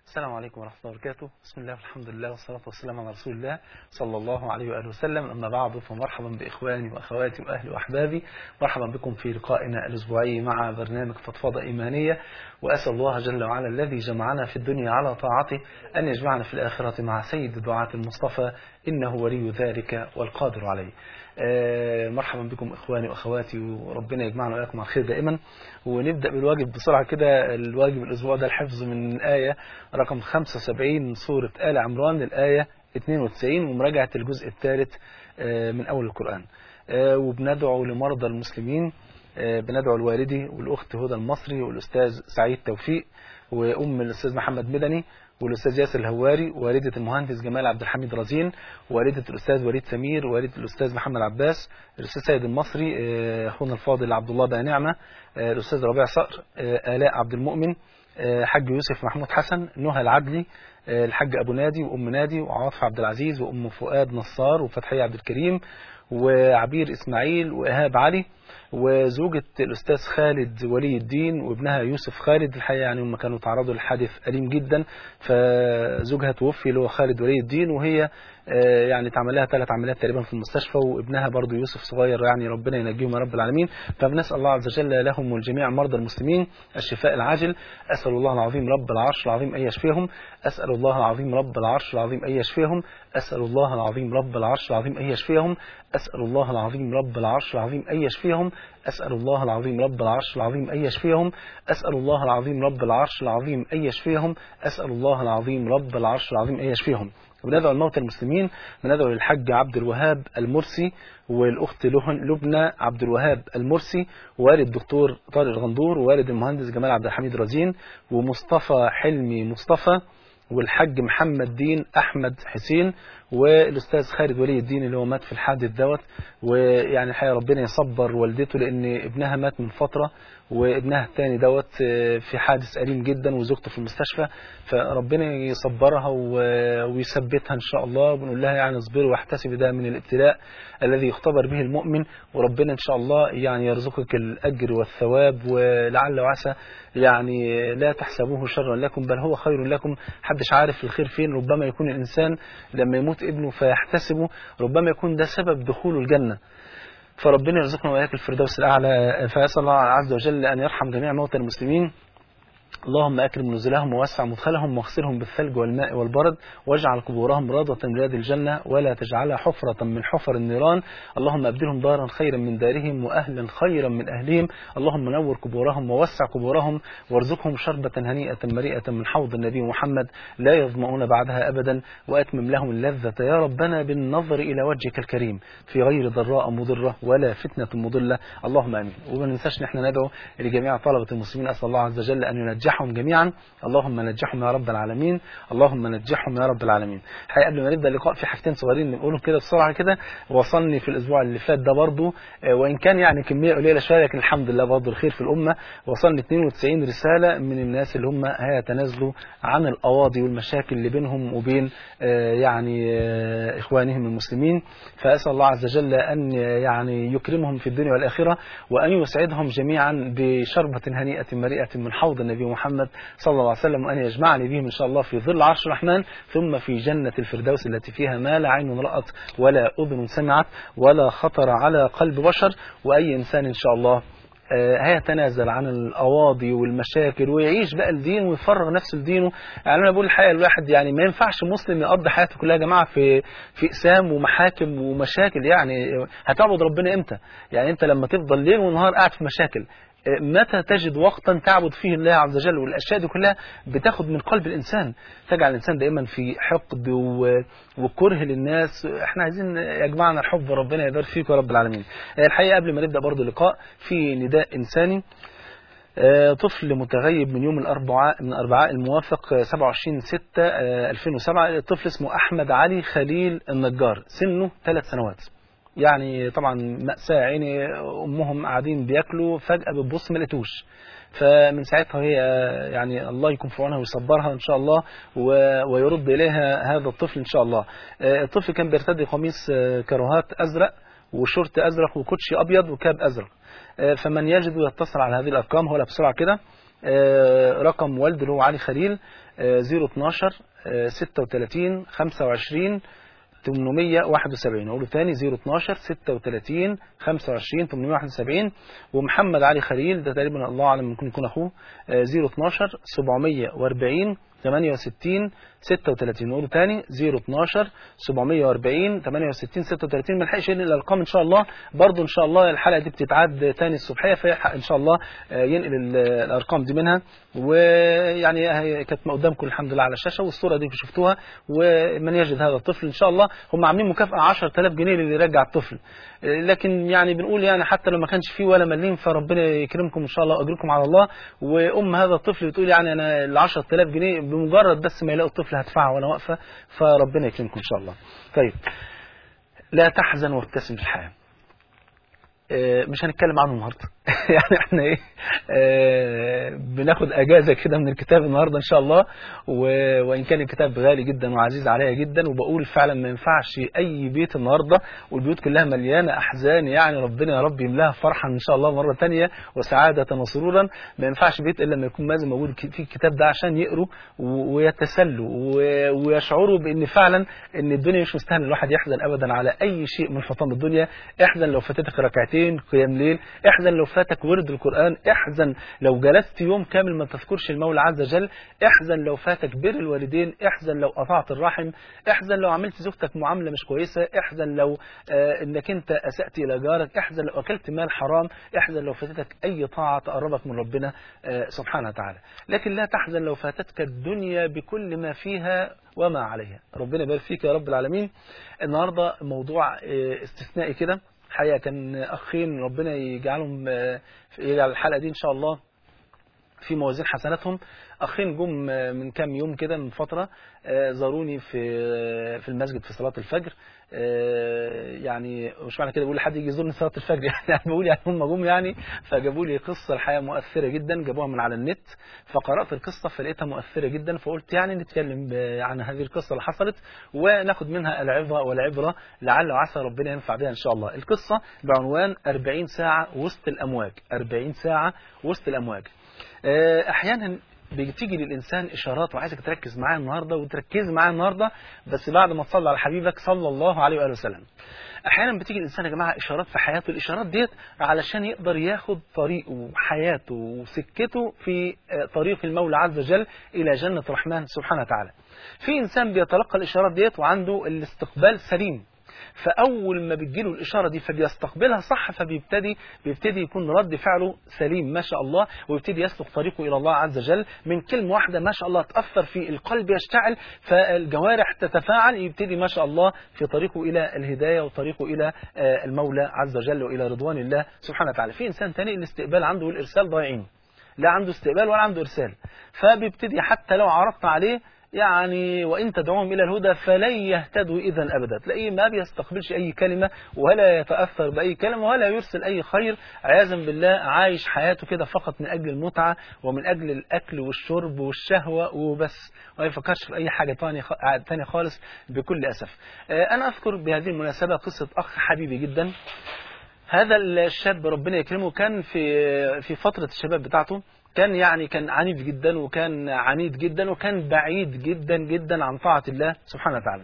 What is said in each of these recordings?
السلام عليكم ورحمة الله وبركاته بسم الله والحمد لله والصلاة والسلام على رسول الله صلى الله عليه وآله وسلم أما بعد فمرحبا بإخواني وأخواتي وأهلي وأحبابي مرحبا بكم في لقائنا الأسبوعي مع برنامج فضفضة إيمانية وأسأل الله جل وعلا الذي جمعنا في الدنيا على طاعته أن يجمعنا في الآخرة مع سيد دعاة المصطفى إنه ولي ذلك والقادر عليه آه، مرحبا بكم إخواني وأخواتي وربنا يجمعنا وإياكم على خير دائما ونبدأ بالواجب بسرعة كده الواجب الأسبوع ده الحفظ من آية رقم 75 سورة آل عمران الآية 92 ومراجعة الجزء الثالث آه، من أول القرآن آه، وبندعو لمرضى المسلمين آه، بندعو لوالدي والأخت هدى المصري والأستاذ سعيد توفيق وأم الأستاذ محمد مدني والأستاذ ياسر الهواري والدة المهندس جمال عبد الحميد رزين والدة الأستاذ وليد سمير والدة الأستاذ محمد عباس الأستاذ سيد المصري آه، أخونا الفاضل عبد الله بقى نعمة آه، الأستاذ ربيع صقر آه، آلاء عبد المؤمن آه، حاج يوسف محمود حسن نهى العدلي آه، الحاج أبو نادي وأم نادي وعاطف عبد العزيز وأم فؤاد نصار وفتحية عبد الكريم وعبير إسماعيل وإيهاب علي وزوجة الأستاذ خالد ولي الدين وابنها يوسف خالد الحقيقة يعني هم كانوا تعرضوا لحادث أليم جدا فزوجها توفي اللي هو خالد ولي الدين وهي آه، يعني اتعمل لها ثلاث عمليات تقريبا في المستشفى وابنها برضو يوسف صغير يعني ربنا ينجيهم يا رب العالمين فبنسأل الله عز وجل لهم والجميع مرضى المسلمين الشفاء العاجل أسأل الله العظيم رب العرش العظيم أن يشفيهم أسأل الله العظيم رب العرش العظيم أن يشفيهم أسأل الله العظيم رب العرش العظيم أن يشفيهم أسأل الله العظيم رب العرش العظيم أن يشفيهم أسأل الله العظيم رب العرش العظيم أن يشفيهم أسأل الله العظيم رب العرش العظيم أن يشفيهم أسأل الله العظيم رب العرش العظيم أن يشفيهم وندعو الموتى المسلمين وندعو للحج عبد الوهاب المرسي والأخت لهن- لبنى عبد الوهاب المرسي ووالد الدكتور طارق الغندور ووالد المهندس جمال عبد الحميد رزين ومصطفى حلمي مصطفى والحج محمد دين احمد حسين والاستاذ خالد ولي الدين اللي هو مات في الحادث دوت ويعني الحقيقه ربنا يصبر والدته لان ابنها مات من فتره وابنها الثاني دوت آه، في حادث أليم جدا وزوجته في المستشفى فربنا يصبرها و- ويثبتها ان شاء الله ونقول لها يعني اصبري واحتسبي ده من الابتلاء الذي يختبر به المؤمن وربنا ان شاء الله يعني يرزقك الاجر والثواب ولعل وعسى يعني لا تحسبوه شرا لكم بل هو خير لكم حدش عارف الخير فين ربما يكون الانسان لما يموت ابنه فيحتسبه ربما يكون ده سبب دخوله الجنه فربنا يرزقنا واياك الفردوس الاعلى فاسال الله عز وجل ان يرحم جميع موتى المسلمين اللهم أكرم نزلهم ووسع مدخلهم واغسلهم بالثلج والماء والبرد واجعل قبورهم راضة من رياض الجنة ولا تجعلها حفرة من حفر النيران اللهم أبدلهم دارا خيرا من دارهم وأهلا خيرا من أهلهم اللهم نور قبورهم ووسع قبورهم وارزقهم شربة هنيئة مريئة من حوض النبي محمد لا يظمؤون بعدها أبدا وأتمم لهم اللذة يا ربنا بالنظر إلى وجهك الكريم في غير ضراء مضرة ولا فتنة مضلة اللهم آمين وما ننساش نحن ندعو لجميع طلبة المسلمين أسأل الله عز وجل أن ينجحهم جميعا اللهم نجحهم يا رب العالمين اللهم نجحهم يا رب العالمين حقيقة قبل ما نبدأ اللقاء في حاجتين صغيرين نقولهم كده بسرعة كده وصلني في الأسبوع اللي فات ده برضو آه، وإن كان يعني كمية قليلة شوية لكن الحمد لله برضو الخير في الأمة وصلني 92 رسالة من الناس اللي هم هيتنازلوا عن القواضي والمشاكل اللي بينهم وبين آه، يعني آه، إخوانهم المسلمين فأسأل الله عز وجل أن يعني يكرمهم في الدنيا والآخرة وأن يسعدهم جميعا بشربة هنيئة مريئة من حوض النبي محمد صلى الله عليه وسلم وأن يجمعني بهم إن شاء الله في ظل عرش الرحمن ثم في جنة الفردوس التي فيها ما لا عين رأت ولا أذن سمعت ولا خطر على قلب بشر وأي إنسان إن شاء الله آه، هيتنازل عن القواضي والمشاكل ويعيش بقى الدين ويفرغ نفسه لدينه يعني انا بقول الحقيقه الواحد يعني ما ينفعش مسلم يقضي حياته كلها يا جماعه في في اقسام ومحاكم ومشاكل يعني هتعبد ربنا امتى؟ يعني انت لما تفضل ليل ونهار قاعد في مشاكل آه، متى تجد وقتا تعبد فيه الله عز وجل والاشياء دي كلها بتاخد من قلب الانسان تجعل الانسان دائما في حقد و- وكره للناس احنا عايزين يجمعنا الحب ربنا يبارك فيك يا رب العالمين آه، الحقيقه قبل ما نبدا برضه اللقاء في نداء انساني آه، طفل متغيب من يوم الأربعاء من الأربعاء الموافق آه، 27 6 آه، 2007 الطفل اسمه أحمد علي خليل النجار سنه ثلاث سنوات يعني طبعا مأساة عيني أمهم قاعدين بياكلوا فجأة بتبص ما لقيتوش فمن ساعتها هي آه، يعني الله يكون في عونها ويصبرها إن شاء الله و- ويرد إليها هذا الطفل إن شاء الله آه، الطفل كان بيرتدي قميص آه، كراهات أزرق وشورت أزرق وكوتشي أبيض وكاب أزرق آه، فمن يجد يتصل على هذه الأرقام هو بسرعة كده آه، رقم والده اللي هو علي خليل آه، 012 آه، 36 25 871 اقول تاني 012 36 25 871 ومحمد علي خليل ده تقريبا الله اعلم ممكن يكون اخوه آه، 012 740 68 36 نقول تاني 012 740 68 36 ما نلحقش ينقل الارقام ان شاء الله برضو ان شاء الله الحلقه دي بتتعاد تاني الصبحيه فيلحق ان شاء الله آه، ينقل ال- الارقام دي منها ويعني هي كانت قدامكم الحمد لله على الشاشه والصوره دي شفتوها ومن يجد هذا الطفل ان شاء الله هم عاملين مكافاه 10000 جنيه للي يرجع الطفل آه، لكن يعني بنقول يعني حتى لو ما كانش فيه ولا مليم فربنا يكرمكم ان شاء الله واجركم على الله وام هذا الطفل بتقول يعني انا ال 10000 جنيه بمجرد بس ما يلاقوا الطفل هدفعها وانا واقفه فربنا يكرمكم ان شاء الله. طيب لا تحزن وابتسم في الحياه. آه، مش هنتكلم عنه النهارده يعني احنا ايه آه، بناخد اجازه كده من الكتاب النهارده ان شاء الله و- وان كان الكتاب غالي جدا وعزيز عليا جدا وبقول فعلا ما ينفعش اي بيت النهارده والبيوت كلها مليانه احزان يعني ربنا يا رب يملاها فرحا ان شاء الله مره تانية وسعاده وسرورا ما ينفعش بيت الا لما يكون لازم موجود فيه الكتاب ده عشان يقروا و- ويتسلوا و- ويشعروا بان فعلا ان الدنيا مش مستاهله الواحد يحزن ابدا على اي شيء من حطام الدنيا احزن لو فاتتك ركعتين قيام ليل احزن لو فاتك ورد القران احزن لو جلست يوم كامل ما تذكرش المولى عز وجل احزن لو فاتك بر الوالدين احزن لو قطعت الرحم احزن لو عملت زوجتك معامله مش كويسه احزن لو آه انك انت اسات الى جارك احزن لو اكلت مال حرام احزن لو فاتتك اي طاعه تقربك من ربنا آه سبحانه وتعالى لكن لا تحزن لو فاتتك الدنيا بكل ما فيها وما عليها ربنا يبارك فيك يا رب العالمين النهارده موضوع آه، استثنائي كده حقيقه كان اخين ربنا يجعلهم آه، في يجعل الحلقه دي ان شاء الله في موازين حسناتهم اخين جم آه، من كام يوم كده من فتره آه، زاروني في آه، في المسجد في صلاه الفجر آه، يعني مش معنى كده بقول لحد يجي يزورني في صلاه الفجر يعني بقول يعني هم جم يعني فجابوا لي قصه الحقيقه مؤثره جدا جابوها من على النت فقرات القصه فلقيتها مؤثره جدا فقلت يعني نتكلم ب- عن هذه القصه اللي حصلت وناخد منها العظه والعبره لعل وعسى ربنا ينفع بها ان شاء الله القصه بعنوان 40 ساعه وسط الامواج 40 ساعه وسط الامواج آه، احيانا بتيجي للانسان اشارات وعايزك تركز معايا النهارده وتركز معايا النهارده بس بعد ما تصلي على حبيبك صلى الله عليه واله وسلم. احيانا بتيجي الانسان يا جماعه اشارات في حياته الاشارات ديت علشان يقدر ياخد طريقه وحياته وسكته في آه، طريق المولى عز وجل الى جنه الرحمن سبحانه وتعالى. في انسان بيتلقى الاشارات ديت وعنده الاستقبال سليم فاول ما بتجيله الاشاره دي فبيستقبلها صح فبيبتدي بيبتدي يكون رد فعله سليم ما شاء الله ويبتدي يسلك طريقه الى الله عز وجل من كلمه واحده ما شاء الله تاثر في القلب يشتعل فالجوارح تتفاعل يبتدي ما شاء الله في طريقه الى الهدايه وطريقه الى آه، المولى عز وجل والى رضوان الله سبحانه وتعالى في انسان تاني الاستقبال عنده والارسال ضايعين لا عنده استقبال ولا عنده ارسال فبيبتدي حتى لو عرضت عليه يعني وإن تدعوهم إلى الهدى فلن يهتدوا إذا أبدا تلاقيه ما بيستقبلش أي كلمة ولا يتأثر بأي كلمة ولا يرسل أي خير عياذا بالله عايش حياته كده فقط من أجل المتعة ومن أجل الأكل والشرب والشهوة وبس ما يفكرش في أي حاجة تانية خ- تانية خالص بكل أسف آه، أنا أذكر بهذه المناسبة قصة أخ حبيبي جدا هذا الشاب ربنا يكرمه كان في في فترة الشباب بتاعته كان يعني كان عنيف جدا وكان عنيد جدا وكان بعيد جدا جدا عن طاعة الله سبحانه وتعالى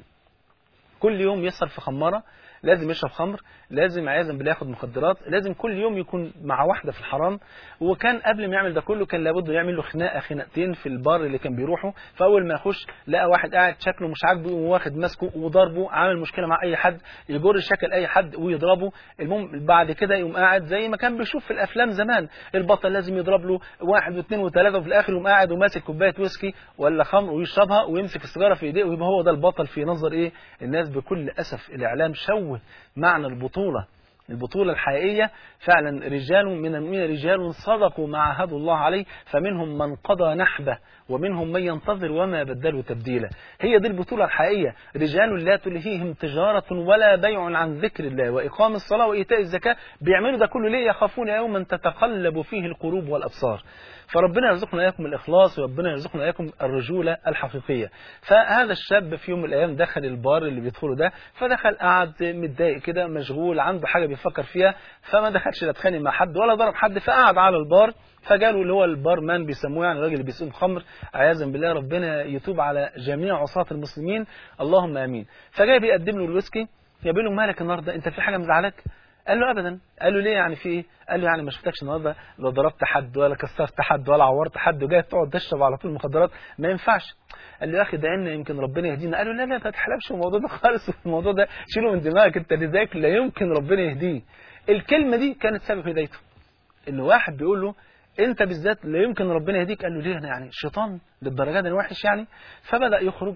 كل يوم يسهر في خمارة لازم يشرب خمر لازم عياذا بالله ياخد مخدرات لازم كل يوم يكون مع واحدة في الحرام وكان قبل ما يعمل ده كله كان لابد يعمل له خناقة خناقتين في البار اللي كان بيروحه فأول ما يخش لقى واحد قاعد شكله مش عاجبه يقوم واخد ماسكه وضربه عامل مشكلة مع أي حد يجر شكل أي حد ويضربه المهم بعد كده يقوم قاعد زي ما كان بيشوف في الأفلام زمان البطل لازم يضرب له واحد واثنين وثلاثة وفي الآخر يقوم قاعد وماسك كوباية ويسكي ولا خمر ويشربها ويمسك السيجارة في إيديه ويبقى هو ده البطل في نظر إيه الناس بكل أسف الإعلام شوه معنى البطولة البطولة الحقيقية فعلا رجال من المؤمنين رجال صدقوا ما عاهدوا الله عليه فمنهم من قضى نحبه ومنهم من ينتظر وما بدلوا تبديلا هي دي البطولة الحقيقية رجال لا تلهيهم تجارة ولا بيع عن ذكر الله وإقام الصلاة وإيتاء الزكاة بيعملوا ده كله ليه يخافون يوما تتقلب فيه القلوب والأبصار فربنا يرزقنا إياكم الإخلاص وربنا يرزقنا إياكم الرجولة الحقيقية فهذا الشاب في يوم من الأيام دخل البار اللي بيدخله ده فدخل قعد متضايق كده مشغول عنده حاجة يفكر فيها فما دخلش لا اتخانق مع حد ولا ضرب حد فقعد على البار فجاله اللي هو البار مان بيسموه يعني الراجل اللي بيسوق خمر عياذا بالله ربنا يتوب على جميع عصاة المسلمين اللهم امين فجاي بيقدم له الويسكي يقول له مالك النهارده انت في حاجه مزعلك قال له ابدا قال له ليه يعني في ايه قال له يعني ما شفتكش النهارده لا ضربت حد ولا كسرت حد ولا عورت حد وجاي تقعد تشرب على طول مخدرات ما ينفعش قال له يا اخي دعينا يمكن ربنا يهدينا قال له لا لا ما تحلمش الموضوع ده خالص الموضوع ده شيله من دماغك انت لذلك لا يمكن ربنا يهديه الكلمه دي كانت سبب هدايته ان واحد بيقول له انت بالذات لا يمكن ربنا يهديك قال له ليه انا يعني شيطان للدرجه دي وحش يعني فبدا يخرج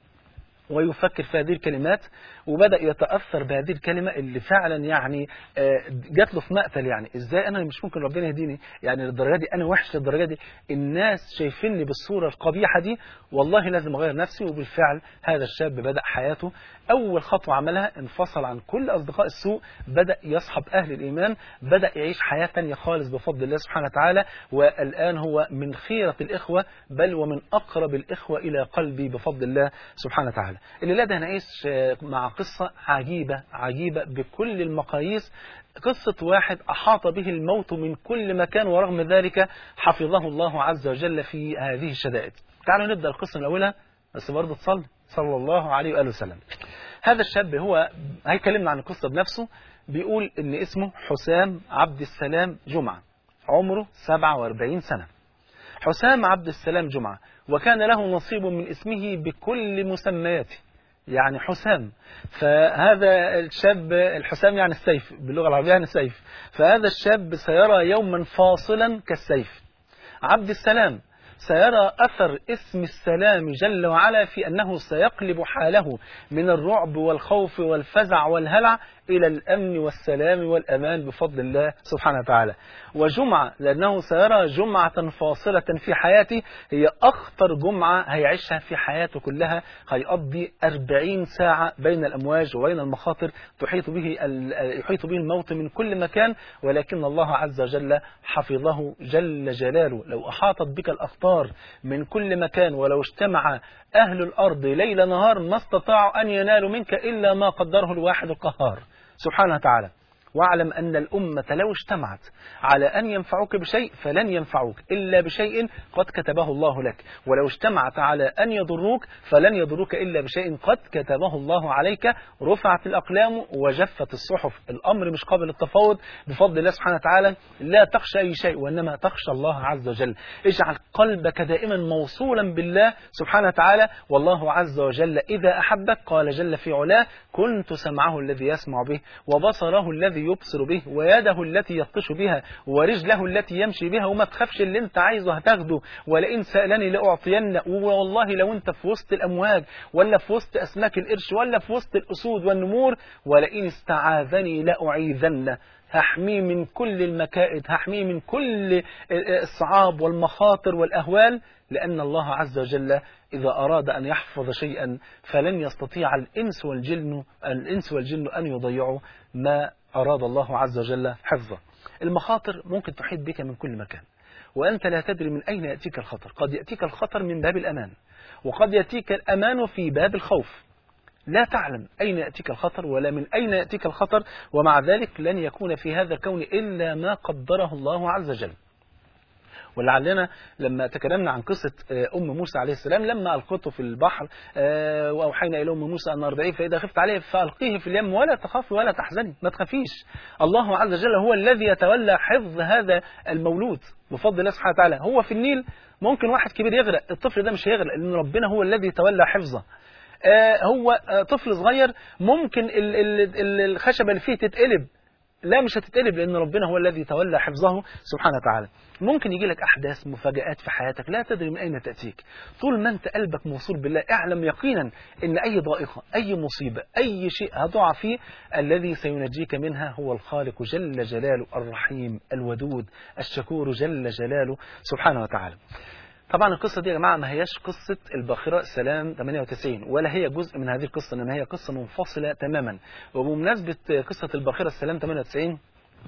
ويفكر في هذه الكلمات وبدأ يتأثر بهذه الكلمة اللي فعلا يعني جات له في مقتل يعني ازاي انا مش ممكن ربنا يهديني يعني للدرجة دي انا وحش للدرجة دي الناس شايفيني بالصورة القبيحة دي والله لازم اغير نفسي وبالفعل هذا الشاب بدأ حياته اول خطوة عملها انفصل عن كل اصدقاء السوء بدأ يصحب اهل الايمان بدأ يعيش حياة تانية خالص بفضل الله سبحانه وتعالى والان هو من خيرة الاخوة بل ومن اقرب الاخوة الى قلبي بفضل الله سبحانه وتعالى الليلة ده هنعيش مع قصة عجيبة عجيبة بكل المقاييس قصة واحد أحاط به الموت من كل مكان ورغم ذلك حفظه الله عز وجل في هذه الشدائد تعالوا نبدأ القصة من أولها بس برضه تصلي صلى الله عليه وآله وسلم هذا الشاب هو هيكلمنا عن القصة بنفسه بيقول إن اسمه حسام عبد السلام جمعة عمره 47 سنة حسام عبد السلام جمعة وكان له نصيب من اسمه بكل مسمياته يعني حسام فهذا الشاب الحسام يعني السيف باللغة العربية يعني السيف فهذا الشاب سيرى يوما فاصلا كالسيف عبد السلام سيرى أثر اسم السلام جل وعلا في أنه سيقلب حاله من الرعب والخوف والفزع والهلع إلى الأمن والسلام والأمان بفضل الله سبحانه وتعالى وجمعة لأنه سيرى جمعة فاصلة في حياته هي أخطر جمعة هيعيشها في حياته كلها هيقضي أربعين ساعة بين الأمواج وبين المخاطر تحيط به يحيط به الموت من كل مكان ولكن الله عز وجل حفظه جل جلاله لو أحاطت بك الأخطار من كل مكان ولو اجتمع أهل الأرض ليل نهار ما استطاعوا أن ينالوا منك إلا ما قدره الواحد القهار سبحانه وتعالى واعلم أن الأمة لو اجتمعت على أن ينفعوك بشيء فلن ينفعوك إلا بشيء قد كتبه الله لك ولو اجتمعت على أن يضروك فلن يضروك إلا بشيء قد كتبه الله عليك رفعت الأقلام وجفت الصحف الأمر مش قابل للتفاوض بفضل الله سبحانه وتعالى لا تخشى أي شيء وإنما تخشى الله عز وجل اجعل قلبك دائما موصولا بالله سبحانه وتعالى والله عز وجل إذا أحبك قال جل في علاه كنت سمعه الذي يسمع به وبصره الذي يبصر به ويده التي يبطش بها ورجله التي يمشي بها وما تخافش اللي انت عايزه هتاخده ولئن سألني لأعطين والله لو انت في وسط الأمواج ولا في وسط أسماك القرش ولا في وسط الأسود والنمور ولئن استعاذني لأعيذنه هحميه من كل المكائد هحميه من كل الصعاب والمخاطر والأهوال لأن الله عز وجل إذا أراد أن يحفظ شيئا فلن يستطيع الإنس والجن الإنس والجن أن يضيعوا ما أراد الله عز وجل حفظه المخاطر ممكن تحيط بك من كل مكان وأنت لا تدري من أين يأتيك الخطر قد يأتيك الخطر من باب الأمان وقد يأتيك الأمان في باب الخوف لا تعلم أين يأتيك الخطر ولا من أين يأتيك الخطر ومع ذلك لن يكون في هذا الكون إلا ما قدره الله عز وجل ولعلنا لما تكلمنا عن قصة أم موسى عليه السلام لما ألقته في البحر وأوحينا إلى أم موسى أن أرضعيه فإذا خفت عليه فألقيه في اليم ولا تخافي ولا تحزني ما تخافيش الله عز وجل هو الذي يتولى حفظ هذا المولود بفضل الله سبحانه وتعالى هو في النيل ممكن واحد كبير يغرق الطفل ده مش هيغرق لأن ربنا هو الذي يتولى حفظه هو طفل صغير ممكن الخشبة اللي فيه تتقلب لا مش هتتقلب لأن ربنا هو الذي تولى حفظه سبحانه وتعالى ممكن يجي لك أحداث مفاجآت في حياتك لا تدري من أين تأتيك طول ما أنت قلبك موصول بالله اعلم يقينا أن أي ضائقة أي مصيبة أي شيء هتقع فيه الذي سينجيك منها هو الخالق جل جلاله الرحيم الودود الشكور جل جلاله سبحانه وتعالى طبعا القصة دي يا جماعة ما هياش قصة الباخرة سلام 98 ولا هي جزء من هذه القصة إنما هي قصة منفصلة تماما وبمناسبة قصة الباخرة سلام 98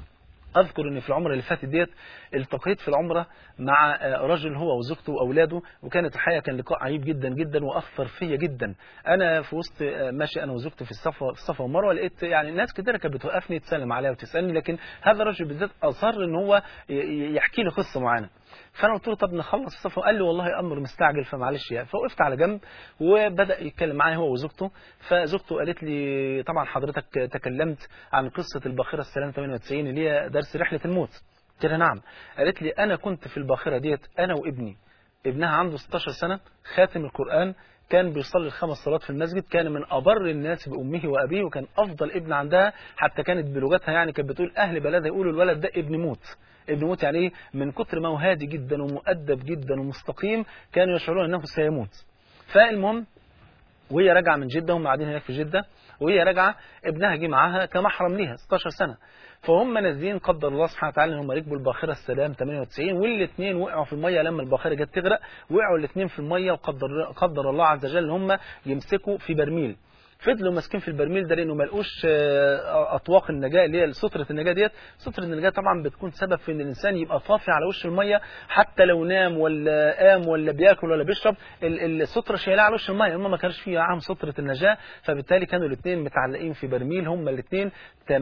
اذكر ان في العمره اللي فاتت ديت التقيت في العمره مع رجل هو وزوجته واولاده وكانت الحقيقه كان لقاء عجيب جدا جدا واثر فيا جدا انا في وسط ماشي انا وزوجتي في الصفا في الصفا ومروه لقيت يعني ناس كتير كانت بتوقفني تسلم عليا وتسالني لكن هذا الرجل بالذات اصر ان هو يحكي لي قصه معينه فانا قلت له طب نخلص الصفا قال لي والله امر مستعجل فمعلش يعني فوقفت على جنب وبدا يتكلم معايا هو وزوجته فزوجته قالت لي طبعا حضرتك تكلمت عن قصه الباخره السلام 98 اللي هي درس رحله الموت قلت لها نعم قالت لي انا كنت في الباخره ديت انا وابني ابنها عنده 16 سنه خاتم القران كان بيصلي الخمس صلوات في المسجد كان من أبر الناس بأمه وأبيه وكان أفضل ابن عندها حتى كانت بلغتها يعني كانت بتقول أهل بلدها يقولوا الولد ده ابن موت ابن موت يعني إيه من كتر ما هو هادي جدا ومؤدب جدا ومستقيم كانوا يشعرون أنه سيموت فالمهم وهي راجعة من جدة هم قاعدين هناك في جدة وهي راجعة ابنها جه معاها كمحرم ليها 16 سنة فهم نازلين قدر الله سبحانه وتعالى ان هم ركبوا الباخره السلام 98 والاثنين وقعوا في الميه لما الباخره جت تغرق وقعوا الاثنين في الميه وقدر قدر الله عز وجل ان هم يمسكوا في برميل فضلوا ماسكين في البرميل ده لانه ما لقوش اطواق النجاه اللي هي ستره النجاه ديت ستره النجاه طبعا بتكون سبب في ان الانسان يبقى طافي على وش الميه حتى لو نام ولا قام ولا بياكل ولا بيشرب الستره شايلاه على وش الميه هم ما كانش في معاهم ستره النجاه فبالتالي كانوا الاثنين متعلقين في برميل هم الاثنين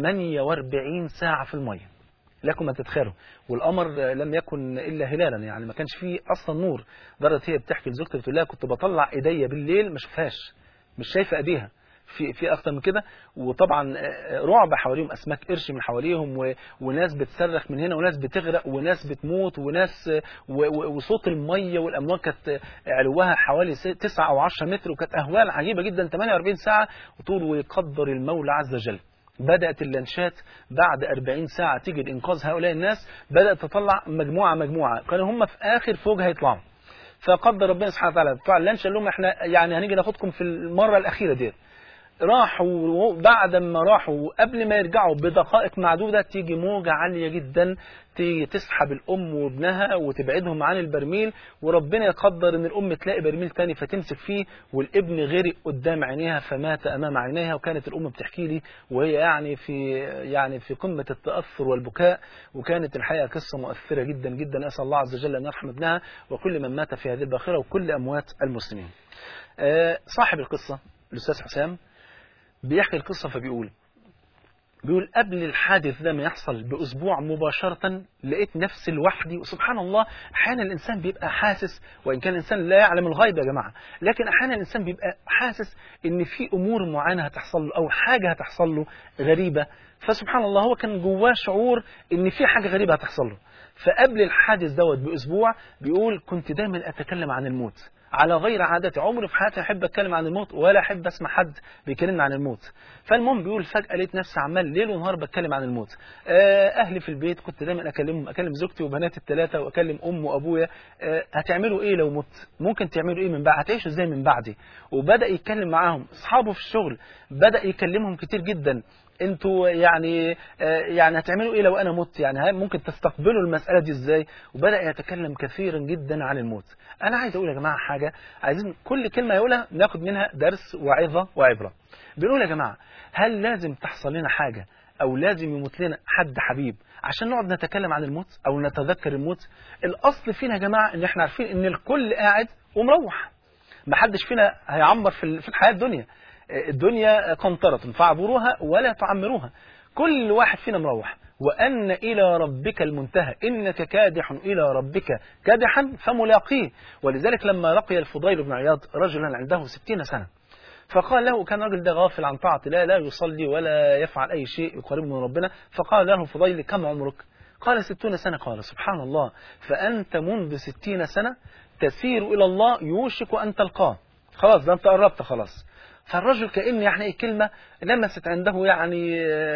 48 ساعه في الميه لكم ما تتخيلوا والقمر لم يكن الا هلالا يعني ما كانش فيه اصلا نور درت هي بتحكي لزوجتي بتقول لها كنت بطلع ايديا بالليل ما اشوفهاش مش شايفه ايديها في في اكتر من كده وطبعا رعب حواليهم اسماك قرش من حواليهم و... وناس بتصرخ من هنا وناس بتغرق وناس بتموت وناس و... و... وصوت الميه والامواج كانت علوها حوالي 9 او 10 متر وكانت اهوال عجيبه جدا 48 ساعه وطول ويقدر المولى عز وجل بدأت اللانشات بعد 40 ساعة تيجي لإنقاذ هؤلاء الناس بدأت تطلع مجموعة مجموعة كانوا هم في آخر فوج هيطلعوا فقدر ربنا سبحانه وتعالى بتوع اللانش قال لهم احنا يعني هنيجي ناخدكم في المرة الأخيرة ديت راحوا بعد ما راحوا قبل ما يرجعوا بدقائق معدودة تيجي موجة عالية جدا تيجي تسحب الأم وابنها وتبعدهم عن البرميل وربنا يقدر إن الأم تلاقي برميل تاني فتمسك فيه والابن غرق قدام عينيها فمات أمام عينيها وكانت الأم بتحكي لي وهي يعني في يعني في قمة التأثر والبكاء وكانت الحقيقة قصة مؤثرة جدا جدا أسأل الله عز وجل أن يرحم ابنها وكل من مات في هذه الباخرة وكل أموات المسلمين. صاحب القصة الأستاذ حسام بيحكي القصة فبيقول بيقول قبل الحادث ده ما يحصل بأسبوع مباشرة لقيت نفسي لوحدي وسبحان الله أحيانا الإنسان بيبقى حاسس وإن كان الإنسان لا يعلم الغيب يا جماعة لكن أحيانا الإنسان بيبقى حاسس إن في أمور معينة هتحصل له أو حاجة هتحصل له غريبة فسبحان الله هو كان جواه شعور إن في حاجة غريبة هتحصل له فقبل الحادث دوت بأسبوع بيقول كنت دايما أتكلم عن الموت على غير عادتي عمري في حياتي احب اتكلم عن الموت ولا احب اسمع حد بيكلمني عن الموت فالمهم بيقول فجاه لقيت نفسي عمال ليل ونهار بتكلم عن الموت اهلي في البيت كنت دايما اكلمهم اكلم زوجتي وبناتي الثلاثه واكلم ام وابويا هتعملوا ايه لو مت ممكن تعملوا ايه من بعد هتعيشوا ازاي من بعدي وبدا يتكلم معاهم اصحابه في الشغل بدا يكلمهم كتير جدا انتوا يعني يعني هتعملوا ايه لو انا مت يعني ممكن تستقبلوا المساله دي ازاي وبدا يتكلم كثيرا جدا عن الموت انا عايز اقول يا جماعه حاجه عايزين كل كلمه يقولها ناخد منها درس وعظه وعبره بنقول يا جماعه هل لازم تحصل لنا حاجه او لازم يموت لنا حد حبيب عشان نقعد نتكلم عن الموت او نتذكر الموت الاصل فينا يا جماعه ان احنا عارفين ان الكل قاعد ومروح محدش فينا هيعمر في الحياه الدنيا الدنيا قنطرة فاعبروها ولا تعمروها كل واحد فينا مروح وأن إلى ربك المنتهى إنك كادح إلى ربك كادحا فملاقيه ولذلك لما لقي الفضيل بن عياض رجلا عنده ستين سنة فقال له كان الرجل ده غافل عن طاعة الله لا يصلي ولا يفعل أي شيء يقربه من ربنا فقال له الفضيل كم عمرك قال ستون سنة قال سبحان الله فأنت منذ ستين سنة تسير إلى الله يوشك أن تلقاه خلاص ده أنت قربت خلاص فالرجل كأن يعني كلمة لمست عنده يعني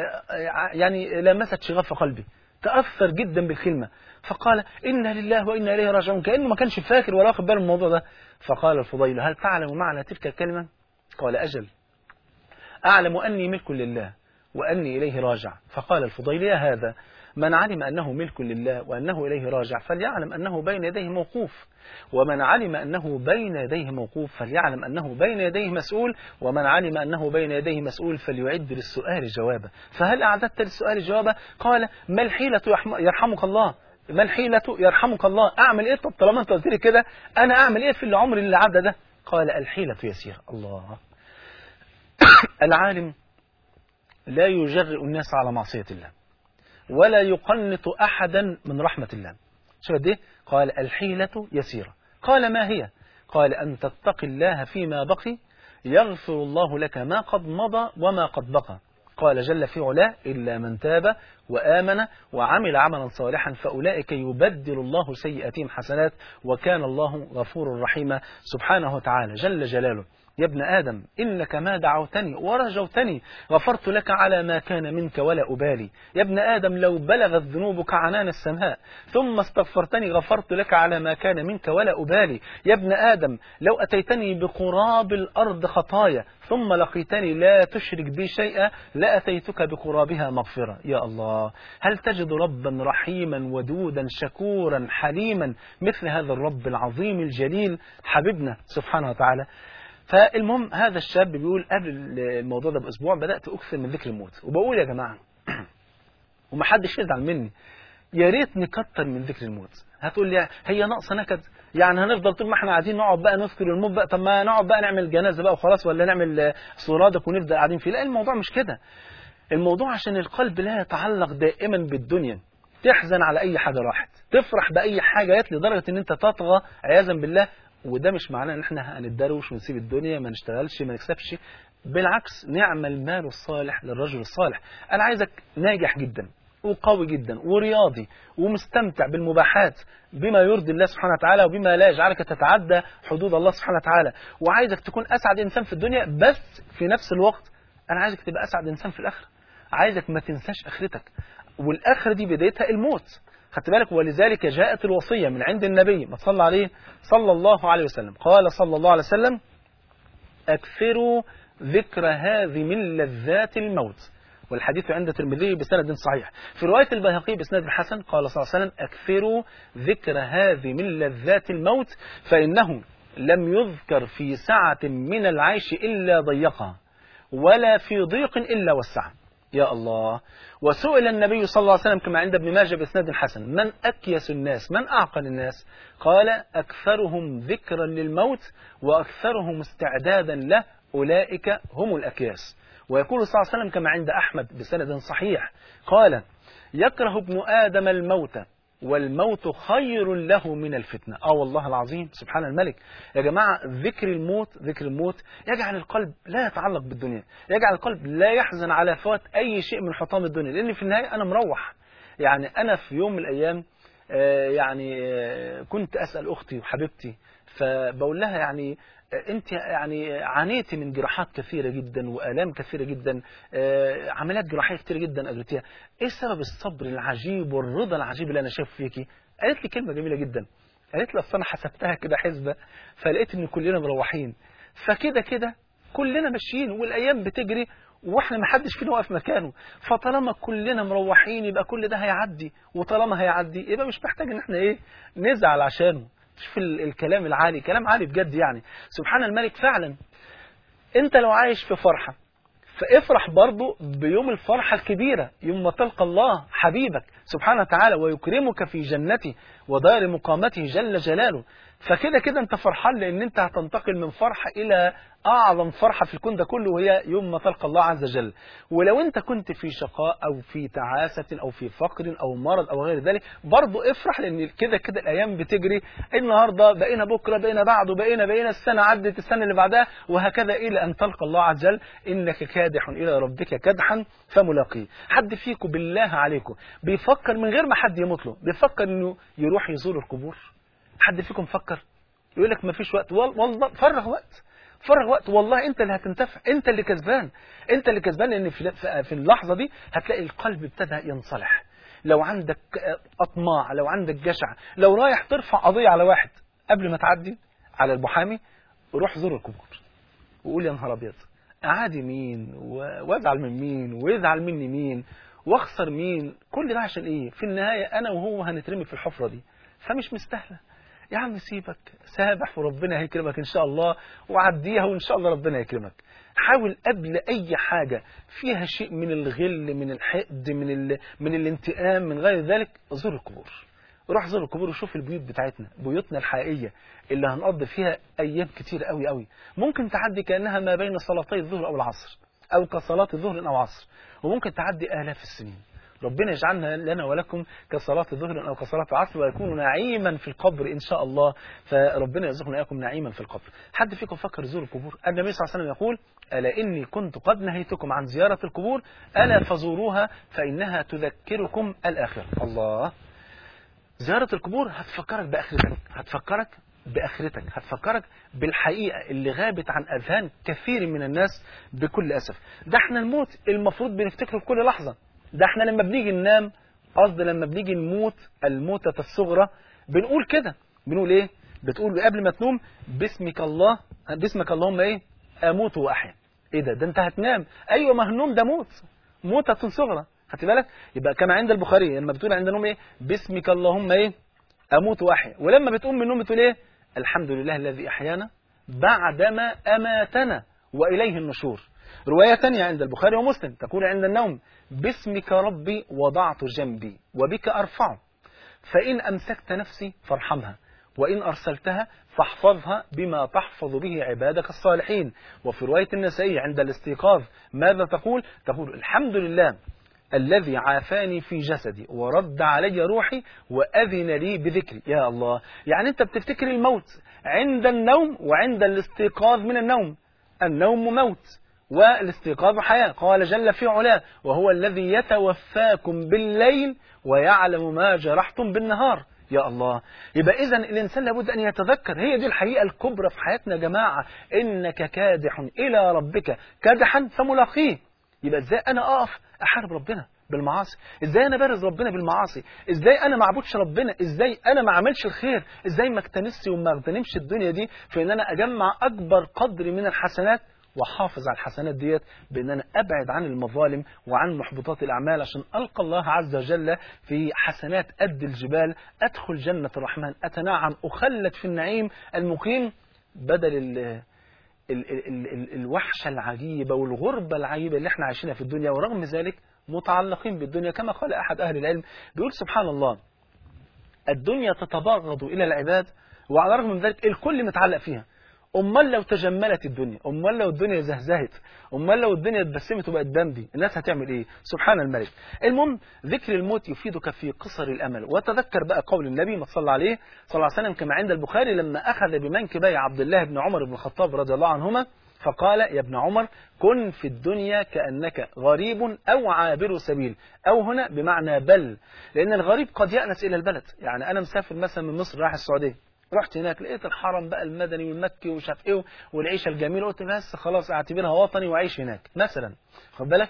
يعني لمست شغف قلبي تأثر جدا بالكلمة فقال إنا لله وإنا إليه راجعون كأنه ما كانش فاكر ولا واخد باله من الموضوع ده فقال الفضيل هل تعلم معنى تلك الكلمة قال أجل أعلم أني ملك لله وأني إليه راجع فقال الفضيل يا هذا من علم أنه ملك لله وأنه إليه راجع فليعلم أنه بين يديه موقوف ومن علم أنه بين يديه موقوف فليعلم أنه بين يديه مسؤول ومن علم أنه بين يديه مسؤول فليعد للسؤال جوابا فهل أعددت للسؤال جوابا قال ما الحيلة يرحمك الله ما الحيلة يرحمك الله أعمل إيه طب طالما أنت قلت لي كده أنا أعمل إيه في العمر اللي عدى ده قال الحيلة يسيرة الله العالم لا يجرئ الناس على معصية الله ولا يقنط أحدا من رحمة الله شو دي قال الحيلة يسيرة قال ما هي قال أن تتقي الله فيما بقي يغفر الله لك ما قد مضى وما قد بقى قال جل في علاه إلا من تاب وآمن وعمل عملا صالحا فأولئك يبدل الله سيئاتهم حسنات وكان الله غفور رحيما سبحانه وتعالى جل جلاله يا ابن آدم إنك ما دعوتني ورجوتني غفرت لك على ما كان منك ولا أبالي يا ابن آدم لو بلغت ذنوبك عنان السماء ثم استغفرتني غفرت لك على ما كان منك ولا أبالي يا ابن آدم لو أتيتني بقراب الأرض خطايا ثم لقيتني لا تشرك بي شيئا لأتيتك بقرابها مغفرة يا الله هل تجد ربا رحيما ودودا شكورا حليما مثل هذا الرب العظيم الجليل حبيبنا سبحانه وتعالى فالمهم هذا الشاب بيقول قبل الموضوع ده باسبوع بدات اكثر من ذكر الموت وبقول يا جماعه ومحدش يزعل مني يا ريت نكتر من ذكر الموت هتقول لي هي ناقصه نكد يعني هنفضل طول ما احنا قاعدين نقعد بقى نذكر الموت بقى طب ما نقعد بقى نعمل جنازه بقى وخلاص ولا نعمل سرادق ونفضل قاعدين فيه لا الموضوع مش كده الموضوع عشان القلب لا يتعلق دائما بالدنيا تحزن على اي حاجه راحت تفرح باي حاجه جت لدرجه ان انت تطغى عياذا بالله وده مش معناه ان احنا هنتدروش ونسيب الدنيا ما نشتغلش ما نكسبش بالعكس نعم المال الصالح للرجل الصالح انا عايزك ناجح جدا وقوي جدا ورياضي ومستمتع بالمباحات بما يرضي الله سبحانه وتعالى وبما لا يجعلك تتعدى حدود الله سبحانه وتعالى وعايزك تكون اسعد انسان في الدنيا بس في نفس الوقت انا عايزك تبقى اسعد انسان في الاخره عايزك ما تنساش اخرتك والاخره دي بدايتها الموت خدت بالك ولذلك جاءت الوصية من عند النبي ما صلى عليه صلى الله عليه وسلم قال صلى الله عليه وسلم أكثروا ذكر هذه من لذات الموت والحديث عند الترمذي بسند صحيح في رواية البيهقي بسند الحسن قال صلى الله عليه وسلم أكثروا ذكر هذه من لذات الموت فإنه لم يذكر في سعة من العيش إلا ضيقها ولا في ضيق إلا وسعها يا الله وسئل النبي صلى الله عليه وسلم كما عند ابن ماجه بإسناد حسن من أكيس الناس من أعقل الناس قال أكثرهم ذكرا للموت وأكثرهم استعدادا له أولئك هم الأكياس ويقول صلى الله عليه وسلم كما عند أحمد بسند صحيح قال يكره ابن آدم الموت والموت خير له من الفتنة اه والله العظيم سبحان الملك يا جماعة ذكر الموت ذكر الموت يجعل القلب لا يتعلق بالدنيا يجعل القلب لا يحزن على فوات أي شيء من حطام الدنيا لأن في النهاية أنا مروح يعني أنا في يوم من الأيام آه يعني آه كنت أسأل أختي وحبيبتي فبقول لها يعني انت يعني عانيتي من جراحات كثيرة جدا وآلام كثيرة جدا عمليات جراحية كثيرة جدا أجرتيها ايه سبب الصبر العجيب والرضا العجيب اللي انا شايفه فيكي قالت لي كلمة جميلة جدا قالت لي اصل انا حسبتها كده حسبة فلقيت ان كلنا مروحين فكده كده كلنا ماشيين والايام بتجري واحنا ما حدش فينا واقف مكانه فطالما كلنا مروحين يبقى كل ده هيعدي وطالما هيعدي يبقى مش محتاج ان احنا ايه نزعل عشانه شوف الكلام العالي كلام عالي بجد يعني سبحان الملك فعلا انت لو عايش في فرحة فافرح برضه بيوم الفرحة الكبيرة يوم ما تلقى الله حبيبك سبحانه وتعالى ويكرمك في جنته ودار مقامته جل جلاله فكده كده انت فرحان لان انت هتنتقل من فرحة الى اعظم فرحة في الكون ده كله وهي يوم ما تلقى الله عز وجل ولو انت كنت في شقاء او في تعاسة او في فقر او مرض او غير ذلك برضه افرح لان كده كده الايام بتجري النهاردة بقينا بكرة بقينا بعده بقينا بقينا السنة عدت السنة اللي بعدها وهكذا الى ان تلقى الله عز وجل انك كادح الى ربك كدحا فملاقيه حد فيكم بالله عليكم بيفكر من غير ما حد يموت له بيفكر انه يروح يزور القبور حد فيكم فكر يقول لك ما فيش وقت والله فرغ وقت فرغ وقت والله انت اللي هتنتفع انت اللي كسبان انت اللي كسبان لان في في اللحظه دي هتلاقي القلب ابتدى ينصلح لو عندك اطماع لو عندك جشع لو رايح ترفع قضيه على واحد قبل ما تعدي على المحامي روح زور القبور وقول يا نهار ابيض اعادي مين وازعل من مين ويزعل مني مين واخسر مين كل ده عشان ايه في النهايه انا وهو هنترمي في الحفره دي فمش مستاهله يا عم سيبك سابح وربنا هيكرمك ان شاء الله وعديها وان شاء الله ربنا يكرمك حاول قبل اي حاجه فيها شيء من الغل من الحقد من ال... من الانتقام من غير ذلك زور القبور روح زور القبور وشوف البيوت بتاعتنا بيوتنا الحقيقيه اللي هنقضي فيها ايام كتير قوي قوي ممكن تعدي كانها ما بين صلاتي الظهر او العصر او كصلاه الظهر او عصر وممكن تعدي الاف السنين ربنا يجعلنا لنا ولكم كصلاة الظهر أو كصلاة العصر ويكون نعيما في القبر إن شاء الله فربنا يرزقنا إياكم نعيما في القبر حد فيكم فكر يزور القبور النبي صلى الله عليه وسلم يقول ألا إني كنت قد نهيتكم عن زيارة القبور ألا فزوروها فإنها تذكركم الآخرة الله زيارة القبور هتفكرك بآخرتك هتفكرك بآخرتك هتفكرك بالحقيقة اللي غابت عن أذهان كثير من الناس بكل أسف ده احنا الموت المفروض بنفتكره في كل لحظة ده احنا لما بنيجي ننام قصد لما بنيجي نموت الموتة الصغرى بنقول كده بنقول ايه بتقول قبل ما تنوم باسمك الله باسمك اللهم ايه اموت واحيا ايه ده ده انت هتنام ايوه ما النوم ده موت موتة صغرى خدت بالك يبقى كما عند البخاري لما بتقول عند النوم ايه باسمك اللهم ايه اموت واحيا ولما بتقوم من النوم بتقول ايه الحمد لله الذي احيانا بعدما اماتنا واليه النشور رواية تانية عند البخاري ومسلم تقول عند النوم باسمك ربي وضعت جنبي وبك أرفع فإن أمسكت نفسي فارحمها وإن أرسلتها فاحفظها بما تحفظ به عبادك الصالحين وفي رواية النسائي عند الاستيقاظ ماذا تقول؟ تقول الحمد لله الذي عافاني في جسدي ورد علي روحي وأذن لي بذكري يا الله يعني أنت بتفتكر الموت عند النوم وعند الاستيقاظ من النوم النوم موت والاستيقاظ حياة قال جل في علاه وهو الذي يتوفاكم بالليل ويعلم ما جرحتم بالنهار يا الله يبقى إذا الإنسان لابد أن يتذكر هي دي الحقيقة الكبرى في حياتنا يا جماعة إنك كادح إلى ربك كادحا فملاقيه يبقى إزاي أنا أقف أحارب ربنا بالمعاصي ازاي انا بارز ربنا بالمعاصي ازاي انا ما اعبدش ربنا ازاي انا ما اعملش الخير ازاي ما اكتنسش وما اغتنمش الدنيا دي في ان انا اجمع اكبر قدر من الحسنات واحافظ على الحسنات ديت بان انا ابعد عن المظالم وعن محبطات الاعمال عشان القى الله عز وجل في حسنات قد الجبال ادخل جنه الرحمن اتنعم اخلد في النعيم المقيم بدل ال ال ال ال الوحشه العجيبه والغربه العجيبه اللي احنا عايشينها في الدنيا ورغم ذلك متعلقين بالدنيا كما قال احد اهل العلم بيقول سبحان الله الدنيا تتبغض الى العباد وعلى الرغم من ذلك الكل متعلق فيها امال لو تجملت الدنيا امال لو الدنيا زهزهت امال لو الدنيا اتبسمت وبقت بامبي الناس هتعمل ايه سبحان الملك المهم ذكر الموت يفيدك في قصر الامل وتذكر بقى قول النبي ما صلى عليه صلى الله عليه وسلم كما عند البخاري لما اخذ بمنكبي عبد الله بن عمر بن الخطاب رضي الله عنهما فقال يا ابن عمر كن في الدنيا كأنك غريب أو عابر سبيل أو هنا بمعنى بل لأن الغريب قد يأنس إلى البلد يعني أنا مسافر مثلا من مصر رايح السعودية رحت هناك لقيت الحرم بقى المدني والمكي ومش عارف ايه والعيشه الجميله قلت بس خلاص اعتبرها وطني واعيش هناك مثلا خد بالك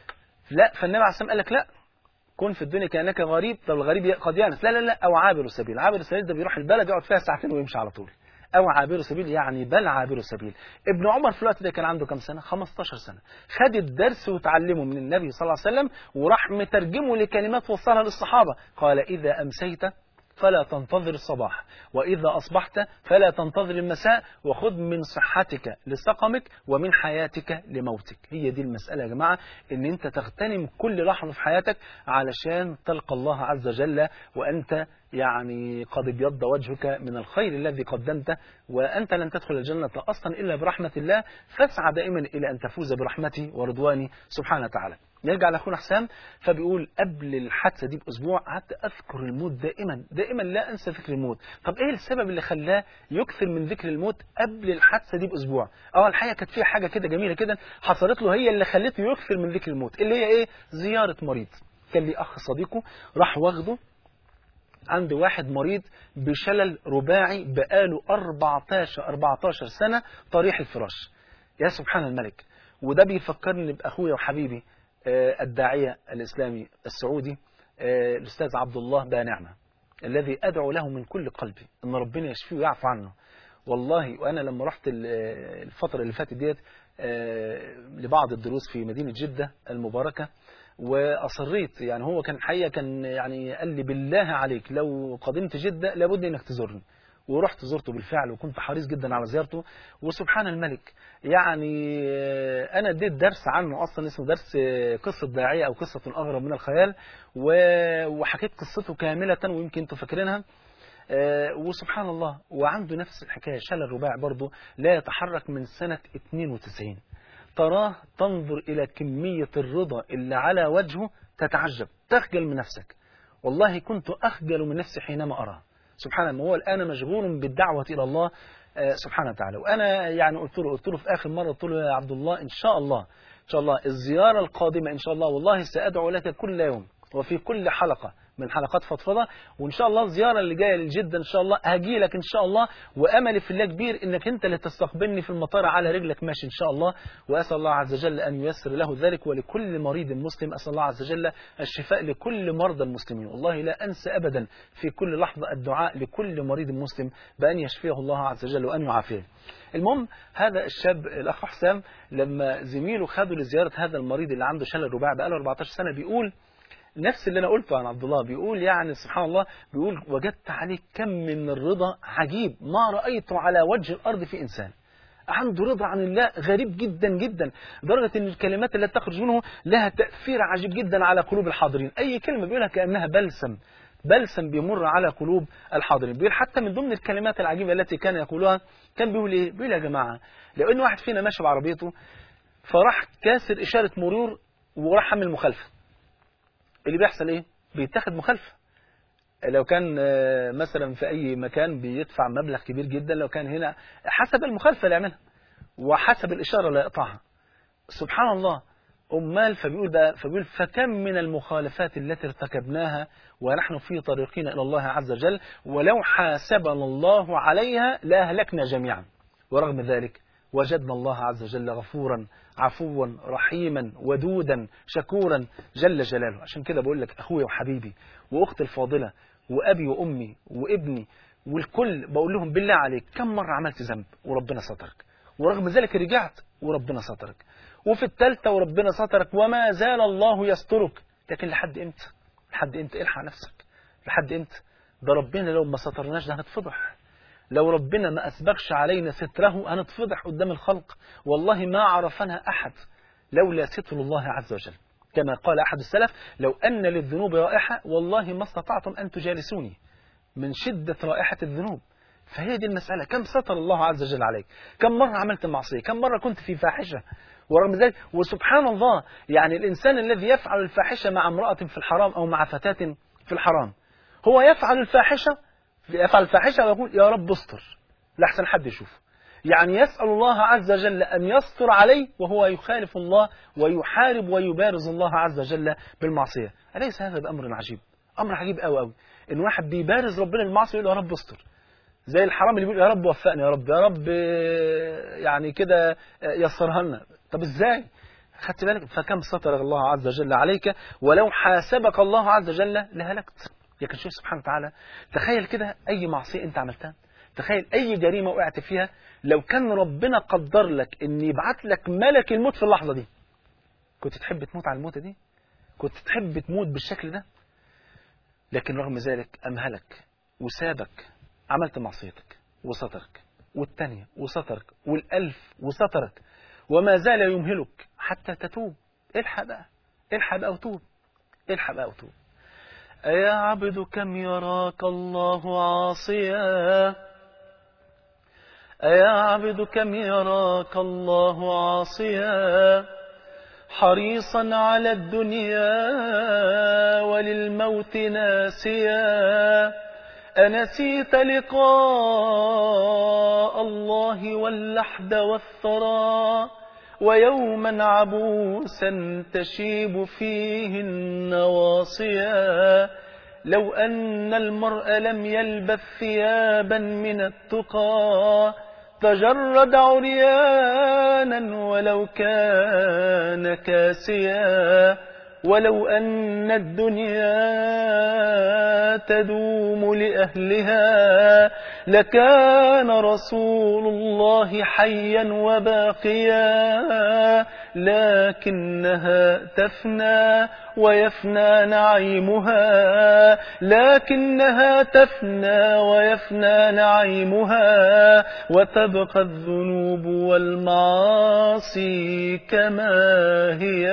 لا فالنبي عليه الصلاه قال لك لا كن في الدنيا كانك غريب طب الغريب قد يانس لا لا لا او عابر سبيل عابر السبيل ده بيروح البلد يقعد فيها ساعتين ويمشي على طول او عابر سبيل يعني بل عابر سبيل ابن عمر في الوقت ده كان عنده كام سنه 15 سنه خد الدرس وتعلمه من النبي صلى الله عليه وسلم وراح مترجمه لكلمات وصلها للصحابه قال اذا امسيت فلا تنتظر الصباح وإذا أصبحت فلا تنتظر المساء وخذ من صحتك لسقمك ومن حياتك لموتك هي دي المسألة يا جماعة ان انت تغتنم كل لحظة في حياتك علشان تلقى الله عز وجل وأنت يعني قد ابيض وجهك من الخير الذي قدمته وأنت لن تدخل الجنة أصلا إلا برحمة الله فاسعى دائما إلى أن تفوز برحمته ورضوانه سبحانه وتعالى نرجع لاخونا حسام فبيقول قبل الحادثه دي باسبوع قعدت اذكر الموت دائما دائما لا انسى ذكر الموت طب ايه السبب اللي خلاه يكثر من ذكر الموت قبل الحادثه دي باسبوع اه الحقيقه كانت فيها حاجه كده جميله كده حصلت له هي اللي خلته يكثر من ذكر الموت اللي هي ايه زياره مريض كان لي اخ صديقه راح واخده عند واحد مريض بشلل رباعي بقاله 14 14 سنه طريح الفراش يا سبحان الملك وده بيفكرني باخويا وحبيبي الداعية الإسلامي السعودي الأستاذ عبد الله بقى نعمة الذي أدعو له من كل قلبي أن ربنا يشفيه ويعفو عنه والله وأنا لما رحت الفترة اللي فاتت ديت لبعض الدروس في مدينة جدة المباركة واصريت يعني هو كان الحقيقه كان يعني قال لي بالله عليك لو قدمت جده لابد انك تزورني ورحت زرته بالفعل وكنت حريص جدا على زيارته وسبحان الملك يعني انا اديت درس عنه اصلا اسمه درس قصه داعيه او قصه اغرب من الخيال وحكيت قصته كامله ويمكن انتم فاكرينها وسبحان الله وعنده نفس الحكايه شلل رباع برضه لا يتحرك من سنه 92 تراه تنظر إلى كمية الرضا اللي على وجهه تتعجب تخجل من نفسك والله كنت أخجل من نفسي حينما أراه سبحان الله هو الآن مشغول بالدعوة إلى الله سبحانه وتعالى وأنا يعني قلت له قلت له في آخر مرة قلت له يا عبد الله إن شاء الله إن شاء الله الزيارة القادمة إن شاء الله والله سأدعو لك كل يوم وفي كل حلقة من حلقات فضفضة وإن شاء الله الزيارة اللي جاية للجدة إن شاء الله هاجي لك إن شاء الله وأملي في الله كبير إنك أنت اللي تستقبلني في المطار على رجلك ماشي إن شاء الله وأسأل الله عز وجل أن ييسر له ذلك ولكل مريض مسلم أسأل الله عز وجل الشفاء لكل مرضى المسلمين والله لا أنسى أبدا في كل لحظة الدعاء لكل مريض مسلم بأن يشفيه الله عز وجل وأن يعافيه المهم هذا الشاب الأخ حسام لما زميله خده لزيارة هذا المريض اللي عنده شلل رباعي بقاله 14 سنة بيقول نفس اللي انا قلته عن عبد الله بيقول يعني سبحان الله بيقول وجدت عليه كم من الرضا عجيب ما رأيته على وجه الأرض في إنسان عنده رضا عن الله غريب جدا جدا لدرجة ان الكلمات التي تخرج منه لها تأثير عجيب جدا على قلوب الحاضرين اي كلمة بيقولها كأنها بلسم بلسم بيمر على قلوب الحاضرين بيقول حتى من ضمن الكلمات العجيبة التي كان يقولها كان بيقول ايه بيقول يا جماعة لو ان واحد فينا ماشي بعربيته فراح كاسر إشارة مرور وراح حمل مخالفة اللي بيحصل ايه بيتاخد مخالفة لو كان مثلا في اي مكان بيدفع مبلغ كبير جدا لو كان هنا حسب المخالفة اللي يعملها وحسب الاشارة اللي يقطعها سبحان الله امال فبيقول بقى فبيقول فكم من المخالفات التي ارتكبناها ونحن في طريقنا الى الله عز وجل ولو حاسبنا الله عليها لاهلكنا جميعا ورغم ذلك وجدنا الله عز وجل غفورا عفوا رحيما ودودا شكورا جل جلاله عشان كده بقول لك أخويا وحبيبي وأختي الفاضلة وأبي وأمي وابني والكل بقول لهم بالله عليك كم مرة عملت ذنب وربنا سترك ورغم ذلك رجعت وربنا سترك وفي الثالثة وربنا سترك وما زال الله يسترك لكن لحد امتى لحد امتى الحق نفسك لحد امتى ده ربنا لو ما سترناش ده هنتفضح لو ربنا ما أسبغش علينا ستره هنتفضح قدام الخلق والله ما عرفنا أحد لولا ستر الله عز وجل كما قال أحد السلف لو أن للذنوب رائحة والله ما استطعتم أن تجالسوني من شدة رائحة الذنوب فهي دي المسألة كم ستر الله عز وجل عليك كم مرة عملت معصية كم مرة كنت في فاحشة ورغم ذلك وسبحان الله يعني الإنسان الذي يفعل الفاحشة مع امرأة في الحرام أو مع فتاة في الحرام هو يفعل الفاحشة يفعل الفاحشة ويقول يا رب استر لحسن حد يشوف يعني يسأل الله عز وجل أن يستر عليه وهو يخالف الله ويحارب ويبارز الله عز وجل بالمعصية أليس هذا بأمر عجيب أمر عجيب أوي أوي إن واحد بيبارز ربنا بالمعصية يقول يا رب استر زي الحرام اللي بيقول يا رب وفقني يا رب يا رب يعني كده يسرها لنا طب ازاي خدت بالك فكم ستر الله عز وجل عليك ولو حاسبك الله عز وجل لهلكت لكن شوف سبحانه وتعالى تخيل كده أي معصية أنت عملتها تخيل أي جريمة وقعت فيها لو كان ربنا قدر لك أن يبعت لك ملك الموت في اللحظة دي كنت تحب تموت على الموتة دي كنت تحب تموت بالشكل ده لكن رغم ذلك أمهلك وسابك عملت معصيتك وسترك والتانية وسترك والألف وسترك وما زال يمهلك حتى تتوب الحق بقى الحق بقى وتوب الحق بقى وتوب أيا عبد كم يراك الله عاصيا أيا عبد كم يراك الله عاصيا حريصا على الدنيا وللموت ناسيا أنسيت لقاء الله واللحد والثرى ويوما عبوسا تشيب فيه النواصيا لو أن المرء لم يلبث ثيابا من التقى تجرد عريانا ولو كان كاسيا ولو أن الدنيا تدوم لأهلها لكان رسول الله حيا وباقيا لكنها تفنى ويفنى نعيمها لكنها تفنى ويفنى نعيمها وتبقى الذنوب والمعاصي كما هي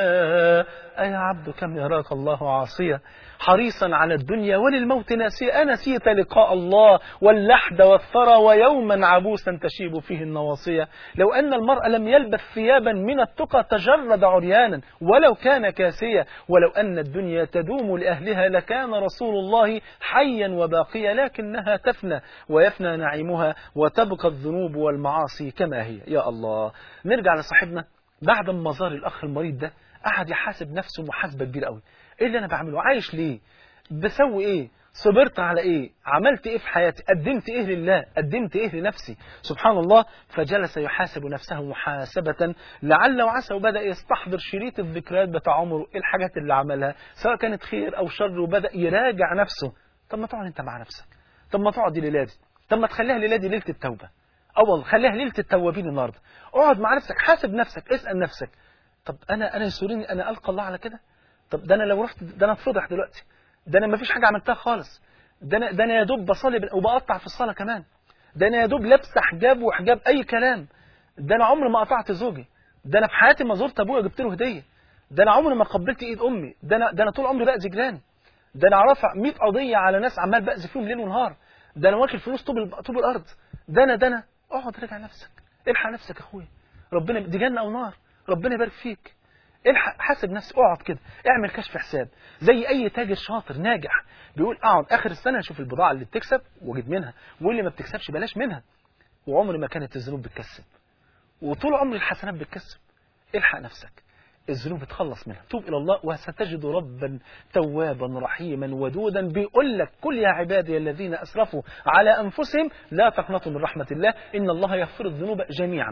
أي عبد كم يراك الله عاصيا حريصا على الدنيا وللموت ناسيا أنسيت لقاء الله واللحد والثرى ويوما عبوسا تشيب فيه النواصية لو أن المرء لم يلبث ثيابا من التقى تجرد عريانا ولو كان كاسيا ولو أن الدنيا تدوم لأهلها لكان رسول الله حيا وباقيا لكنها تفنى ويفنى نعيمها وتبقى الذنوب والمعاصي كما هي يا الله نرجع لصاحبنا بعد ما زار الأخ المريض ده قعد يحاسب نفسه محاسبة كبيرة قوي ايه اللي انا بعمله عايش ليه بسوي ايه صبرت على ايه عملت ايه في حياتي قدمت ايه لله قدمت ايه لنفسي سبحان الله فجلس يحاسب نفسه محاسبة لعل وعسى وبدأ يستحضر شريط الذكريات بتاع عمره ايه الحاجات اللي عملها سواء كانت خير او شر وبدأ يراجع نفسه طب ما تقعد انت مع نفسك طب ما تقعد ليلة دي طب ما تخليها ليلة دي ليلة التوبة اول خليها ليلة التوابين النهارده اقعد مع نفسك حاسب نفسك اسأل نفسك طب انا انا يسورني انا القى الله على كده طب ده انا لو رحت ده انا اتفضح دلوقتي ده انا ما فيش حاجه عملتها خالص ده انا ده انا يا دوب بصلي وبقطع في الصلاه كمان ده انا يا دوب لابسه حجاب وحجاب اي كلام ده انا عمري ما قطعت زوجي ده انا في حياتي ما زرت ابويا جبت له هديه ده انا عمري ما قبلت ايد امي ده انا ده انا طول عمري باذي جيراني ده انا رافع 100 قضيه على ناس عمال باذي فيهم ليل ونهار ده انا واكل فلوس طوب طوب الارض ده انا ده انا اقعد راجع نفسك الحق نفسك يا اخويا ربنا دي جنه او نار ربنا يبارك فيك الحق حاسب نفسك اقعد كده اعمل كشف حساب زي اي تاجر شاطر ناجح بيقول اقعد اخر السنه اشوف البضاعه اللي بتكسب واجيب منها واللي ما بتكسبش بلاش منها وعمر ما كانت الذنوب بتكسب وطول عمر الحسنات بتكسب الحق نفسك الذنوب تخلص منها توب إلى الله وستجد ربا توابا رحيما ودودا بيقول لك كل يا عبادي الذين أسرفوا على أنفسهم لا تقنطوا من رحمة الله إن الله يغفر الذنوب جميعا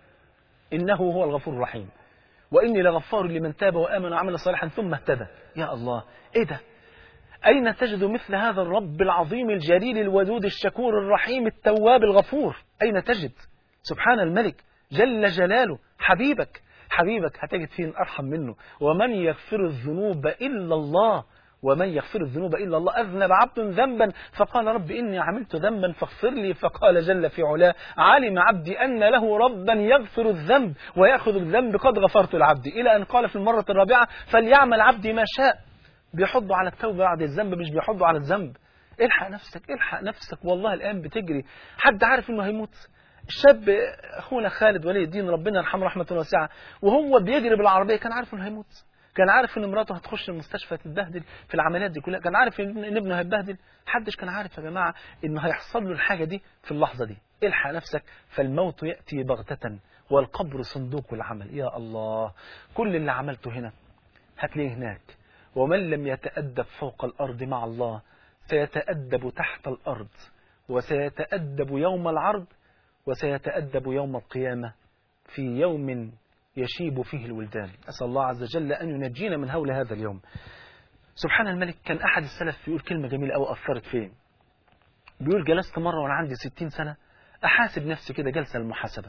إنه هو الغفور الرحيم وإني لغفار لمن تاب وآمن وعمل صالحا ثم اهتدى يا الله إيه ده أين تجد مثل هذا الرب العظيم الجليل الودود الشكور الرحيم التواب الغفور أين تجد سبحان الملك جل جلاله حبيبك حبيبك هتجد فين أرحم منه ومن يغفر الذنوب إلا الله ومن يغفر الذنوب إلا الله أذنب عبد ذنبا فقال رب إني عملت ذنبا فاغفر لي فقال جل في علاه علم عبدي أن له ربا يغفر الذنب ويأخذ الذنب قد غفرت العبد إلى أن قال في المرة الرابعة فليعمل عبدي ما شاء بيحضوا على التوبة بعد الذنب مش بيحضوا على الذنب الحق نفسك الحق نفسك والله الآن بتجري حد عارف إنه هيموت الشاب أخونا خالد ولي الدين ربنا يرحمه رحمة واسعة وهو بيجري بالعربية كان عارف إنه هيموت كان عارف ان مراته هتخش المستشفى تتبهدل في العمليات دي كلها كان عارف ان ابنه هيتبهدل محدش كان عارف يا جماعه انه هيحصل له الحاجه دي في اللحظه دي الحق نفسك فالموت ياتي بغته والقبر صندوق العمل يا الله كل اللي عملته هنا هتلاقيه هناك ومن لم يتأدب فوق الأرض مع الله سيتأدب تحت الأرض وسيتأدب يوم العرض وسيتأدب يوم القيامة في يوم يشيب فيه الولدان أسأل الله عز وجل أن ينجينا من هول هذا اليوم سبحان الملك كان أحد السلف بيقول كلمة جميلة أو أثرت فيه بيقول جلست مرة وأنا عندي ستين سنة أحاسب نفسي كده جلسة المحاسبة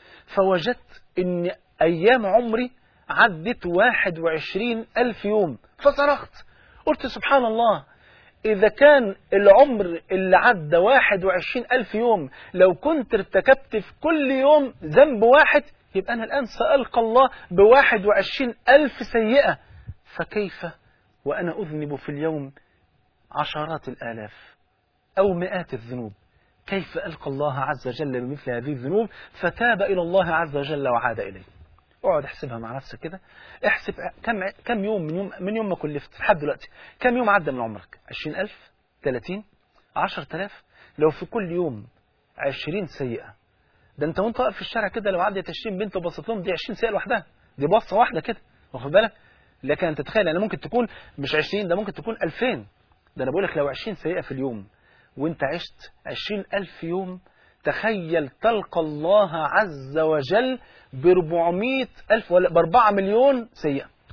فوجدت أن أيام عمري عدت واحد وعشرين ألف يوم فصرخت قلت سبحان الله إذا كان العمر اللي عدى واحد وعشرين ألف يوم لو كنت ارتكبت في كل يوم ذنب واحد يبقى أنا الآن سألقى الله بواحد وعشرين ألف سيئة فكيف وأنا أذنب في اليوم عشرات الآلاف أو مئات الذنوب كيف ألقى الله عز وجل بمثل هذه الذنوب فتاب إلى الله عز وجل وعاد إليه اقعد احسبها مع نفسك كده احسب كم كم يوم من يوم من يوم ما كلفت لحد دلوقتي كم يوم عدى من عمرك 20000 30 10000 لو في كل يوم 20 سيئة ده انت وانت واقف في الشارع كده لو عدت 20 بنت وبصيت لهم دي 20 سيئة لوحدها دي بصة واحدة كده واخد بالك لكن انت تتخيل يعني ممكن تكون مش 20 ده ممكن تكون 2000 ده انا بقول لك لو 20 سيئة في اليوم وانت عشت 20000 يوم تخيل تلقى الله عز وجل ب 400 ألف ولا ب 4 مليون سيئة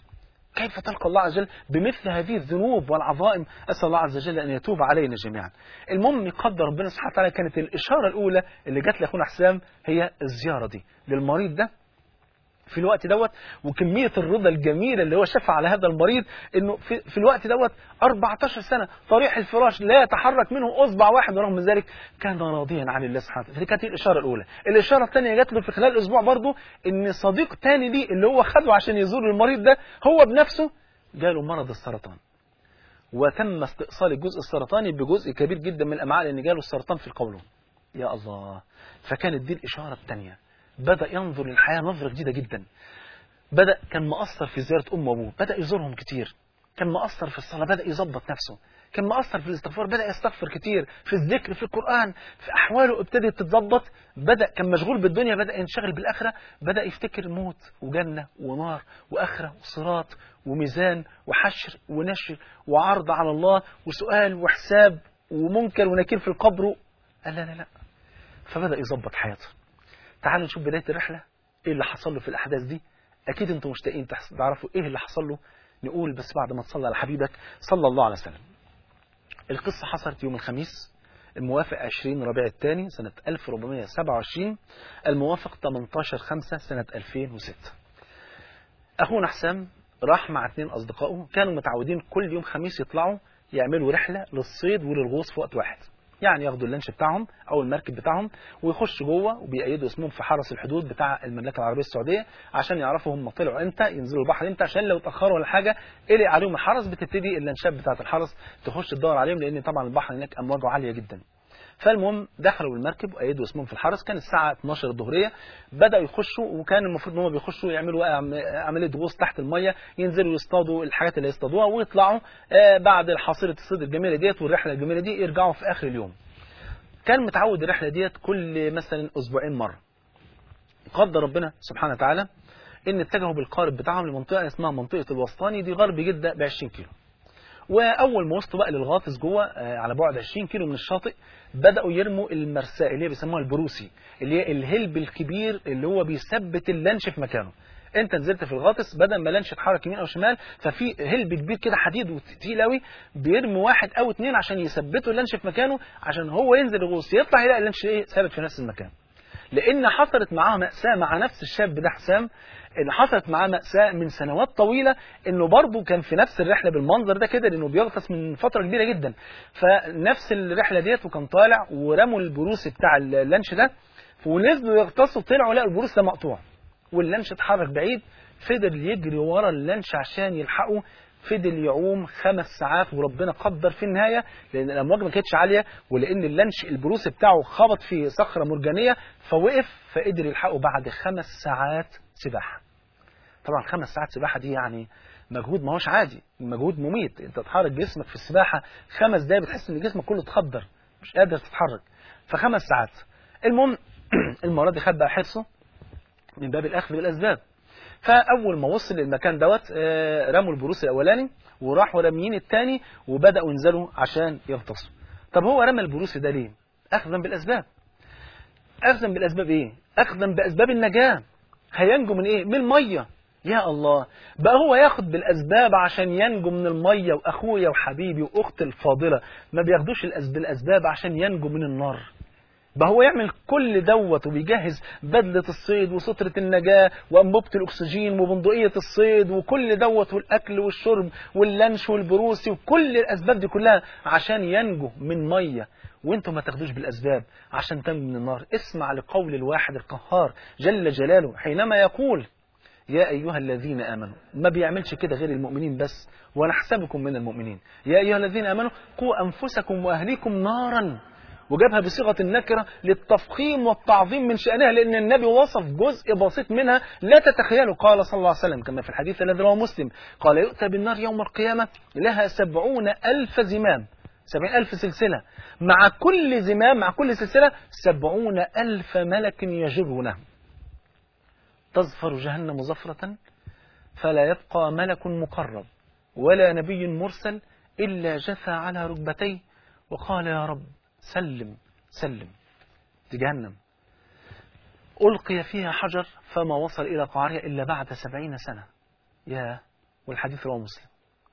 كيف تلقى الله عز وجل بمثل هذه الذنوب والعظائم أسأل الله عز وجل أن يتوب علينا جميعا المهم يقدر ربنا سبحانه وتعالى كانت الإشارة الأولى اللي جات لأخونا حسام هي الزيارة دي للمريض ده في الوقت دوت وكمية الرضا الجميلة اللي هو شافها على هذا المريض انه في, في الوقت دوت 14 سنة طريح الفراش لا يتحرك منه اصبع واحد ورغم ذلك كان راضيا عن الله سبحانه وتعالى كانت الاشارة الاولى الاشارة الثانية جات له في خلال اسبوع برضه ان صديق تاني ليه اللي هو خده عشان يزور المريض ده هو بنفسه جاله مرض السرطان وتم استئصال الجزء السرطاني بجزء كبير جدا من الامعاء لان جاله السرطان في القولون يا الله فكانت دي الاشارة الثانية بدأ ينظر للحياة نظرة جديدة جدا بدأ كان مقصر في زيارة أم وأبوه بدأ يزورهم كتير كان مقصر في الصلاة بدأ يظبط نفسه كان مقصر في الاستغفار بدأ يستغفر كتير في الذكر في القرآن في أحواله ابتدت تتظبط بدأ كان مشغول بالدنيا بدأ ينشغل بالآخرة بدأ يفتكر موت وجنة ونار وآخرة وصراط وميزان وحشر ونشر وعرض على الله وسؤال وحساب ومنكر ونكير في القبر قال لا لا لا فبدأ يظبط حياته تعالوا نشوف بداية الرحلة ايه اللي حصل له في الأحداث دي أكيد أنتم مشتاقين تعرفوا ايه اللي حصل له نقول بس بعد ما تصلى على حبيبك صلى الله عليه وسلم القصة حصلت يوم الخميس الموافق 20 ربيع الثاني سنة 1427 الموافق 18 5 سنة 2006 أخونا حسام راح مع اثنين أصدقائه كانوا متعودين كل يوم خميس يطلعوا يعملوا رحلة للصيد وللغوص في وقت واحد يعني ياخدوا اللانش بتاعهم او المركب بتاعهم ويخشوا جوه وبيأيدوا اسمهم في حرس الحدود بتاع المملكه العربيه السعوديه عشان يعرفوا هم طلعوا امتى ينزلوا البحر امتى عشان لو اتاخروا ولا حاجه قلق عليهم الحرس بتبتدي اللانشات بتاعه الحرس تخش تدور عليهم لان طبعا البحر هناك امواجه عاليه جدا فالمهم دخلوا بالمركب وايدوا اسمهم في الحرس كان الساعه 12 الظهريه بداوا يخشوا وكان المفروض ان هم بيخشوا يعملوا عمليه غوص تحت الميه ينزلوا يصطادوا الحاجات اللي يصطادوها ويطلعوا بعد حصيله الصيد الجميله ديت والرحله الجميله دي يرجعوا في اخر اليوم كان متعود الرحلة ديت كل مثلا أسبوعين مرة قدر ربنا سبحانه وتعالى إن اتجهوا بالقارب بتاعهم لمنطقة اسمها منطقة الوسطاني دي غرب جدة ب 20 كيلو وأول ما وصلوا بقى للغاطس جوه على بعد 20 كيلو من الشاطئ بدأوا يرموا المرساة اللي هي بيسموها البروسي اللي هي الهلب الكبير اللي هو بيثبت اللانش في مكانه انت نزلت في الغاطس بدل ما لانش يتحرك يمين او شمال ففي هلب كبير كده حديد وتقيل قوي بيرمي واحد او اتنين عشان يثبتوا اللانش في مكانه عشان هو ينزل يغوص يطلع يلاقي اللانش ايه ثابت في نفس المكان لان حصلت معاه مأساة مع نفس الشاب ده حسام ان حصلت معاه مأساة من سنوات طويلة انه برضه كان في نفس الرحلة بالمنظر ده كده لانه بيغطس من فترة كبيرة جدا فنفس الرحلة ديت وكان طالع ورموا البروس بتاع اللانش ده ونزلوا يغطسوا طلعوا لقوا البروس ده مقطوع واللانش اتحرك بعيد فضل يجري ورا اللانش عشان يلحقه فضل يعوم خمس ساعات وربنا قدر في النهاية لأن الأمواج ما كانتش عالية ولأن اللانش البروس بتاعه خبط في صخرة مرجانية فوقف فقدر يلحقه بعد خمس ساعات سباحة طبعا خمس ساعات سباحة دي يعني مجهود ما هوش عادي مجهود مميت انت تحرك جسمك في السباحة خمس دقايق بتحس ان جسمك كله اتخدر مش قادر تتحرك فخمس ساعات المهم المرة دي خد بقى حرصه من باب الأخذ بالأسباب فأول ما وصل للمكان دوت رموا البروس الأولاني وراحوا راميين الثاني وبدأوا ينزلوا عشان يغطسوا طب هو رمى البروس ده ليه؟ أخذا بالأسباب أخذا بالأسباب إيه؟ أخذا بأسباب النجاة هينجو من إيه؟ من المية يا الله بقى هو ياخد بالأسباب عشان ينجو من المية وأخويا وحبيبي وأختي الفاضلة ما بياخدوش بالأسباب عشان ينجو من النار بقى هو يعمل كل دوت وبيجهز بدلة الصيد وسترة النجاة وأنبوبة الأكسجين وبندقية الصيد وكل دوت والأكل والشرب واللانش والبروسي وكل الأسباب دي كلها عشان ينجو من مية وانتم ما تاخدوش بالأسباب عشان تنجو من النار اسمع لقول الواحد القهار جل جلاله حينما يقول يا أيها الذين آمنوا ما بيعملش كده غير المؤمنين بس ونحسبكم من المؤمنين يا أيها الذين آمنوا قوا أنفسكم وأهليكم نارا وجابها بصيغة النكرة للتفخيم والتعظيم من شأنها لأن النبي وصف جزء بسيط منها لا تتخيله قال صلى الله عليه وسلم كما في الحديث الذي رواه مسلم قال يؤتى بالنار يوم القيامة لها سبعون ألف زمام سبعين ألف سلسلة مع كل زمام مع كل سلسلة سبعون ألف ملك يجرونه تظفر جهنم زفرة فلا يبقى ملك مقرب ولا نبي مرسل إلا جثى على ركبتيه وقال يا رب سلم سلم دي جهنم ألقي فيها حجر فما وصل إلى قعرها إلا بعد سبعين سنة يا والحديث رواه مسلم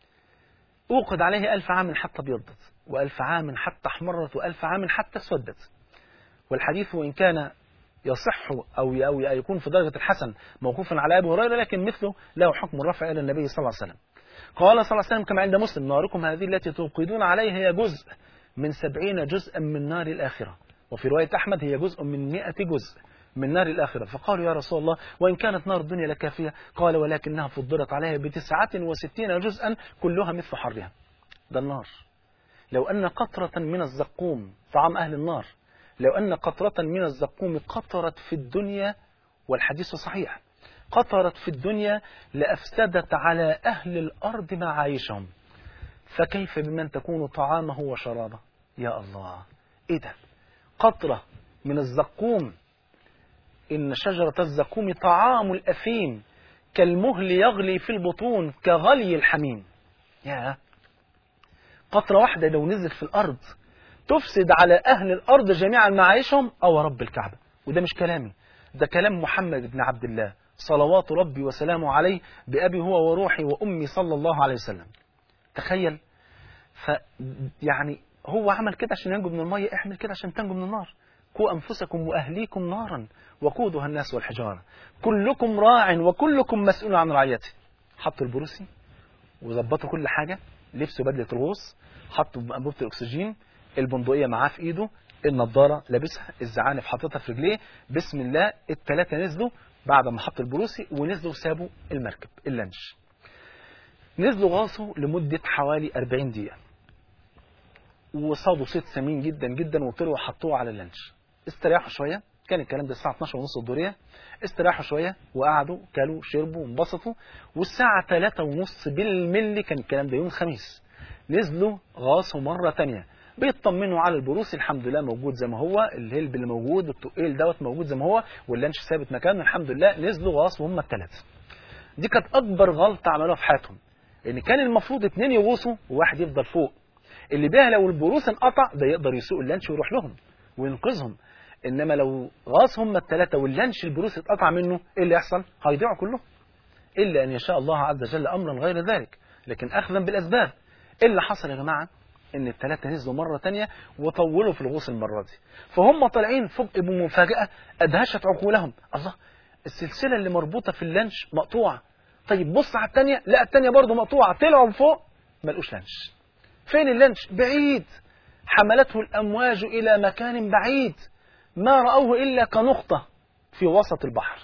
أوقد عليه ألف عام حتى ابيضت وألف عام حتى احمرت وألف عام حتى اسودت والحديث وإن كان يصح أو أو يكون في درجة الحسن موقوفا على أبي هريرة لكن مثله له حكم الرفع إلى النبي صلى الله عليه وسلم قال صلى الله عليه وسلم كما عند مسلم ناركم هذه التي توقدون عليها هي جزء من سبعين جزءا من نار الآخرة وفي رواية أحمد هي جزء من مئة جزء من نار الآخرة فقالوا يا رسول الله وإن كانت نار الدنيا لكافية قال ولكنها فضلت عليها بتسعة وستين جزءا كلها مثل حرها ده النار لو أن قطرة من الزقوم طعام أهل النار لو أن قطرة من الزقوم قطرت في الدنيا والحديث صحيح قطرت في الدنيا لأفسدت على أهل الأرض معايشهم فكيف بمن تكون طعامه وشرابه يا الله إيه ده قطرة من الزقوم إن شجرة الزقوم طعام الأثيم كالمهل يغلي في البطون كغلي الحميم يا قطرة واحدة لو نزلت في الأرض تفسد على أهل الأرض جميعا معايشهم أو رب الكعبة وده مش كلامي ده كلام محمد بن عبد الله صلوات ربي وسلامه عليه بأبي هو وروحي وأمي صلى الله عليه وسلم تخيل ف يعني هو عمل كده عشان ينجو من المية اعمل كده عشان تنجو من النار قوا أنفسكم وأهليكم نارا وقودها الناس والحجارة كلكم راع وكلكم مسؤول عن رعيته حطوا البروسي وظبطوا كل حاجة لبسوا بدلة الغوص حطوا أنبوبة الأكسجين البندقية معاه في إيده النضارة لابسها الزعانف حاططها في رجليه بسم الله الثلاثة نزلوا بعد ما حط البروسي ونزلوا سابوا المركب اللانش نزلوا غاصوا لمدة حوالي 40 دقيقة وصادوا صيد ثمين جدا جدا وطلعوا حطوه على اللانش استريحوا شوية كان الكلام ده الساعة 12 ونص الظهرية استراحوا شوية وقعدوا كلوا شربوا وانبسطوا والساعة 3 ونص بالملي كان الكلام ده يوم الخميس نزلوا غاصوا مرة تانية بيطمنوا على البروس الحمد لله موجود زي ما هو الهلب اللي موجود والتقيل دوت موجود زي ما هو واللانش ثابت مكانه الحمد لله نزلوا غاصوا هم الثلاثة دي كانت أكبر غلطة عملوها في حياتهم ان كان المفروض اتنين يغوصوا وواحد يفضل فوق اللي بيها لو البروس انقطع ده يقدر يسوق اللانش ويروح لهم وينقذهم انما لو غاص هم الثلاثه واللانش البروس اتقطع منه ايه اللي يحصل هيضيعوا كلهم الا ان يشاء الله عز وجل امرا غير ذلك لكن اخذا بالاسباب ايه اللي حصل يا جماعه ان الثلاثه نزلوا مره تانية وطولوا في الغوص المره دي فهم طالعين فوق بمفاجاه ادهشت عقولهم الله السلسله اللي مربوطه في اللانش مقطوعه طيب بص على الثانيه لا الثانيه برضه مقطوعه طلعوا فوق ما لقوش لانش فين اللانش بعيد حملته الامواج الى مكان بعيد ما رأوه إلا كنقطة في وسط البحر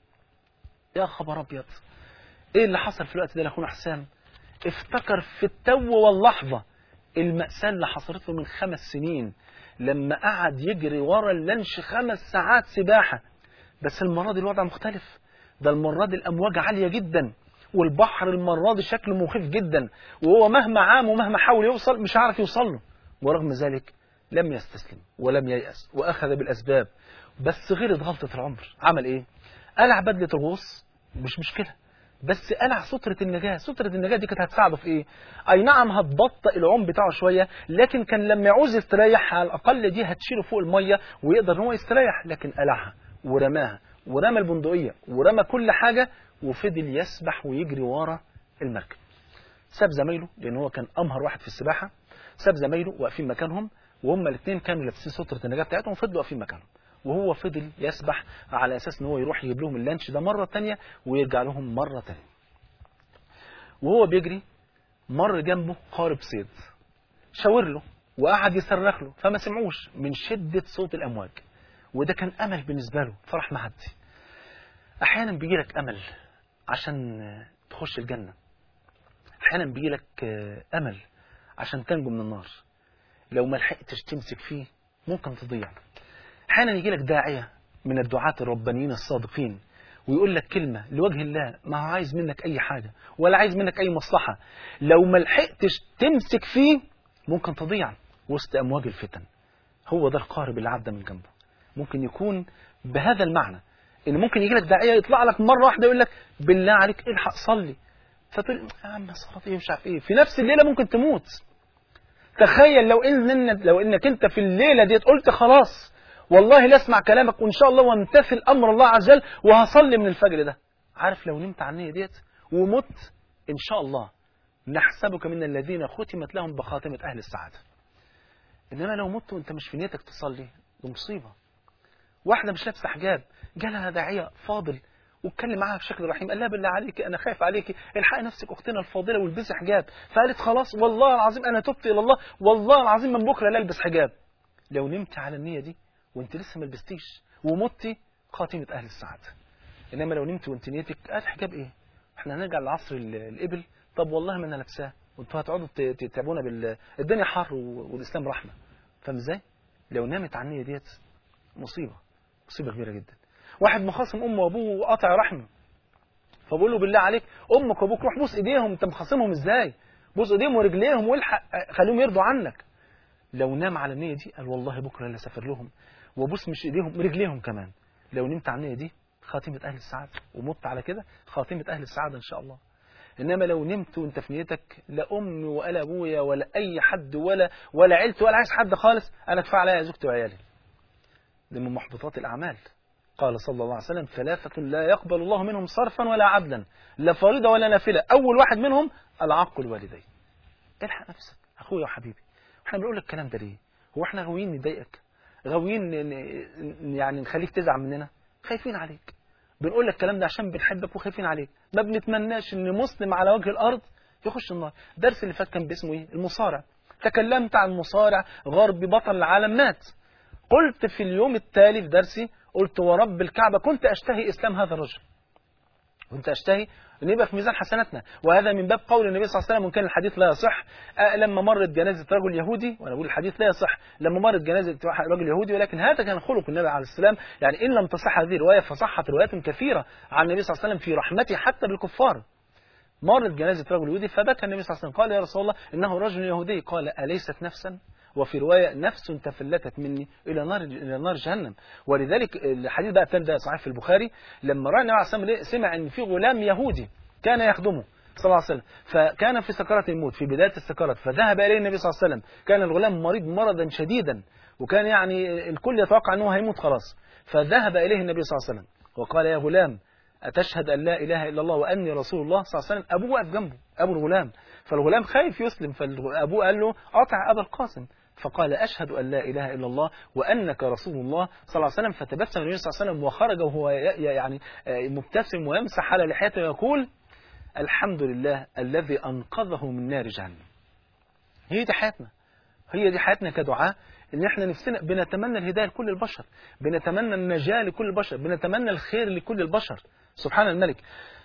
يا خبر أبيض إيه اللي حصل في الوقت ده لأخونا حسام افتكر في التو واللحظة المأساة اللي حصلت له من خمس سنين لما قعد يجري ورا اللانش خمس ساعات سباحة بس المرة دي الوضع مختلف ده المرة دي الأمواج عالية جدا والبحر المرة دي شكله مخيف جدا وهو مهما عام ومهما حاول يوصل مش عارف يوصل له ورغم ذلك لم يستسلم ولم ييأس وأخذ بالأسباب بس غيرت غلطة العمر عمل إيه؟ قلع بدلة الغوص مش مشكلة بس قلع سترة النجاة سترة النجاة دي كانت هتساعده في إيه؟ أي نعم هتبطئ العم بتاعه شوية لكن كان لما يعوز يستريح على الأقل دي هتشيله فوق المية ويقدر إن هو يستريح لكن قلعها ورماها ورمى البندقية ورمى كل حاجة وفضل يسبح ويجري ورا المركب ساب زمايله لأن هو كان أمهر واحد في السباحة ساب زمايله واقفين مكانهم وهم الاثنين كانوا لابسين سترة النجاة بتاعتهم وفضلوا واقفين مكانهم وهو فضل يسبح على اساس ان هو يروح يجيب لهم اللانش ده مره تانية ويرجع لهم مره تانية وهو بيجري مر جنبه قارب صيد شاور له وقعد يصرخ له فما سمعوش من شده صوت الامواج وده كان امل بالنسبه له فرح معدي احيانا بيجي لك امل عشان تخش الجنه احيانا بيجي لك امل عشان تنجو من النار لو ما لحقتش تمسك فيه ممكن تضيع احيانا يجي لك داعيه من الدعاة الربانيين الصادقين ويقول لك كلمة لوجه الله ما هو عايز منك أي حاجة ولا عايز منك أي مصلحة لو ما لحقتش تمسك فيه ممكن تضيع وسط أمواج الفتن هو ده القارب اللي عدى من جنبه ممكن يكون بهذا المعنى إن ممكن يجي لك داعية يطلع لك مرة واحدة يقول لك بالله عليك الحق صلي فتقول يا عم صلاة ايه مش عارف ايه في نفس الليلة ممكن تموت تخيل لو ان لو انك انت في الليله ديت قلت خلاص والله لا اسمع كلامك وان شاء الله وامتثل امر الله عز وجل وهصلي من الفجر ده عارف لو نمت على النيه ديت ومت إن شاء الله نحسبك من الذين ختمت لهم بخاتمة أهل السعادة إنما لو مت وأنت مش في نيتك تصلي دي مصيبة واحدة مش لابسة حجاب جالها داعية فاضل واتكلم معاها بشكل رحيم قال لها بالله عليك انا خايف عليك الحقي نفسك اختنا الفاضله والبسي حجاب فقالت خلاص والله العظيم انا تبت الى الله والله العظيم من بكره لا البس حجاب لو نمت على النيه دي وانت لسه ما لبستيش ومتي خاتمه اهل السعاده انما لو نمت وانت نيتك قال حجاب ايه احنا هنرجع لعصر ال- الابل طب والله ما انا لابساه وانتوا هتقعدوا ت- تتعبونا بال الدنيا حر و- والاسلام رحمه فاهم ازاي لو نامت على النيه ديت مصيبه مصيبه كبيره جدا واحد مخاصم امه وابوه وقاطع رحمه فبقول له بالله عليك امك وابوك روح بوس ايديهم انت مخاصمهم ازاي بوس ايديهم ورجليهم والحق خليهم يرضوا عنك لو نام على النيه دي قال والله بكره لا اسافر لهم وابوس مش ايديهم رجليهم كمان لو نمت على النيه دي خاتمه اهل السعاده ومت على كده خاتمه اهل السعاده ان شاء الله انما لو نمت وانت في نيتك لا امي ولا ابويا ولا اي حد ولا ولا عيلتي ولا عايز حد خالص انا كفايه عليا زوجتي وعيالي دي من محبطات الاعمال قال صلى الله عليه وسلم ثلاثة لا يقبل الله منهم صرفا ولا عدلا لا فريضة ولا نافلة أول واحد منهم العق الوالدين الحق نفسك أخويا وحبيبي احنا بنقول لك الكلام ده ليه هو احنا غاويين نضايقك غاويين ن- ن- يعني نخليك تزعل مننا خايفين عليك بنقول لك الكلام ده عشان بنحبك وخايفين عليك ما بنتمناش ان مسلم على وجه الارض يخش النار الدرس اللي فات كان باسمه ايه المصارع تكلمت عن مصارع غربي بطل العالم مات قلت في اليوم التالي في درسي قلت ورب الكعبة كنت أشتهي إسلام هذا الرجل كنت أشتهي أن يبقى في ميزان حسناتنا وهذا من باب قول النبي صلى الله عليه وسلم وإن كان الحديث لا يصح آه، لما مرت جنازة رجل يهودي وأنا بقول الحديث لا يصح لما مرت جنازة رجل يهودي ولكن هذا كان خلق النبي عليه السلام يعني إن لم تصح هذه الرواية فصحت روايات كثيرة عن النبي صلى الله عليه وسلم في رحمته حتى بالكفار مرت جنازة رجل يهودي فبكى النبي صلى الله عليه وسلم قال يا رسول الله إنه رجل يهودي قال أليست نفسا وفي رواية نفس تفلتت مني إلى نار إلى نار جهنم ولذلك الحديث بقى الثاني ده صحيح في البخاري لما رأى النبي عليه الصلاة والسلام سمع إن في غلام يهودي كان يخدمه صلى الله عليه وسلم فكان في سكرات الموت في بداية السكرات فذهب إليه النبي صلى الله عليه وسلم كان الغلام مريض مرضا شديدا وكان يعني الكل يتوقع أنه هيموت خلاص فذهب إليه النبي صلى الله عليه وسلم وقال يا غلام أتشهد أن لا إله إلا الله وأني رسول الله صلى الله عليه وسلم أبوه واقف جنبه أبو الغلام فالغلام خايف يسلم فأبوه قال له أطع أبا القاسم فقال أشهد أن لا إله إلا الله وأنك رسول الله صلى الله عليه وسلم فتبسم النبي صلى الله عليه وسلم وخرج وهو ي- يعني آه، مبتسم ويمسح على لحيته ويقول الحمد لله الذي أنقذه من نار جهنم هي دي حياتنا هي دي حياتنا كدعاء ان احنا نفسنا بنتمنى الهدايه لكل البشر بنتمنى النجاه لكل البشر بنتمنى الخير لكل البشر سبحان الملك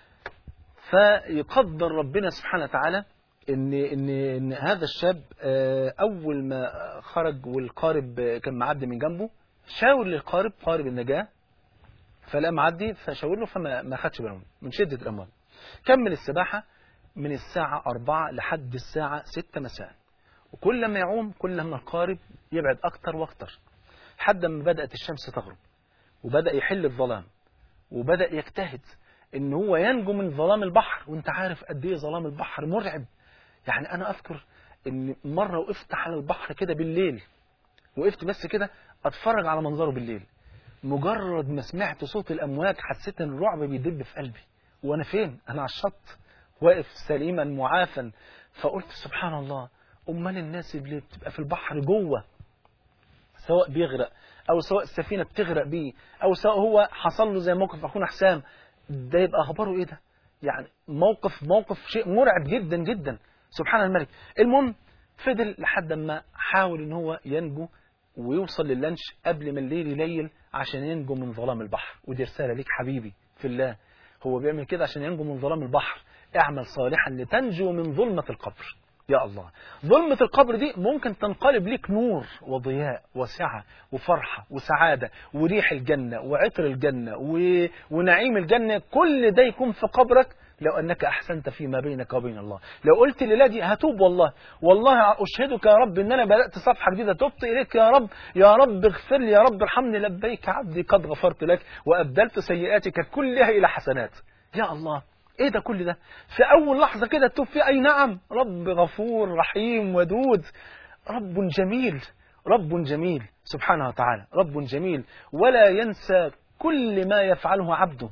فيقدر ربنا سبحانه وتعالى ان ان ان هذا الشاب آه، اول ما خرج والقارب آه، كان معدي من جنبه شاور للقارب قارب النجاه فلقى معدي فشاور له فما ما خدش باله من شده الاموال كمل السباحه من الساعه 4 لحد الساعه 6 مساء وكل ما يعوم كل ما القارب يبعد اكتر واكتر لحد ما بدات الشمس تغرب وبدا يحل الظلام وبدا يجتهد ان هو ينجو من ظلام البحر وانت عارف قد ايه ظلام البحر مرعب يعني انا اذكر ان مره وقفت على البحر كده بالليل وقفت بس كده اتفرج على منظره بالليل مجرد ما سمعت صوت الامواج حسيت ان الرعب بيدب في قلبي وانا فين انا على الشط واقف سليما معافا فقلت سبحان الله امال الناس اللي بتبقى في البحر جوه سواء بيغرق او سواء السفينه بتغرق بيه او سواء هو حصل له زي موقف اخونا حسام ده يبقى اخباره ايه ده يعني موقف موقف شيء مرعب جدا جدا سبحان الملك المهم فضل لحد ما حاول ان هو ينجو ويوصل لللانش قبل ما الليل يليل عشان ينجو من ظلام البحر ودي رساله ليك حبيبي في الله هو بيعمل كده عشان ينجو من ظلام البحر اعمل صالحا لتنجو من ظلمه القبر يا الله ظلمة القبر دي ممكن تنقلب لك نور وضياء وسعة وفرحة وسعادة وريح الجنة وعطر الجنة و... ونعيم الجنة كل ده يكون في قبرك لو أنك أحسنت فيما بينك وبين الله لو قلت للادي هتوب والله والله أشهدك يا رب إن أنا بدأت صفحة جديدة تبت إليك يا رب يا رب اغفر لي يا رب ارحمني لبيك عبدي قد غفرت لك وأبدلت سيئاتك كلها إلى حسنات يا الله ايه ده كل ده في اول لحظه كده تتوب فيها اي نعم رب غفور رحيم ودود رب جميل رب جميل سبحانه وتعالى رب جميل ولا ينسى كل ما يفعله عبده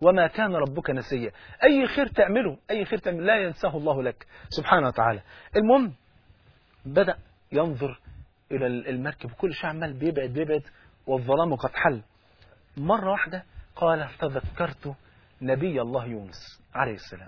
وما كان ربك نسيا أي خير تعمله أي خير تعمله لا ينساه الله لك سبحانه وتعالى المهم بدأ ينظر إلى المركب كل شيء عمال بيبعد بيبعد والظلام قد حل مرة واحدة قال تذكرت نبي الله يونس عليه السلام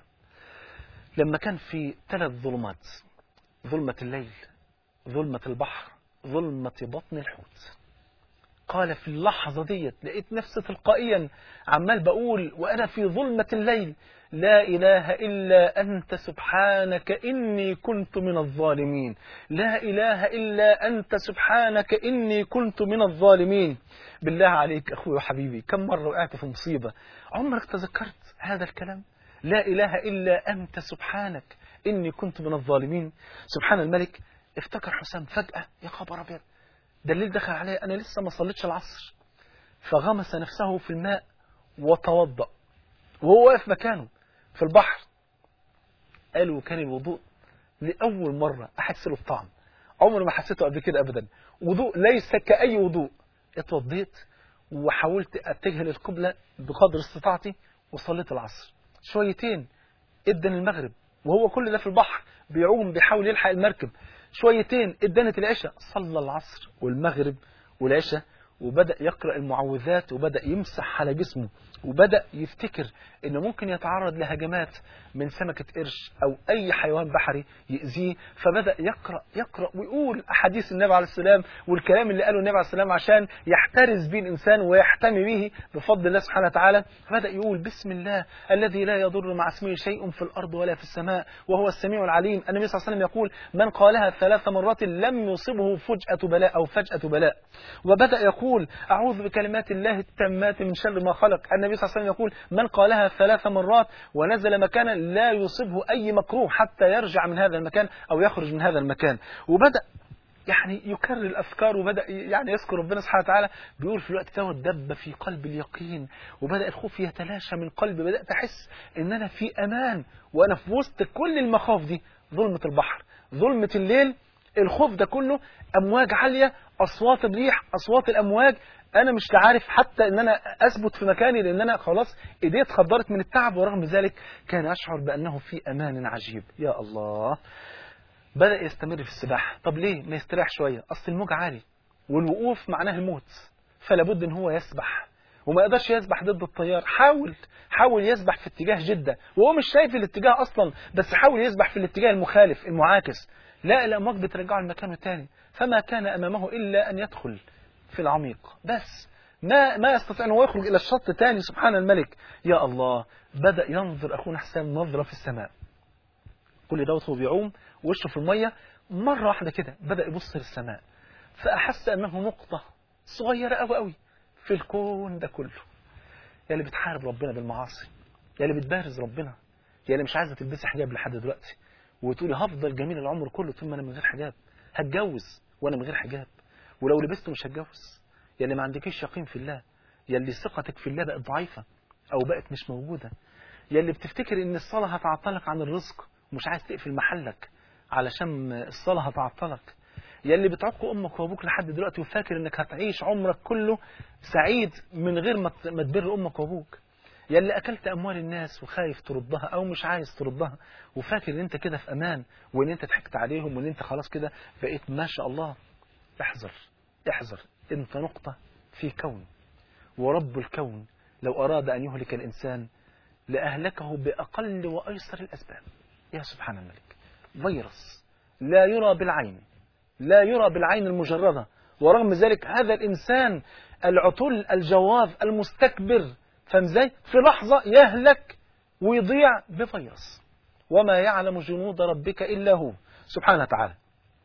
لما كان في ثلاث ظلمات ظلمة الليل ظلمة البحر ظلمة بطن الحوت قال في اللحظة ديت لقيت نفسي تلقائيا عمال بقول وأنا في ظلمة الليل لا إله إلا أنت سبحانك إني كنت من الظالمين لا إله إلا أنت سبحانك إني كنت من الظالمين بالله عليك أخوي وحبيبي كم مرة وقعت في مصيبة عمرك تذكرت هذا الكلام لا إله إلا أنت سبحانك إني كنت من الظالمين سبحان الملك افتكر حسام فجأة يا خبر أبيض ده الليل دخل عليه أنا لسه ما صليتش العصر فغمس نفسه في الماء وتوضأ وهو واقف مكانه في البحر قال وكان الوضوء لأول مرة أحس له الطعم عمري ما حسيته قبل كده أبدا وضوء ليس كأي وضوء اتوضيت وحاولت أتجه للقبلة بقدر استطاعتي وصليت العصر شويتين ادن المغرب وهو كل ده في البحر بيعوم بيحاول يلحق المركب شويتين ادنت العشاء صلى العصر والمغرب والعشاء وبدأ يقرأ المعوذات وبدأ يمسح على جسمه وبدأ يفتكر انه ممكن يتعرض لهجمات من سمكة قرش او اي حيوان بحري يأذيه فبدأ يقرأ يقرأ ويقول احاديث النبي عليه السلام والكلام اللي قاله النبي عليه السلام عشان يحترز به الانسان ويحتمي به بفضل الله سبحانه وتعالى فبدأ يقول بسم الله الذي لا يضر مع اسمه شيء في الارض ولا في السماء وهو السميع العليم النبي صلى الله عليه وسلم يقول من قالها ثلاث مرات لم يصبه فجأة بلاء او فجأة بلاء وبدأ يقول أعوذ بكلمات الله التامات من شر ما خلق النبي صلى الله عليه وسلم يقول من قالها ثلاث مرات ونزل مكانا لا يصيبه أي مكروه حتى يرجع من هذا المكان أو يخرج من هذا المكان وبدأ يعني يكرر الأفكار وبدأ يعني يذكر ربنا سبحانه وتعالى بيقول في الوقت ده دب في قلب اليقين وبدأ الخوف يتلاشى من قلبي بدأت أحس إن أنا في أمان وأنا في وسط كل المخاوف دي ظلمة البحر ظلمة الليل الخوف ده كله امواج عاليه اصوات الريح اصوات الامواج انا مش عارف حتى ان انا اثبت في مكاني لان انا خلاص ايدي اتخدرت من التعب ورغم ذلك كان اشعر بانه في امان عجيب يا الله بدا يستمر في السباحه طب ليه ما يستريح شويه اصل الموج عالي والوقوف معناه الموت فلا بد ان هو يسبح وما يقدرش يسبح ضد التيار حاول حاول يسبح في اتجاه جدة وهو مش شايف الاتجاه أصلا بس حاول يسبح في الاتجاه المخالف المعاكس لا الأمواج بترجعه لمكانه الثاني فما كان أمامه إلا أن يدخل في العميق بس ما ما يستطيع أن هو يخرج إلى الشط الثاني سبحان الملك يا الله بدأ ينظر أخونا حسام نظرة في السماء كل دوت هو بيعوم وشه في المية مرة واحدة كده بدأ يبص للسماء فأحس أنه نقطة صغيرة أوي أوي في الكون ده كله يا اللي بتحارب ربنا بالمعاصي يا اللي بتبارز ربنا يا اللي مش عايزة تلبسي حجاب لحد دلوقتي وتقولي هفضل جميل العمر كله طول ما انا من غير حجاب هتجوز وانا من غير حجاب ولو لبسته مش هتجوز يا اللي ما عندكيش يقين في الله يا اللي ثقتك في الله بقت ضعيفة او بقت مش موجودة يا اللي بتفتكر ان الصلاة هتعطلك عن الرزق ومش عايز تقفل محلك علشان الصلاة هتعطلك يا اللي بتعق امك وابوك لحد دلوقتي وفاكر انك هتعيش عمرك كله سعيد من غير ما تبر امك وابوك يا اللي اكلت اموال الناس وخايف تردها او مش عايز تردها وفاكر ان انت كده في امان وان انت ضحكت عليهم وان انت خلاص كده بقيت ما شاء الله احذر احذر انت نقطة في كون ورب الكون لو اراد ان يهلك الانسان لاهلكه باقل وايسر الاسباب يا سبحان الملك فيروس لا يرى بالعين لا يرى بالعين المجردة ورغم ذلك هذا الإنسان العتل الجواظ المستكبر فاهم ازاي؟ في لحظة يهلك ويضيع بفيروس وما يعلم جنود ربك إلا هو سبحانه وتعالى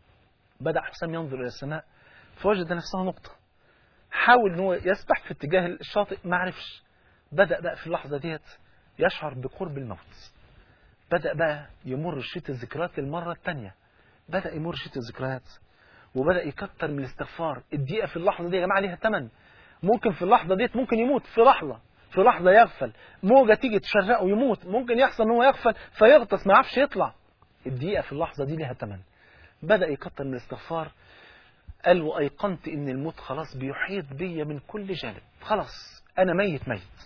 بدأ حسام ينظر إلى السماء فوجد نفسه نقطة حاول أنه يسبح في اتجاه الشاطئ ما عرفش بدأ بقى في اللحظة ديت يشعر بقرب الموت بدأ بقى يمر شريط الذكريات للمرة الثانية بدأ يمر شريط الذكريات وبدأ يكتر من الاستغفار الدقيقة في اللحظة دي يا جماعة ليها ثمن ممكن في اللحظة ديت ممكن يموت في لحظة في لحظة يغفل موجة تيجي تشرقه ويموت ممكن يحصل ان هو يغفل فيغطس ما يعرفش يطلع الدقيقة في اللحظة دي ليها ثمن بدأ يكتر من الاستغفار قال وأيقنت إن الموت خلاص بيحيط بيا من كل جانب خلاص أنا ميت ميت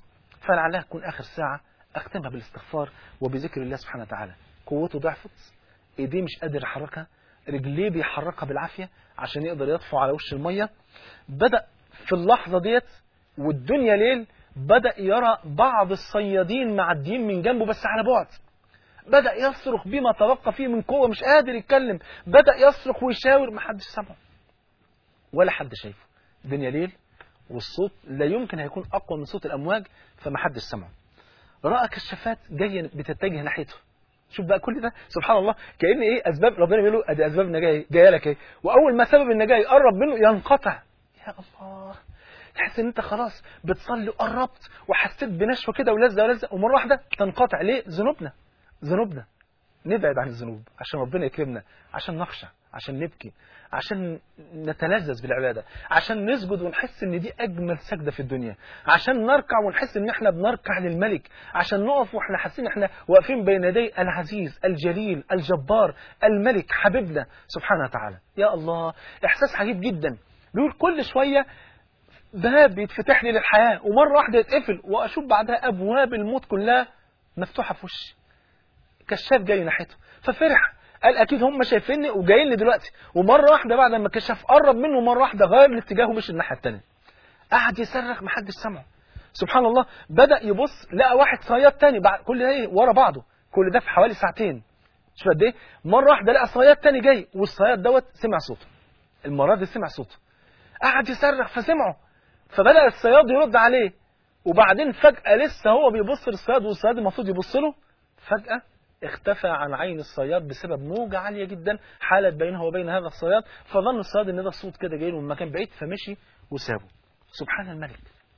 فلعلها تكون آخر ساعة أختمها بالاستغفار وبذكر الله سبحانه وتعالى قوته ضعفت ايديه مش قادر يحركها رجليه بيحركها بالعافية عشان يقدر يطفو على وش المية بدأ في اللحظة ديت والدنيا ليل بدأ يرى بعض الصيادين معديين من جنبه بس على بعد بدأ يصرخ بما تبقى فيه من قوة مش قادر يتكلم بدأ يصرخ ويشاور محدش سمعه ولا حد شايفه الدنيا ليل والصوت لا يمكن هيكون أقوى من صوت الأمواج فمحدش سمعه رأى كشافات جاية بتتجه ناحيته شوف بقى كل ده سبحان الله كأن ايه اسباب ربنا بيقول له ادي اسباب النجاه جايه لك ايه واول ما سبب النجاه يقرب منه ينقطع يا الله تحس ان انت خلاص بتصلي وقربت وحسيت بنشوه كده ولذه ولذه ومره واحده تنقطع ليه ذنوبنا ذنوبنا نبعد عن الذنوب عشان ربنا يكرمنا عشان نخشع عشان نبكي عشان نتلذذ بالعبادة عشان نسجد ونحس ان دي اجمل سجدة في الدنيا عشان نركع ونحس ان احنا بنركع للملك عشان نقف واحنا حاسين احنا واقفين بين يدي العزيز الجليل الجبار الملك حبيبنا سبحانه وتعالى يا الله احساس عجيب جدا بيقول كل شوية باب يتفتح لي للحياة ومرة واحدة يتقفل واشوف بعدها ابواب الموت كلها مفتوحة في وشي كشاف جاي ناحيته ففرح قال اكيد هم شايفيني وجايين لي دلوقتي ومره واحده بعد ما الكشاف قرب منه مره واحده غير الاتجاه ومشي الناحيه الثانيه قعد يصرخ محدش سمعه سبحان الله بدا يبص لقى واحد صياد تاني بعد كل ده ايه ورا بعضه كل ده في حوالي ساعتين شوف قد ايه مره واحده لقى صياد تاني جاي والصياد دوت سمع صوته المره دي سمع صوته قعد يصرخ فسمعه فبدا الصياد يرد عليه وبعدين فجاه لسه هو بيبص للصياد والصياد المفروض يبص له فجاه اختفى عن عين الصياد بسبب موجة عالية جدا حالت بينه وبين هذا الصياد فظن الصياد ان ده الصوت كده جاي له من مكان بعيد فمشي وسابه سبحان الملك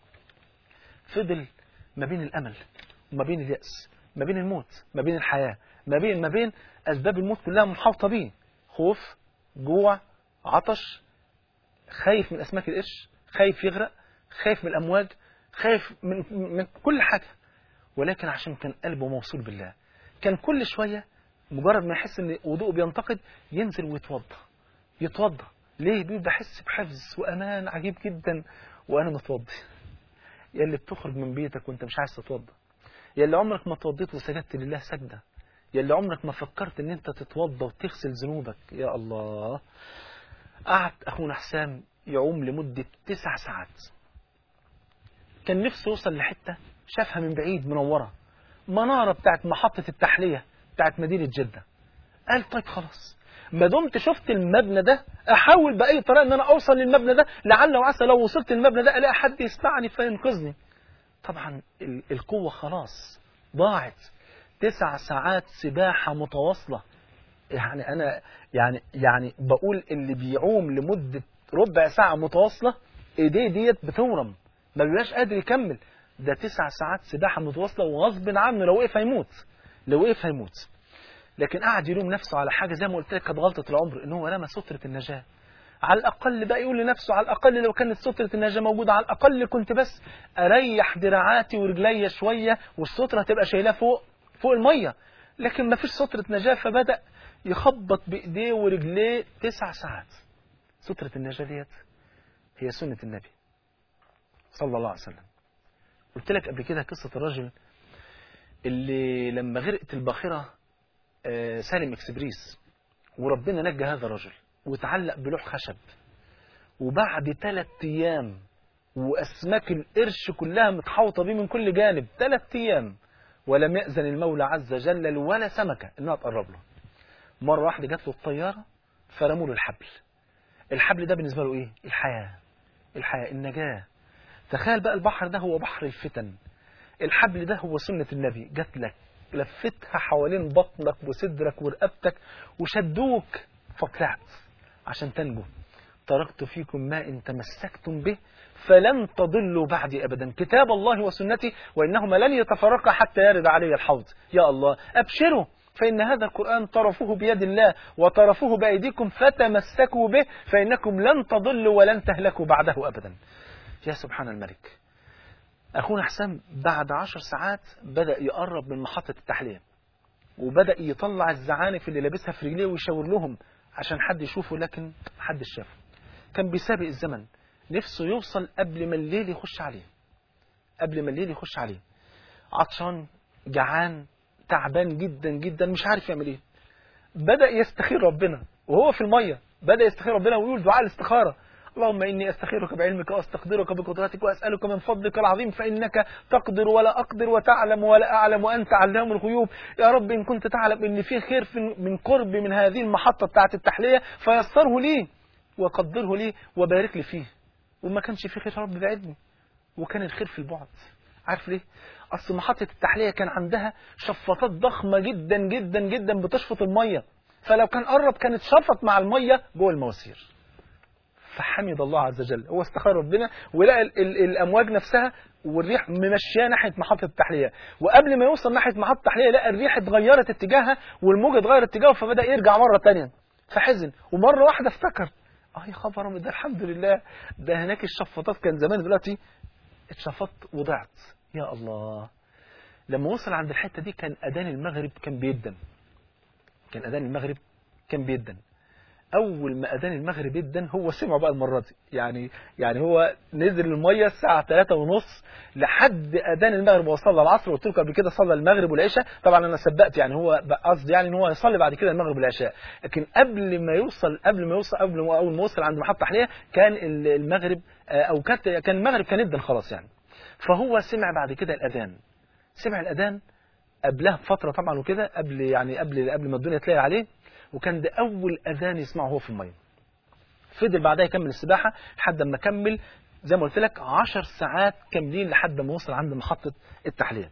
فضل ما بين الامل وما بين اليأس ما بين الموت ما بين الحياة ما بين ما بين اسباب الموت كلها محاوطة بيه خوف جوع عطش خايف من اسماك القرش خايف يغرق خايف من الامواج خايف من من كل حاجة ولكن عشان كان قلبه موصول بالله كان كل شوية مجرد ما يحس ان وضوءه بينتقد ينزل ويتوضى يتوضى ليه بيقول بحس بحفظ وامان عجيب جدا وانا متوضي يا اللي بتخرج من بيتك وانت مش عايز تتوضى يا اللي عمرك ما توضيت وسجدت لله سجدة يا اللي عمرك ما فكرت ان انت تتوضى وتغسل ذنوبك يا الله قعد اخونا حسام يعوم لمدة تسع ساعات كان نفسه يوصل لحتة شافها من بعيد منورة منارة بتاعت محطة التحلية بتاعت مدينة جدة قال طيب خلاص ما دمت شفت المبنى ده احاول باي طريقه ان انا اوصل للمبنى ده لعل وعسى لو وصلت المبنى ده الاقي حد يسمعني فينقذني طبعا ال- القوه خلاص ضاعت تسع ساعات سباحه متواصله يعني انا يعني يعني بقول اللي بيعوم لمده ربع ساعه متواصله ايديه ديت بتورم ما بيبقاش قادر يكمل ده تسع ساعات سباحه متواصله وغصب عنه لو وقف هيموت لو وقف هيموت لكن قعد يلوم نفسه على حاجة زي ما قلت لك كانت غلطة العمر ان هو رمى سترة النجاة على الأقل بقى يقول لنفسه على الأقل لو كانت سترة النجاة موجودة على الأقل كنت بس أريح دراعاتي ورجلي شوية والسترة هتبقى شايلاه فوق فوق المية لكن ما فيش سترة نجاة فبدأ يخبط بإيديه ورجليه تسع ساعات سترة النجاة ديت هي سنة النبي صلى الله عليه وسلم قلت لك قبل كده قصة الرجل اللي لما غرقت الباخرة آه، سالم اكسبريس وربنا نجى هذا الرجل وتعلق بلوح خشب وبعد ثلاث ايام واسماك القرش كلها متحوطه بيه من كل جانب ثلاث ايام ولم يأذن المولى عز وجل ولا سمكه انها تقرب له مره واحده جات له الطياره فرموا له الحبل الحبل ده بالنسبه له ايه الحياه الحياه النجاه تخيل بقى البحر ده هو بحر الفتن الحبل ده هو سنه النبي جات لك لفتها حوالين بطنك وصدرك ورقبتك وشدوك فطلعت عشان تنجو تركت فيكم ما إن تمسكتم به فلن تضلوا بعدي أبدا كتاب الله وسنتي وإنهما لن يتفرقا حتى يرد علي الحوض يا الله أبشروا فإن هذا القرآن طرفه بيد الله وطرفه بأيديكم فتمسكوا به فإنكم لن تضلوا ولن تهلكوا بعده أبدا يا سبحان الملك أخونا حسام بعد عشر ساعات بدأ يقرب من محطة التحلية وبدأ يطلع الزعانف اللي لابسها في رجليه ويشاور لهم عشان حد يشوفه لكن محدش شافه كان بيسابق الزمن نفسه يوصل قبل ما الليل يخش عليه قبل ما الليل يخش عليه عطشان جعان تعبان جدا جدا مش عارف يعمل ايه بدأ يستخير ربنا وهو في المية بدأ يستخير ربنا ويقول دعاء الاستخارة اللهم إني أستخيرك بعلمك وأستقدرك بقدرتك وأسألك من فضلك العظيم فإنك تقدر ولا أقدر وتعلم ولا أعلم وأنت علام الغيوب يا رب إن كنت تعلم إن في خير في من قرب من هذه المحطة بتاعة التحلية فيسره لي وقدره لي وبارك لي فيه وما كانش في خير يا رب بعدني وكان الخير في البعد عارف ليه اصل محطه التحليه كان عندها شفاطات ضخمه جدا جدا جدا بتشفط الميه فلو كان قرب كانت شفط مع الميه جوه المواسير فحمد الله عز وجل هو استخار ربنا ولقى ال ال الامواج نفسها والريح ممشياه ناحيه محطه التحليه وقبل ما يوصل ناحيه محطه التحليه لقى الريح اتغيرت اتجاهها والموج اتغير اتجاهه فبدا يرجع مره ثانيه فحزن ومره واحده افتكر اه يا خبر ده الحمد لله ده هناك الشفاطات كان زمان دلوقتي اتشفطت وضعت يا الله لما وصل عند الحته دي كان اذان المغرب كان بيدن كان اذان المغرب كان بيدن اول ما اذان المغرب يدن هو سمعه بقى المره دي يعني يعني هو نزل الميه الساعه 3 ونص لحد اذان المغرب وصلى العصر قلت لكم قبل كده صلى المغرب والعشاء طبعا انا سبقت يعني هو قصدي يعني ان هو يصلي بعد كده المغرب والعشاء لكن قبل ما يوصل قبل ما يوصل قبل ما اول ما وصل عند محطه تحليه كان المغرب او كانت كان المغرب كان يدن خلاص يعني فهو سمع بعد كده الاذان سمع الاذان قبلها بفتره طبعا وكده قبل يعني قبل قبل ما الدنيا تلاقي عليه وكان ده اول اذان يسمعه هو في الميه فضل بعدها يكمل السباحه لحد ما كمل زي ما قلت لك 10 ساعات كاملين لحد ما وصل عند محطه التحليه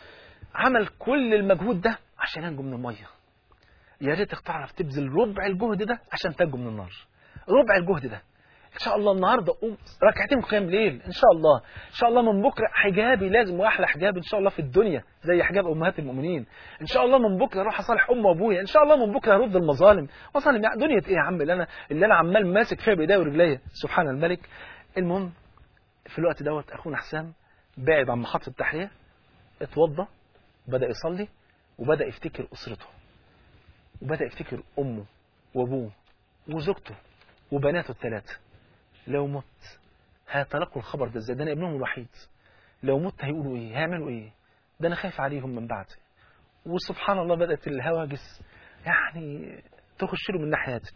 عمل كل المجهود ده عشان ينجو من الميه يا ريتك تعرف تبذل ربع الجهد ده عشان تنجو من النار ربع الجهد ده ان شاء الله النهارده قوم ركعتين قيام ليل ان شاء الله ان شاء الله من بكره حجابي لازم واحلى حجاب ان شاء الله في الدنيا زي حجاب امهات المؤمنين ان شاء الله من بكره اروح اصالح ام وابويا ان شاء الله من بكره ارد المظالم مظالم يعني دنيا ايه يا عم اللي انا اللي انا عمال ماسك فيها بايديا ورجليا سبحان الملك المهم في الوقت دوت اخونا حسام بعد عن محطه التحليه اتوضى بدا يصلي وبدا يفتكر اسرته وبدا يفتكر امه وابوه وزوجته وبناته الثلاثه لو مت هيتلقوا الخبر ده ازاي ده انا ابنهم الوحيد لو مت هيقولوا ايه هيعملوا ايه ده انا خايف عليهم من بعد وسبحان الله بدات الهواجس يعني تخش له من ناحيتي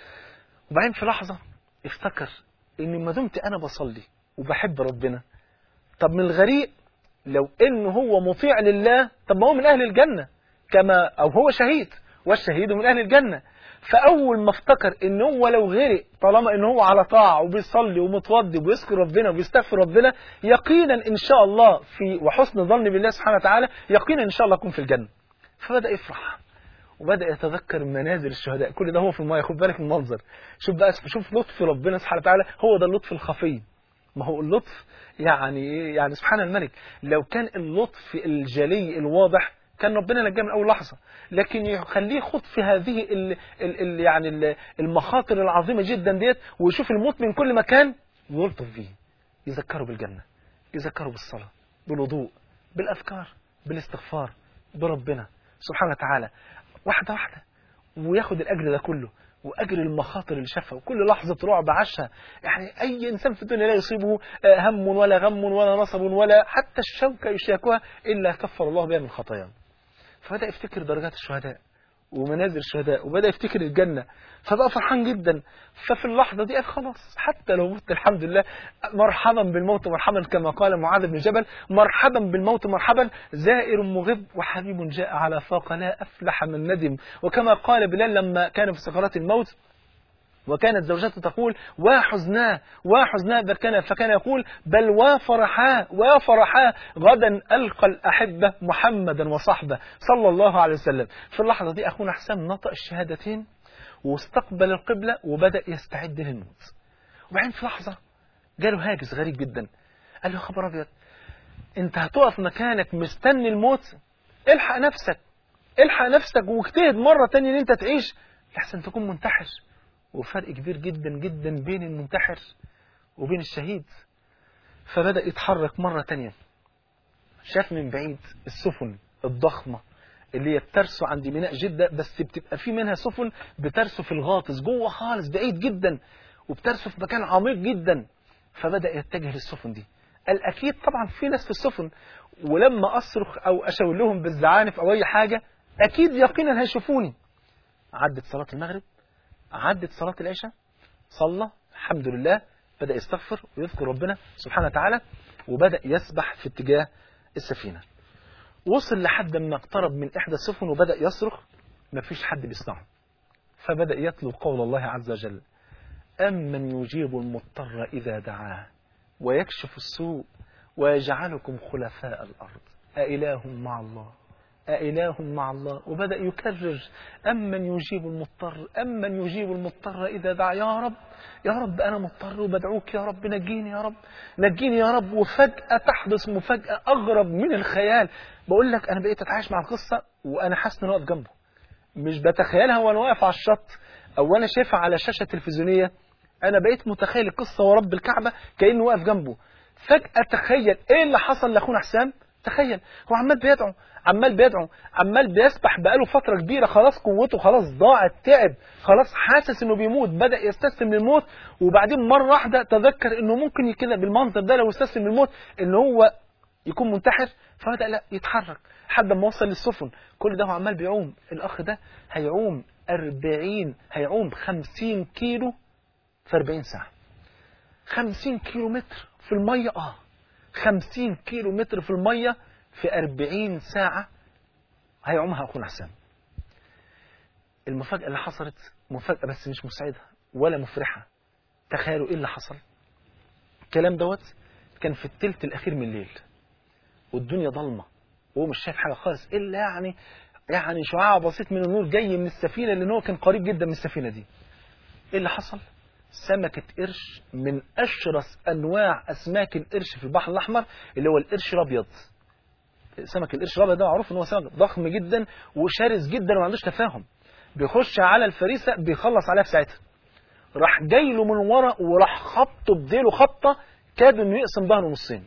وبعدين في لحظه افتكر ان ما دمت انا بصلي وبحب ربنا طب من الغريب لو انه هو مطيع لله طب ما هو من اهل الجنه كما او هو شهيد والشهيد من اهل الجنه فاول ما افتكر ان هو لو غرق طالما ان هو على طاعه وبيصلي ومتوضي وبيذكر ربنا وبيستغفر ربنا يقينا ان شاء الله في وحسن ظن بالله سبحانه وتعالى يقينا ان شاء الله يكون في الجنه فبدا يفرح وبدا يتذكر منازل الشهداء كل ده هو في المايه خد بالك من المنظر شوف بقى شوف لطف ربنا سبحانه وتعالى هو ده اللطف الخفي ما هو اللطف يعني يعني سبحان الملك لو كان اللطف الجلي الواضح كان ربنا نجاه من اول لحظه لكن يخليه يخوض في هذه ال ال ال يعني ال المخاطر العظيمه جدا ديت ويشوف الموت من كل مكان ويلطف فيه يذكره بالجنه يذكره بالصلاه بالوضوء بالاذكار بالاستغفار بربنا سبحانه وتعالى واحده واحده وياخد الاجر ده كله واجر المخاطر اللي شافها وكل لحظه رعب عاشها يعني اي انسان في الدنيا لا يصيبه هم ولا غم ولا نصب ولا حتى الشوكه يشاكها الا كفر الله بها من خطاياه فبدا يفتكر درجات الشهداء ومنازل الشهداء وبدا يفتكر الجنه فبقى فرحان جدا ففي اللحظه دي قال خلاص حتى لو مت الحمد لله مرحبا بالموت مرحبا كما قال معاذ بن جبل مرحبا بالموت مرحبا زائر مغب وحبيب جاء على فاق لا افلح من ندم وكما قال بلال لما كان في سكرات الموت وكانت زوجته تقول وحزناه وحزناه بل كان فكان يقول بل وفرحاه وفرحاه غدا ألقى الأحبة محمدا وصحبه صلى الله عليه وسلم في اللحظة دي أخونا حسام نطق الشهادتين واستقبل القبلة وبدأ يستعد للموت وبعدين في لحظة جاله هاجس غريب جدا قال له خبر أبيض أنت هتقف مكانك مستني الموت الحق نفسك الحق نفسك واجتهد مرة تانية ان انت تعيش لحسن تكون منتحر وفرق كبير جدا جدا بين المنتحر وبين الشهيد فبدأ يتحرك مرة تانية شاف من بعيد السفن الضخمة اللي هي بترسو عند ميناء جدة بس بتبقى في منها سفن بترسو في الغاطس جوه خالص بعيد جدا وبترسو في مكان عميق جدا فبدأ يتجه للسفن دي قال اكيد طبعا في ناس في السفن ولما اصرخ او اشاور لهم بالزعانف او اي حاجه اكيد يقينا هيشوفوني عدت صلاه المغرب عدت صلاه العشاء صلى الحمد لله بدا يستغفر ويذكر ربنا سبحانه وتعالى وبدا يسبح في اتجاه السفينه وصل لحد ما اقترب من احدى السفن وبدا يصرخ مفيش حد بيسمعه فبدا يتلو قول الله عز وجل أمن يجيب المضطر إذا دعاه ويكشف السوء ويجعلكم خلفاء الأرض أإله مع الله أإله مع الله وبدأ يكرر أمن يجيب المضطر أمن يجيب المضطر إذا دعا يا رب يا رب أنا مضطر وبدعوك يا رب نجيني يا رب نجيني يا رب وفجأة تحدث مفاجأة أغرب من الخيال بقول لك أنا بقيت أتعايش مع القصة وأنا حاسس إن أنا واقف جنبه مش بتخيلها وأنا واقف على الشط أو أنا شايفها على شاشة تلفزيونية انا بقيت متخيل القصه ورب الكعبه كانه واقف جنبه فجاه تخيل ايه اللي حصل لاخونا حسام تخيل هو عمال بيدعو عمال بيدعو عمال بيسبح بقاله فتره كبيره خلاص قوته خلاص ضاعت تعب خلاص حاسس انه بيموت بدا يستسلم للموت وبعدين مره واحده تذكر انه ممكن كده بالمنظر ده لو استسلم للموت ان هو يكون منتحر فبدا لا يتحرك لحد ما وصل للسفن كل ده هو عمال بيعوم الاخ ده هيعوم 40 هيعوم 50 كيلو في 40 ساعة 50 كيلو متر في المية اه 50 كيلو متر في المية في 40 ساعة هيعومها أخونا حسام المفاجأة اللي حصلت مفاجأة بس مش مسعدة ولا مفرحة تخيلوا ايه اللي حصل الكلام دوت كان في التلت الأخير من الليل والدنيا ضلمة وهو مش شايف حاجة خالص إلا يعني يعني شعاع بسيط من النور جاي من السفينة لأن هو كان قريب جدا من السفينة دي ايه اللي حصل سمكة قرش من أشرس أنواع أسماك القرش في البحر الأحمر اللي هو القرش الأبيض سمك القرش الأبيض ده معروف إن هو سمك ضخم جدا وشرس جدا وما عندوش تفاهم بيخش على الفريسة بيخلص عليها في ساعتها راح جاي له من ورا وراح خبطه بديله خبطة كاد إنه يقسم ظهره نصين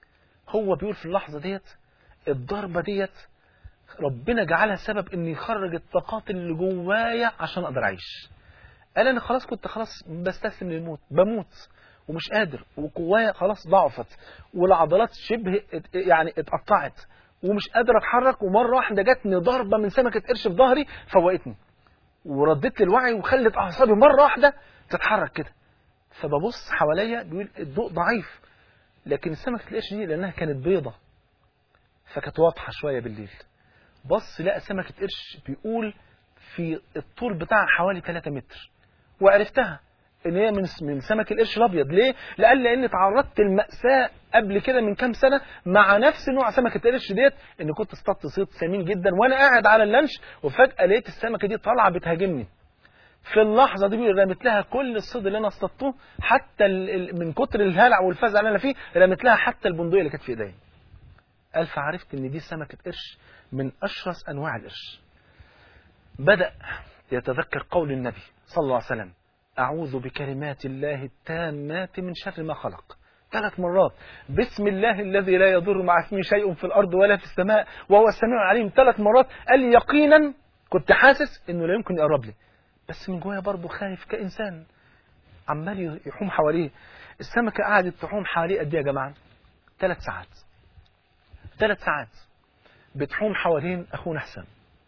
هو بيقول في اللحظة ديت الضربة ديت ربنا جعلها سبب إن يخرج الطاقات اللي جوايا عشان أقدر أعيش قال انا خلاص كنت خلاص بستسلم للموت بموت ومش قادر وقوايا خلاص ضعفت والعضلات شبه يعني اتقطعت ومش قادر اتحرك ومره واحده جاتني ضربه من سمكه قرش في ظهري فوقتني وردت لي الوعي وخلت اعصابي مره واحده تتحرك كده فببص حواليا بيقول الضوء ضعيف لكن سمكه القرش دي لانها كانت بيضه فكانت واضحه شويه بالليل بص لقى سمكه قرش بيقول في الطول بتاعها حوالي 3 متر وعرفتها ان هي من من سمك القرش الابيض ليه لان لان تعرضت للماساه قبل كده من كام سنه مع نفس نوع سمكه القرش ديت ان كنت اصطدت صيد ثمين جدا وانا قاعد على اللانش وفجاه لقيت السمكه دي طالعه بتهاجمني في اللحظه دي رميت لها كل الصيد اللي انا اصطدته حتى من كتر الهلع والفزع اللي انا فيه رميت لها حتى البندقيه اللي كانت في ايديا قال فعرفت ان دي سمكه قرش من اشرس انواع القرش بدأ يتذكر قول النبي صلى الله عليه وسلم أعوذ بكلمات الله التامات من شر ما خلق ثلاث مرات بسم الله الذي لا يضر مع اسمه شيء في الأرض ولا في السماء وهو السميع العليم ثلاث مرات قال لي يقينا كنت حاسس انه لا يمكن يقرب لي بس من جوايا برضه خايف كإنسان عمال يحوم حواليه السمكة قعدت تحوم حواليه قد ايه يا جماعة ثلاث ساعات ثلاث ساعات بتحوم حوالين أخونا حسام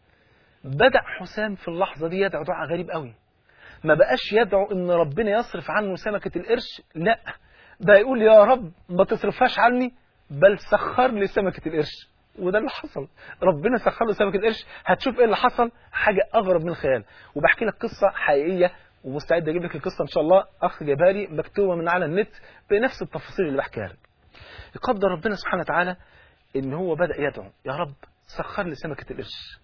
بدأ حسام في اللحظة دي يدعو دعاء غريب قوي ما بقاش يدعو ان ربنا يصرف عنه سمكة القرش لا ده يقول يا رب ما تصرفهاش عني بل سخر لي سمكة القرش وده اللي حصل ربنا سخر له سمكة القرش هتشوف ايه اللي حصل حاجة اغرب من الخيال وبحكي لك قصة حقيقية ومستعد اجيب لك القصة ان شاء الله اخ جابها لي مكتوبة من على النت بنفس التفاصيل اللي بحكيها لك يقدر ربنا سبحانه وتعالى ان هو بدأ يدعو يا رب سخر لي سمكة القرش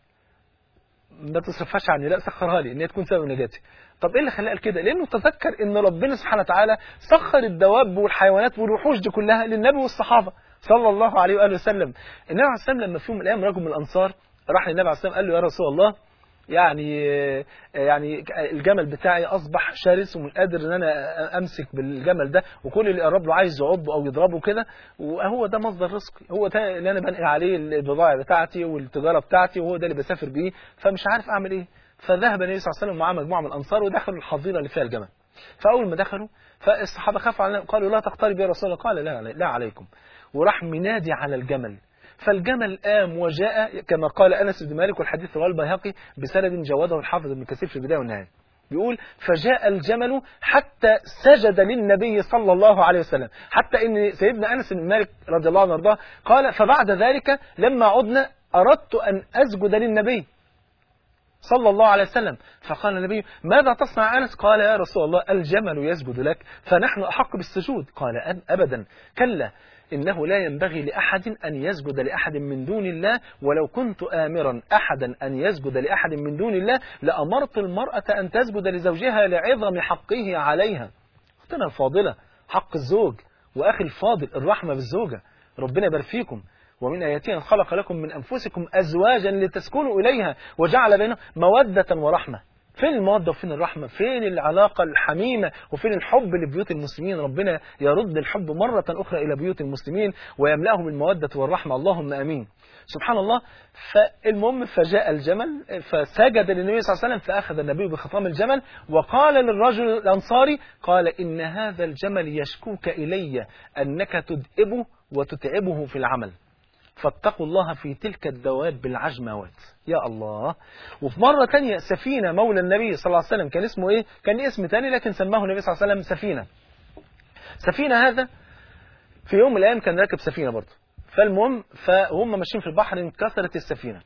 ما تصرفهاش عني لا سخرها لي ان هي تكون سبب نجاتي طب ايه اللي خلاه قال كده لانه تذكر ان ربنا سبحانه وتعالى سخر الدواب والحيوانات والوحوش دي كلها للنبي والصحابه صلى الله عليه واله وسلم النبي عليه السلام لما في يوم من الايام رجل من الانصار راح للنبي عليه السلام قال له يا رسول الله يعني يعني الجمل بتاعي اصبح شرس ومش قادر ان انا امسك بالجمل ده وكل اللي يقرب له عايز يعضه او يضربه كده وهو ده مصدر رزقي هو ده اللي انا بنقل عليه البضائع بتاعتي والتجاره بتاعتي وهو ده اللي بسافر بيه فمش عارف اعمل ايه فذهب النبي صلى الله عليه وسلم مع مجموعه من الانصار ودخلوا الحظيره اللي فيها الجمل فاول ما دخلوا فالصحابه خافوا علينا قالوا لا تقترب يا رسول الله قال لا لا عليكم وراح منادي على الجمل فالجمل قام وجاء كما قال انس بن مالك والحديث رواه البيهقي بسند جوده الحافظ ابن كثير في البدايه والنهايه بيقول فجاء الجمل حتى سجد للنبي صلى الله عليه وسلم حتى ان سيدنا انس بن مالك رضي الله عنه وارضاه قال فبعد ذلك لما عدنا اردت ان اسجد للنبي صلى الله عليه وسلم فقال النبي ماذا تصنع أنس قال يا رسول الله الجمل يسجد لك فنحن أحق بالسجود قال أبدا كلا إنه لا ينبغي لأحد أن يسجد لأحد من دون الله ولو كنت آمرا أحدا أن يسجد لأحد من دون الله لأمرت المرأة أن تسجد لزوجها لعظم حقه عليها أختنا الفاضلة حق الزوج وأخي الفاضل الرحمة بالزوجة ربنا يبارك فيكم ومن آياته أن خلق لكم من أنفسكم أزواجا لتسكنوا إليها وجعل بينهم مودة ورحمة فين المودة وفين الرحمة فين العلاقة الحميمة وفين الحب لبيوت المسلمين ربنا يرد الحب مرة أخرى إلى بيوت المسلمين ويملأهم المودة والرحمة اللهم أمين سبحان الله فالمهم فجاء الجمل فسجد للنبي صلى الله عليه وسلم فأخذ النبي بخطام الجمل وقال للرجل الأنصاري قال إن هذا الجمل يشكوك إلي أنك تدئبه وتتعبه في العمل فاتقوا الله في تلك الدواب بالعجموات يا الله وفي مرة تانية سفينة مولى النبي صلى الله عليه وسلم كان اسمه ايه كان اسم تاني لكن سماه النبي صلى الله عليه وسلم سفينة سفينة هذا في يوم من الايام كان راكب سفينة برضه فالمهم فهم ماشيين في البحر انكسرت السفينة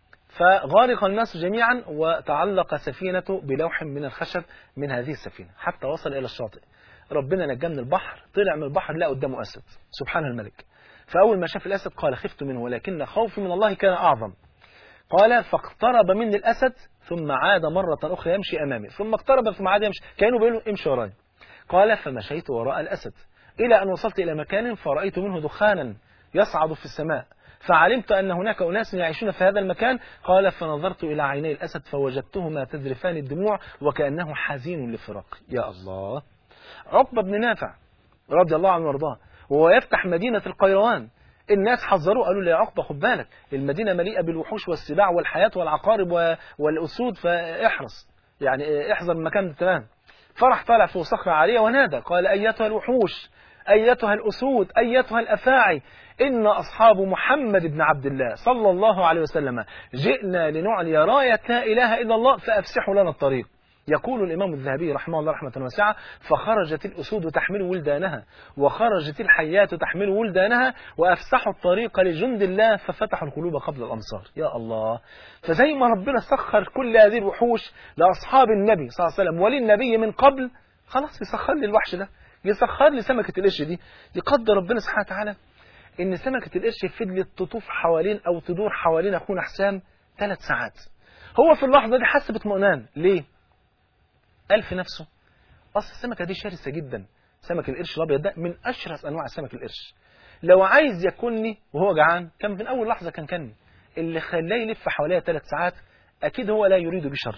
فغارق الناس جميعا وتعلق سفينة بلوح من الخشب من هذه السفينة حتى وصل إلى الشاطئ ربنا نجاه من البحر طلع من البحر لقى قدامه أسد سبحان الملك فأول ما شاف الأسد قال خفت منه ولكن خوفي من الله كان أعظم قال فاقترب مني الأسد ثم عاد مرة أخرى يمشي أمامي ثم اقترب ثم عاد يمشي كانوا بيقولوا امشي وراي قال فمشيت وراء الأسد إلى أن وصلت إلى مكان فرأيت منه دخانا يصعد في السماء فعلمت أن هناك أناس يعيشون في هذا المكان قال فنظرت إلى عيني الأسد فوجدتهما تذرفان الدموع وكأنه حزين لفراق يا الله عقبة بن نافع رضي الله عنه وارضاه وهو يفتح مدينة القيروان الناس حذروه قالوا له يا عقبة خد بالك المدينة مليئة بالوحوش والسباع والحياة والعقارب والأسود فاحرص يعني احذر المكان تمام فرح طالع فوق صخرة عالية ونادى قال أيتها الوحوش أيتها الأسود أيتها الأفاعي إن أصحاب محمد بن عبد الله صلى الله عليه وسلم جئنا لنعلي راية لا إله إلا الله فأفسحوا لنا الطريق يقول الإمام الذهبي رحمه الله رحمة واسعة فخرجت الأسود تحمل ولدانها وخرجت الحيات تحمل ولدانها وأفسحوا الطريق لجند الله ففتحوا القلوب قبل الأمصار يا الله فزي ما ربنا سخر كل هذه الوحوش لأصحاب النبي صلى الله عليه وسلم وللنبي من قبل خلاص يسخر لي الوحش ده يسخر لي سمكة القرش دي يقدر ربنا سبحانه وتعالى إن سمكة القرش فضلت تطوف حوالين أو تدور حوالين أخونا حسام ثلاث ساعات هو في اللحظة دي حس باطمئنان ليه؟ قال في نفسه أصل السمكة دي شرسة جدا سمك القرش الأبيض ده من أشرس أنواع سمك القرش لو عايز ياكلني وهو جعان كان من أول لحظة كان كني اللي خلاه يلف حواليها ثلاث ساعات أكيد هو لا يريد بشر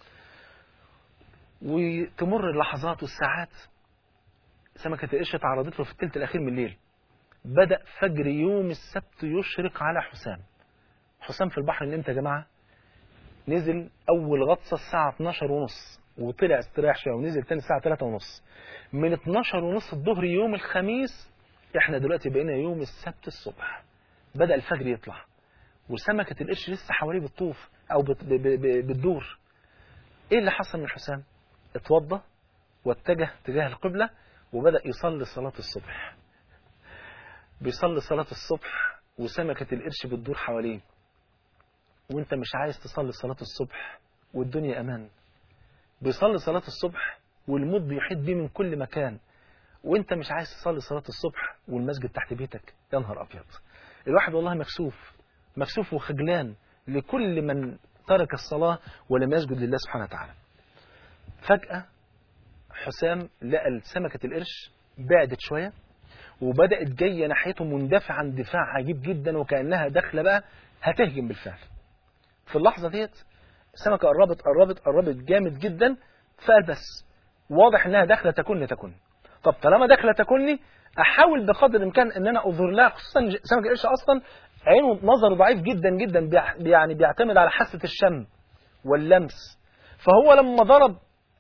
وتمر اللحظات والساعات سمكة القرش تعرضت له في الثلث الأخير من الليل بدأ فجر يوم السبت يشرق على حسام حسام في البحر اللي امتى يا جماعة نزل أول غطسة الساعة 12 ونص وطلع استراح شويه ونزل تاني الساعه 3 ونص من 12 ونص الظهر يوم الخميس احنا دلوقتي بقينا يوم السبت الصبح بدا الفجر يطلع وسمكه القرش لسه حواليه بتطوف او بت ب ب ب بتدور ايه اللي حصل من حسام اتوضى واتجه تجاه القبله وبدا يصلي صلاه الصبح بيصلي صلاه الصبح وسمكه القرش بتدور حواليه وانت مش عايز تصلي صلاه الصبح والدنيا امان بيصلي صلاة الصبح والموت بيحيط بيه من كل مكان وانت مش عايز تصلي صلاة الصبح والمسجد تحت بيتك يا نهار ابيض الواحد والله مكسوف مكسوف وخجلان لكل من ترك الصلاة ولم يسجد لله سبحانه وتعالى فجأة حسام لقى سمكة القرش بعدت شوية وبدأت جاية ناحيته مندفعا دفاع عجيب جدا وكأنها داخلة بقى هتهجم بالفعل في اللحظة ديت السمكة قربت قربت قربت جامد جدا فقال بس واضح انها داخله تكون تكون طب طالما داخله تكوني احاول بقدر الامكان ان انا اظهر لها خصوصا سمك القرش اصلا عينه نظر ضعيف جدا جدا يعني بيعتمد على حاسه الشم واللمس فهو لما ضرب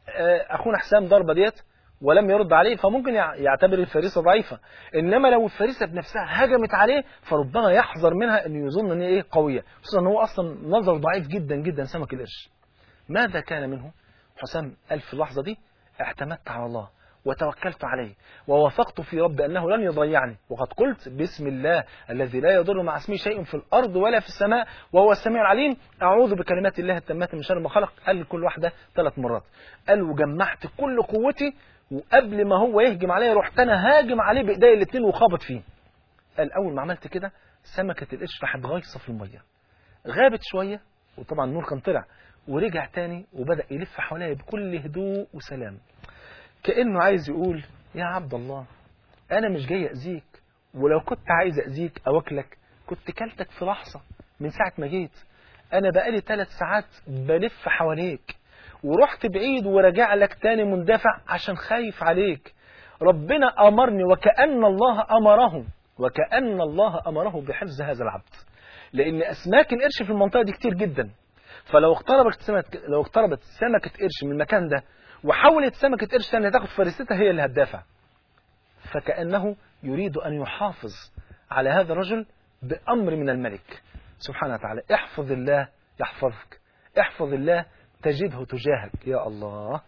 آه، اخونا حسام ضربه ديت ولم يرد عليه فممكن يع- يعتبر الفريسه ضعيفه انما لو الفريسه بنفسها هجمت عليه فربما يحذر منها انه يظن ان هي ايه قويه خصوصا ان هو اصلا نظر ضعيف جدا جدا سمك القرش ماذا كان منه حسام قال في اللحظه دي اعتمدت على الله وتوكلت عليه ووثقت في رب أنه لن يضيعني وقد قلت بسم الله الذي لا يضر مع اسمه شيء في الأرض ولا في السماء وهو السميع العليم أعوذ بكلمات الله التامات من شر ما خلق قال كل واحدة ثلاث مرات قال وجمعت كل قوتي وقبل ما هو يهجم عليا رحت أنا هاجم عليه بإيدي الاثنين وخابط فيه قال أول ما عملت كده سمكة القش راحت غايصة في المية غابت شوية وطبعا النور كان طلع ورجع تاني وبدأ يلف حواليا بكل هدوء وسلام كأنه عايز يقول يا عبد الله أنا مش جاي أذيك ولو كنت عايز أذيك أو أكلك كنت كلتك في لحظة من ساعة ما جيت أنا بقالي ثلاث ساعات بلف حواليك ورحت بعيد ورجع لك تاني مندفع عشان خايف عليك ربنا أمرني وكأن الله أمره وكأن الله أمره بحفظ هذا العبد لأن أسماك القرش في المنطقة دي كتير جدا فلو اقتربت سمكة لو اقتربت سمكة قرش من المكان ده وحاولت سمكة قرش ثانية تاخد فريستها هي اللي هتدافع فكأنه يريد أن يحافظ على هذا الرجل بأمر من الملك سبحانه وتعالى احفظ الله يحفظك احفظ الله تجده تجاهك يا الله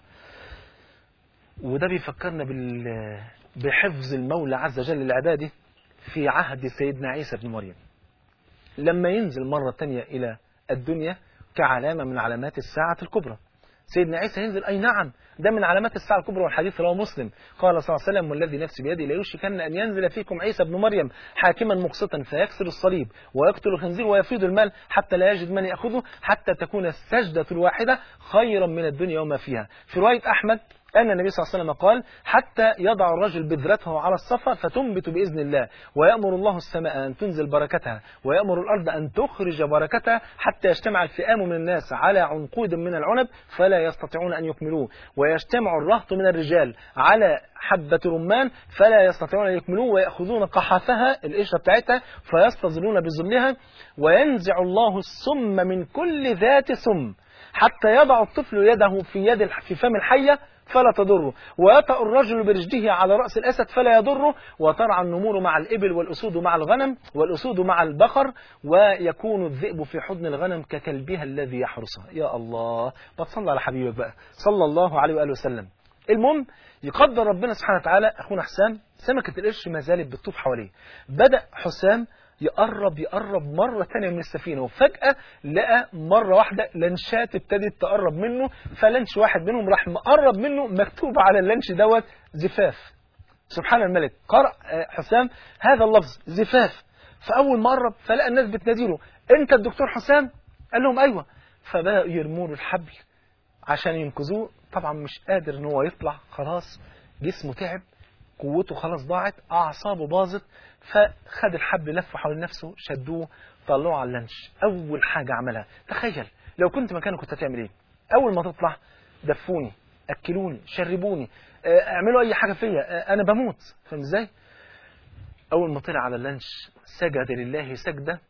وده بيفكرنا بال بحفظ المولى عز وجل لعباده في عهد سيدنا عيسى بن مريم لما ينزل مرة تانية إلى الدنيا كعلامة من علامات الساعة الكبرى سيدنا عيسى ينزل أي نعم ده من علامات الساعة الكبرى والحديث رواه مسلم قال صلى الله عليه وسلم والذي نفسي بيدي ليوشكن أن ينزل فيكم عيسى بن مريم حاكما مقسطا فيكسر الصليب ويقتل الخنزير ويفيض المال حتى لا يجد من يأخذه حتى تكون السجدة الواحدة خيرا من الدنيا وما فيها في رواية أحمد أن النبي صلى الله عليه وسلم قال حتى يضع الرجل بذرته على الصفا فتنبت بإذن الله ويأمر الله السماء أن تنزل بركتها ويأمر الأرض أن تخرج بركتها حتى يجتمع الفئام من الناس على عنقود من العنب فلا يستطيعون أن يكملوه ويجتمع الرهط من الرجال على حبة رمان فلا يستطيعون أن يكملوه ويأخذون قحافها القشرة بتاعتها فيستظلون بظلها وينزع الله السم من كل ذات سم حتى يضع الطفل يده في يد في فم الحية فلا تضره ويطأ الرجل برجله على رأس الأسد فلا يضره وترعى النمور مع الإبل والأسود مع الغنم والأسود مع البقر ويكون الذئب في حضن الغنم ككلبها الذي يحرسها يا الله بتصلى على حبيبك بقى صلى الله عليه وآله وسلم المهم يقدر ربنا سبحانه وتعالى أخونا حسام سمكة القرش ما زالت بتطوف حواليه بدأ حسام يقرب يقرب مرة تانية من السفينة وفجأة لقى مرة واحدة لانشات ابتدت تقرب منه فلانش واحد منهم راح مقرب منه مكتوب على اللانش دوت زفاف سبحان الملك قرأ حسام هذا اللفظ زفاف فأول ما قرب فلقى الناس بتناديله أنت الدكتور حسام قال لهم أيوة فبدأوا يرموا له الحبل عشان ينقذوه طبعا مش قادر ان هو يطلع خلاص جسمه تعب قوته خلاص ضاعت اعصابه باظت فخد الحبل لفه حول نفسه شدوه طلعوه على اللانش اول حاجه عملها تخيل لو كنت مكانه كنت هتعمل ايه اول ما تطلع دفوني اكلوني شربوني اعملوا اي حاجه فيا انا بموت فاهم ازاي اول ما طلع على اللانش سجد لله سجده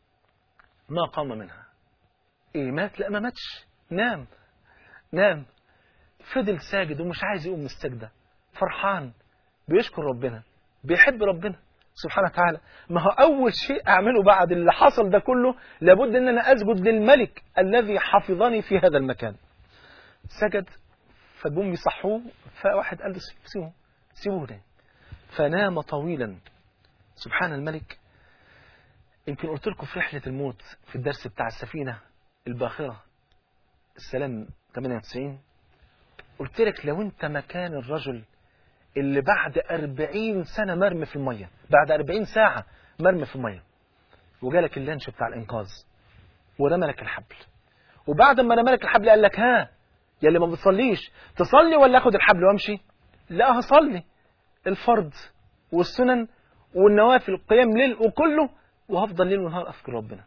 ما قام منها ايه مات لا ما ماتش نام نام فضل ساجد ومش عايز يقوم من السجدة فرحان بيشكر ربنا بيحب ربنا سبحانه وتعالى ما هو أول شيء أعمله بعد اللي حصل ده كله لابد أن أنا أسجد للملك الذي حفظني في هذا المكان سجد فجم يصحوه فواحد قال له سيبوه سيبوه فنام طويلا سبحان الملك يمكن قلت لكم في رحلة الموت في الدرس بتاع السفينة الباخرة السلام 98 قلت لك لو انت مكان الرجل اللي بعد 40 سنة مرمي في المية بعد 40 ساعة مرمي في المية وجالك اللانش بتاع الإنقاذ ورمى لك الحبل وبعد ما رمى لك الحبل قال لك ها يا اللي ما بتصليش تصلي ولا اخد الحبل وامشي لا هصلي الفرض والسنن والنوافل القيام ليل وكله وهفضل ليل ونهار اذكر ربنا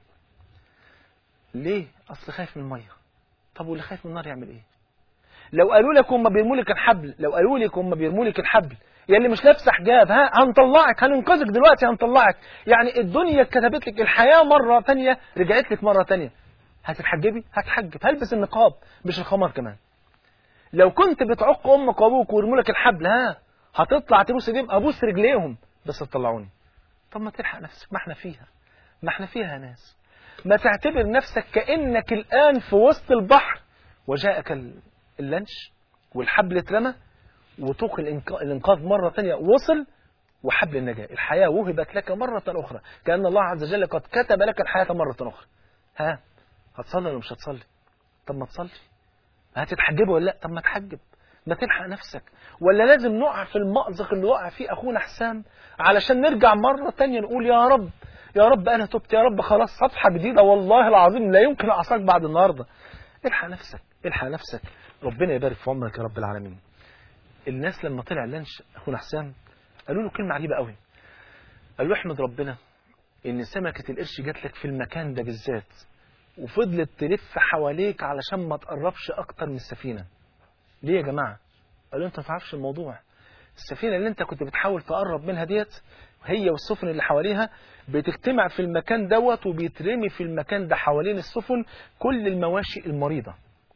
ليه اصل خايف من الميه طب واللي خايف من النار يعمل ايه لو قالوا لك هم بيرموا لك الحبل لو قالوا لك هم بيرموا لك الحبل يا اللي مش لابسه حجاب ها هنطلعك هننقذك دلوقتي هنطلعك يعني الدنيا كتبت لك الحياه مره ثانيه رجعت لك مره ثانيه هتتحجبي هتحجب هلبس النقاب مش الخمار كمان لو كنت بتعق امك وابوك ويرموا لك الحبل ها هتطلع تبوس ايديهم ابوس رجليهم بس تطلعوني طب ما تلحق نفسك ما احنا فيها ما احنا فيها يا ناس ما تعتبر نفسك كانك الان في وسط البحر وجاءك ال- اللانش والحبل اترمى وطوق الإنق- الانقاذ مره ثانيه وصل وحبل النجاه الحياه وهبت لك مره اخرى كان الله عز وجل قد كتب لك الحياه مره اخرى ها هتصلي ولا مش هتصلي طب ما تصلي هتتحجب ولا لا طب ما تحجب ما تلحق نفسك ولا لازم نقع في المأزق اللي وقع فيه اخونا حسام علشان نرجع مرة تانية نقول يا رب يا رب انا تبت يا رب خلاص صفحة جديدة والله العظيم لا يمكن اعصاك بعد النهاردة الحق نفسك الحق نفسك ربنا يبارك في عمرك يا رب العالمين الناس لما طلع اللانش اخونا حسام قالوا له كلمة عجيبة قوي قالوا له احمد ربنا ان سمكة القرش جات لك في المكان ده بالذات وفضلت تلف حواليك علشان ما تقربش اكتر من السفينة ليه يا جماعة قالوا انت ما تعرفش الموضوع السفينة اللي انت كنت بتحاول تقرب منها ديت هي والسفن اللي حواليها بتجتمع في المكان دوت وبيترمي في المكان ده حوالين السفن كل المواشي المريضة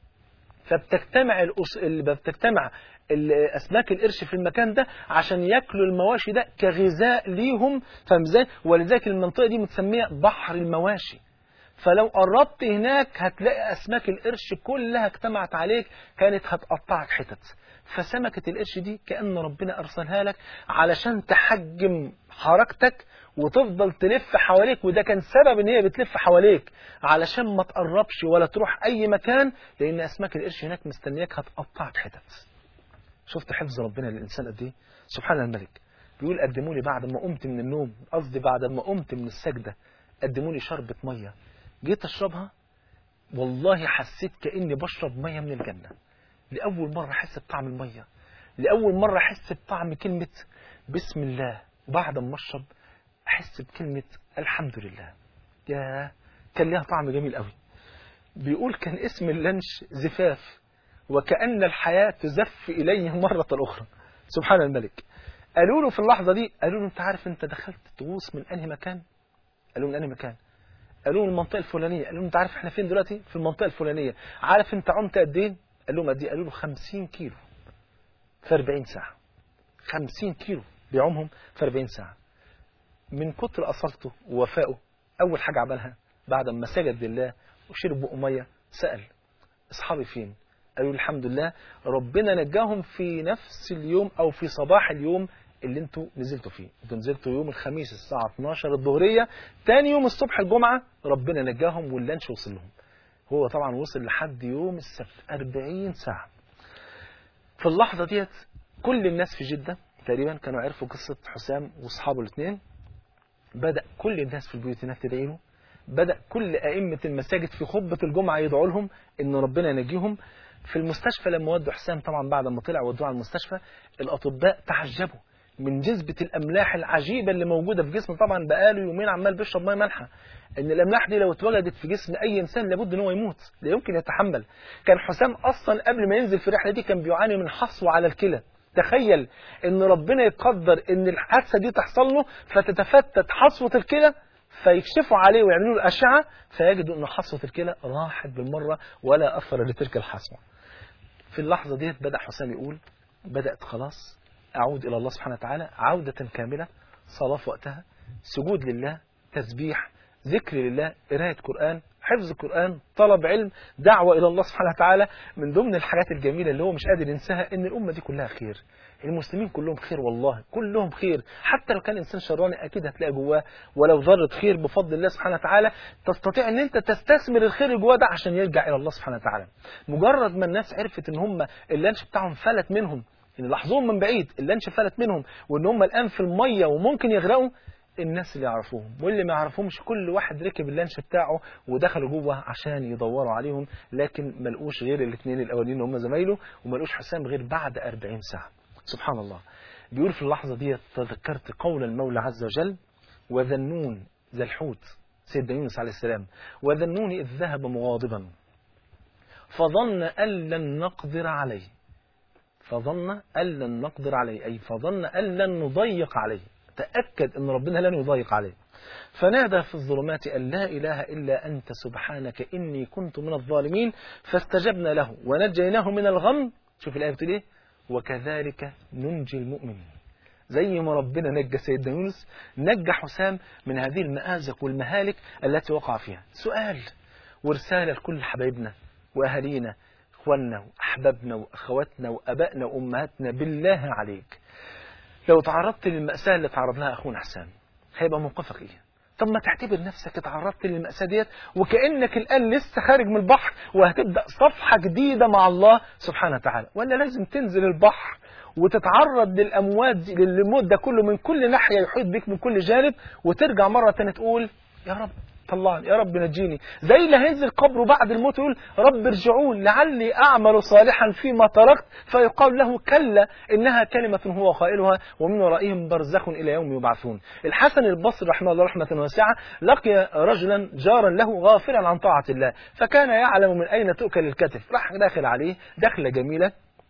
فبتجتمع الأس... اللي بتجتمع ال- اسماك القرش في المكان ده عشان ياكلوا المواشي ده كغذاء ليهم فاهم ازاي ولذلك المنطقه دي متسميه بحر المواشي فلو قربت هناك هتلاقي اسماك القرش كلها اجتمعت عليك كانت هتقطعك حتت فسمكة القرش دي كأن ربنا أرسلها لك علشان تحجم حركتك وتفضل تلف حواليك وده كان سبب ان هي بتلف حواليك علشان ما تقربش ولا تروح اي مكان لان اسماك القرش هناك مستنياك هتقطعك حتت شفت حفظ ربنا للإنسان قد إيه سبحان الملك بيقول قدموا لي بعد ما قمت من النوم قصدي بعد ما قمت من السجدة قدموا لي شربة مية جيت أشربها والله حسيت كأني بشرب مية من الجنة لأول مرة أحس بطعم المية لأول مرة أحس بطعم كلمة بسم الله وبعد ما أشرب أحس بكلمة الحمد لله يا كان ليها طعم جميل قوي بيقول كان اسم اللانش زفاف وكأن الحياة تزف إليه مرة أخرى سبحان الملك قالوا له في اللحظة دي قالوا له أنت عارف أنت دخلت تغوص من أنهي مكان قالوا له من أنهي مكان قالوا له من المنطقة الفلانية قالوا له أنت عارف إحنا فين دلوقتي في المنطقة الفلانية عارف أنت عمت قد إيه قال لهم قد إيه قالوا له 50 كيلو في 40 ساعة 50 كيلو بيعومهم في 40 ساعة من كتر أصالته ووفائه أول حاجة عملها بعد ما سجد لله وشرب بقه مية سأل أصحابي فين قالوا لي الحمد لله ربنا نجاهم في نفس اليوم او في صباح اليوم اللي انتوا نزلتوا فيه انتوا نزلتوا يوم الخميس الساعة 12 الظهرية تاني يوم الصبح الجمعة ربنا نجاهم واللانش وصل لهم هو طبعا وصل لحد يوم السبت 40 ساعة في اللحظة ديت كل الناس في جدة تقريبا كانوا عرفوا قصة حسام واصحابه الاثنين بدأ كل الناس في البيوت هناك تدعي له بدأ كل أئمة المساجد في خطبة الجمعة يدعوا لهم إن ربنا ينجيهم في المستشفى لما ودوا حسام طبعا بعد ما طلع ودوه على المستشفى الأطباء تعجبوا من جذبة الأملاح العجيبة اللي موجودة في جسمه طبعا بقاله يومين عمال بيشرب ميه مالحة إن الأملاح دي لو اتوجدت في جسم أي إنسان لابد إن هو يموت لا يمكن يتحمل كان حسام أصلا قبل ما ينزل في الرحلة دي كان بيعاني من حصوة على الكلى تخيل ان ربنا يقدر ان الحادثه دي تحصل له فتتفتت حصوه الكلى فيكشفوا عليه ويعملوا له اشعه فيجدوا ان حصوه الكلى راحت بالمره ولا اثر لتلك الحصوه. في اللحظه ديت بدا حسام يقول بدات خلاص اعود الى الله سبحانه وتعالى عوده كامله صلاه في وقتها سجود لله تسبيح ذكر لله قرايه قران حفظ القرآن طلب علم دعوة إلى الله سبحانه وتعالى من ضمن الحاجات الجميلة اللي هو مش قادر ينساها إن الأمة دي كلها خير المسلمين كلهم خير والله كلهم خير حتى لو كان إنسان شراني أكيد هتلاقي جواه ولو ذرة خير بفضل الله سبحانه وتعالى تستطيع أن أنت تستثمر الخير اللي جواه ده عشان يرجع إلى الله سبحانه وتعالى مجرد ما الناس عرفت إن هم اللانش بتاعهم فلت منهم إن لاحظوهم من بعيد اللانش فلت منهم وإن هم الآن في المية وممكن يغرقوا الناس اللي يعرفوهم واللي ما يعرفهمش كل واحد ركب اللانش بتاعه ودخلوا جوه عشان يدوروا عليهم لكن ما لقوش غير الاثنين الاولين هم زمايله وما لقوش حسام غير بعد 40 ساعه سبحان الله بيقول في اللحظه دي تذكرت قول المولى عز وجل وذنون ذا الحوت سيدنا يونس عليه السلام وذنون اذ ذهب مغاضبا فظن ان لن نقدر عليه فظن ان لن نقدر عليه اي فظن ان لن نضيق عليه تأكد أن ربنا لن يضايق عليه فنادى في الظلمات أن لا إله إلا أنت سبحانك إني كنت من الظالمين فاستجبنا له ونجيناه من الغم شوف الآية بتقول إيه وكذلك ننجي المؤمنين زي ما ربنا نجى سيدنا يونس نجى حسام من هذه المآزق والمهالك التي وقع فيها سؤال ورسالة لكل حبايبنا وأهالينا إخواننا وأحبابنا وأخواتنا وأبائنا وأمهاتنا بالله عليك لو تعرضت للمأساة اللي تعرض لها أخونا حسام هيبقى موقفك إيه طب ما تعتبر نفسك اتعرضت للمأساة ديت وكأنك الآن لسه خارج من البحر وهتبدأ صفحة جديدة مع الله سبحانه وتعالى ولا لازم تنزل البحر وتتعرض للأموات دي للموت ده كله من كل ناحية يحيط بك من كل جانب وترجع مرة تانية تقول يا رب طلعني يا رب نجيني زي اللي هينزل قبره بعد الموت يقول رب ارجعون لعلي أعمل صالحا فيما تركت فيقال له كلا إنها كلمة هو قائلها ومن ورائهم برزخ إلى يوم يبعثون الحسن البصري رحمه الله رحمة واسعة لقي رجلا جارا له غافلا عن طاعة الله فكان يعلم من أين تؤكل الكتف راح داخل عليه دخلة جميلة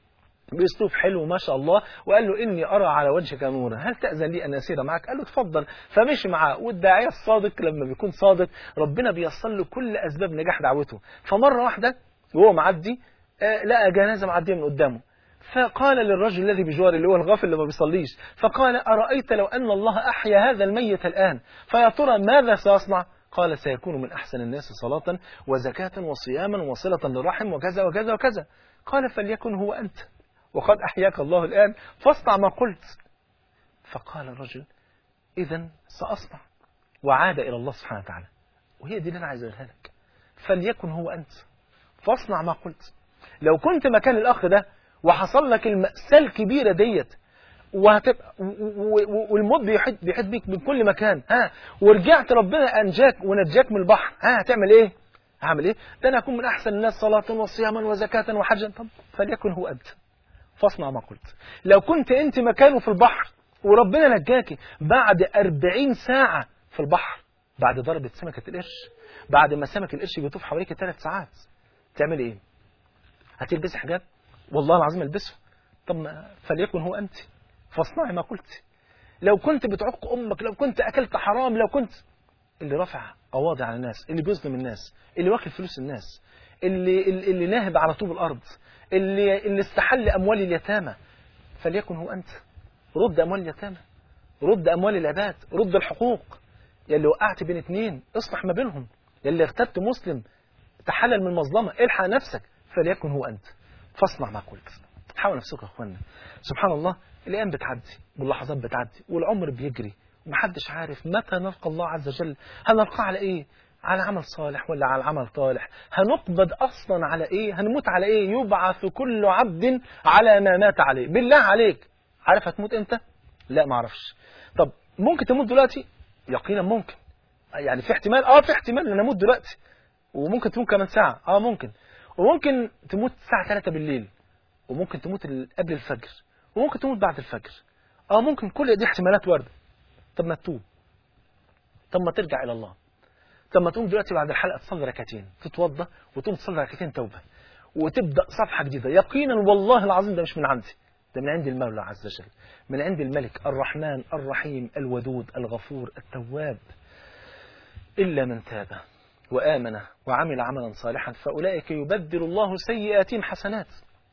باسلوب حلو ما شاء الله وقال له اني ارى على وجهك نورا هل تاذن لي ان اسير معك قال له اتفضل فمشي معاه والداعيه الصادق لما بيكون صادق ربنا بيصل له كل اسباب نجاح دعوته فمره واحده وهو معدي آه لقى جنازه معديه من قدامه فقال للرجل الذي بجواره اللي هو الغافل اللي ما بيصليش فقال ارايت لو ان الله احيا هذا الميت الان فيا ترى ماذا سيصنع قال سيكون من احسن الناس صلاه وزكاه وصياما وصله للرحم وكذا وكذا وكذا قال فليكن هو انت وقد أحياك الله الآن فاصنع ما قلت فقال الرجل إذا سأصنع وعاد إلى الله سبحانه وتعالى وهي دي اللي أنا عايز أقولها لك فليكن هو أنت فاصنع ما قلت لو كنت مكان الأخ ده وحصل لك المأساة الكبيرة ديت وهتبقى والموت بيحد بيحد بيك من كل مكان ها ورجعت ربنا انجاك ونجاك من البحر ها هتعمل ايه؟ هعمل ايه؟ ده انا اكون من احسن الناس صلاه وصياما وزكاه وحجا طب فليكن هو انت فاصنع ما قلت لو كنت انت مكانه في البحر وربنا نجاكي بعد أربعين ساعة في البحر بعد ضربة سمكة القرش بعد ما سمك القرش بيطوف حواليك ثلاث ساعات تعمل ايه هتلبسي حجاب والله العظيم البسه طب ما فليكن هو انت فاصنعي ما قلت لو كنت بتعق امك لو كنت اكلت حرام لو كنت اللي رافع قواضي على الناس اللي بيظلم الناس اللي واكل فلوس الناس اللي اللي ناهب على طوب الارض اللي اللي استحل اموال اليتامى فليكن هو انت رد اموال اليتامى رد اموال العباد رد الحقوق يا اللي وقعت بين اتنين اصلح ما بينهم يا اللي اغتبت مسلم تحلل من مظلمه الحق نفسك فليكن هو انت فاصنع ما قلت حاول نفسك يا اخوانا سبحان الله الايام بتعدي واللحظات بتعدي والعمر بيجري ومحدش عارف متى نلقى الله عز وجل هنلقاه على ايه على عمل صالح ولا على عمل طالح هنقبض اصلا على ايه هنموت على ايه يبعث كل عبد على ما مات عليه بالله عليك عارف هتموت امتى لا ما اعرفش طب ممكن تموت دلوقتي يقينا ممكن يعني في احتمال اه في احتمال ان اموت دلوقتي وممكن تموت كمان ساعه اه ممكن وممكن تموت الساعه 3 بالليل وممكن تموت قبل الفجر وممكن تموت بعد الفجر اه ممكن كل دي احتمالات وارده طب ما تتوب طب ما ترجع الى الله طب ما تقوم دلوقتي بعد الحلقه تصلي ركعتين تتوضى وتقوم تصلي ركعتين توبه وتبدا صفحه جديده يقينا والله العظيم ده مش من عندي ده من عند المولى عز وجل من عند الملك الرحمن الرحيم الودود الغفور التواب الا من تاب وامن وعمل عملا صالحا فاولئك يبدل الله سيئاتهم حسنات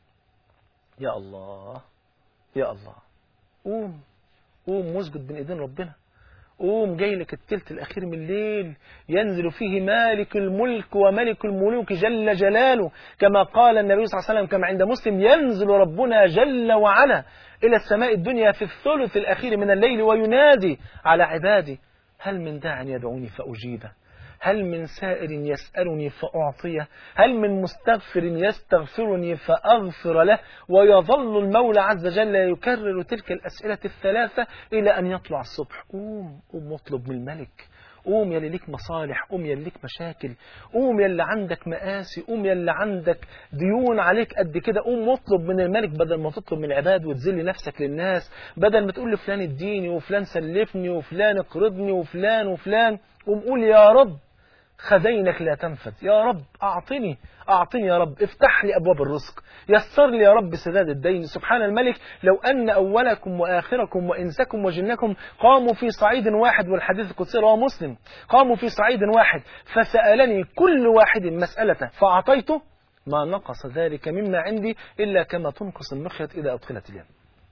يا الله يا الله قوم قوم مسجد بين ايدين ربنا قوم جاي لك التلت الأخير من الليل ينزل فيه مالك الملك وملك الملوك جل جلاله كما قال النبي صلى الله عليه وسلم كما عند مسلم ينزل ربنا جل وعلا إلى السماء الدنيا في الثلث الأخير من الليل وينادي على عبادي هل من داع يدعوني فأجيبه هل من سائر يسألني فأعطيه هل من مستغفر يستغفرني فأغفر له ويظل المولى عز وجل يكرر تلك الأسئلة الثلاثة إلى أن يطلع الصبح قوم قوم اطلب من الملك قوم يلي ليك مصالح قوم يلي ليك مشاكل قوم يلي عندك مآسي قوم يلي عندك ديون عليك قد كده قوم واطلب من الملك بدل ما تطلب من العباد وتذل نفسك للناس بدل ما تقول لفلان اديني وفلان سلفني وفلان اقرضني وفلان وفلان قوم قول يا رب خزينك لا تنفذ يا رب أعطني أعطني يا رب افتح لي أبواب الرزق يسر لي يا رب سداد الدين سبحان الملك لو أن أولكم وآخركم وإنسكم وجنكم قاموا في صعيد واحد والحديث القدسي رواه مسلم قاموا في صعيد واحد فسألني كل واحد مسألة فأعطيته ما نقص ذلك مما عندي إلا كما تنقص المخيط إذا أدخلت اليم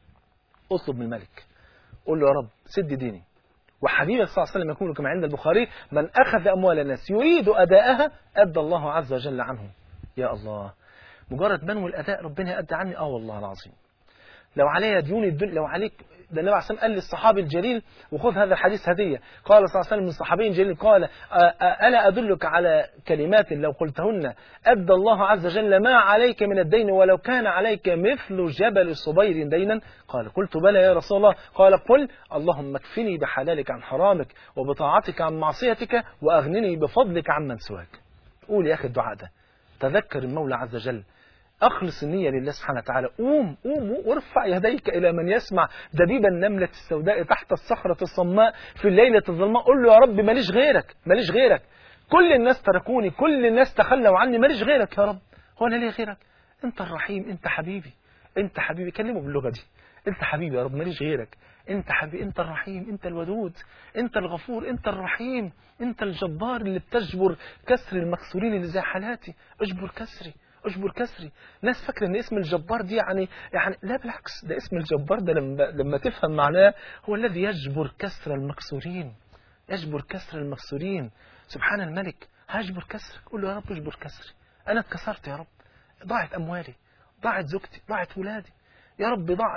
اطلب من الملك قل له يا رب سد ديني وحبيبك صلى الله عليه وسلم يقول كما عند البخاري من أخذ أموال الناس يريد أداءها أدى الله عز وجل عنه يا الله مجرد منو الأداء ربنا يأدى عني آه والله العظيم لو علي ديون الدنيا لو عليك ده النبي عليه الصلاه والسلام قال للصحابي الجليل وخذ هذا الحديث هديه قال صلى الله عليه وسلم من صحابي جليل قال الا ادلك على كلمات لو قلتهن ادى الله عز وجل ما عليك من الدين ولو كان عليك مثل جبل صبير دينا قال قلت بلى يا رسول الله قال قل اللهم اكفني بحلالك عن حرامك وبطاعتك عن معصيتك واغنني بفضلك عمن سواك قول يا اخي الدعاء ده تذكر المولى عز وجل أخلص النية لله سبحانه وتعالى قوم قوم وارفع يديك إلى من يسمع دبيب النملة السوداء تحت الصخرة الصماء في الليلة الظلماء قل له يا رب ماليش غيرك ماليش غيرك كل الناس تركوني كل الناس تخلوا عني ماليش غيرك يا رب هو أنا ليه غيرك أنت الرحيم أنت حبيبي أنت حبيبي كلمه باللغة دي أنت حبيبي يا رب ماليش غيرك أنت حبيبي أنت الرحيم أنت الودود أنت الغفور أنت الرحيم أنت الجبار اللي بتجبر كسر المكسورين اللي زي حالاتي اجبر كسري اجبر كسري ناس فاكره ان اسم الجبار دي يعني يعني لا بالعكس ده اسم الجبار ده لما لما تفهم معناه هو الذي يجبر كسر المكسورين يجبر كسر المكسورين سبحان الملك هجبر كسرك قول له يا رب اجبر كسري انا اتكسرت يا رب ضاعت اموالي ضاعت زوجتي ضاعت ولادي يا رب ضاع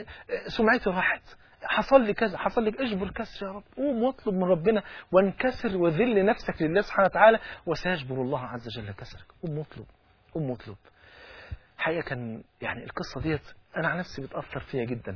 سمعتي راحت حصل لي كذا حصل لي اجبر كسر يا رب قوم واطلب من ربنا وانكسر وذل نفسك لله سبحانه وتعالى وسيجبر الله عز وجل كسرك قوم واطلب قوم واطلب حقيقة كان يعني القصة ديت أنا عن نفسي بتأثر فيها جدا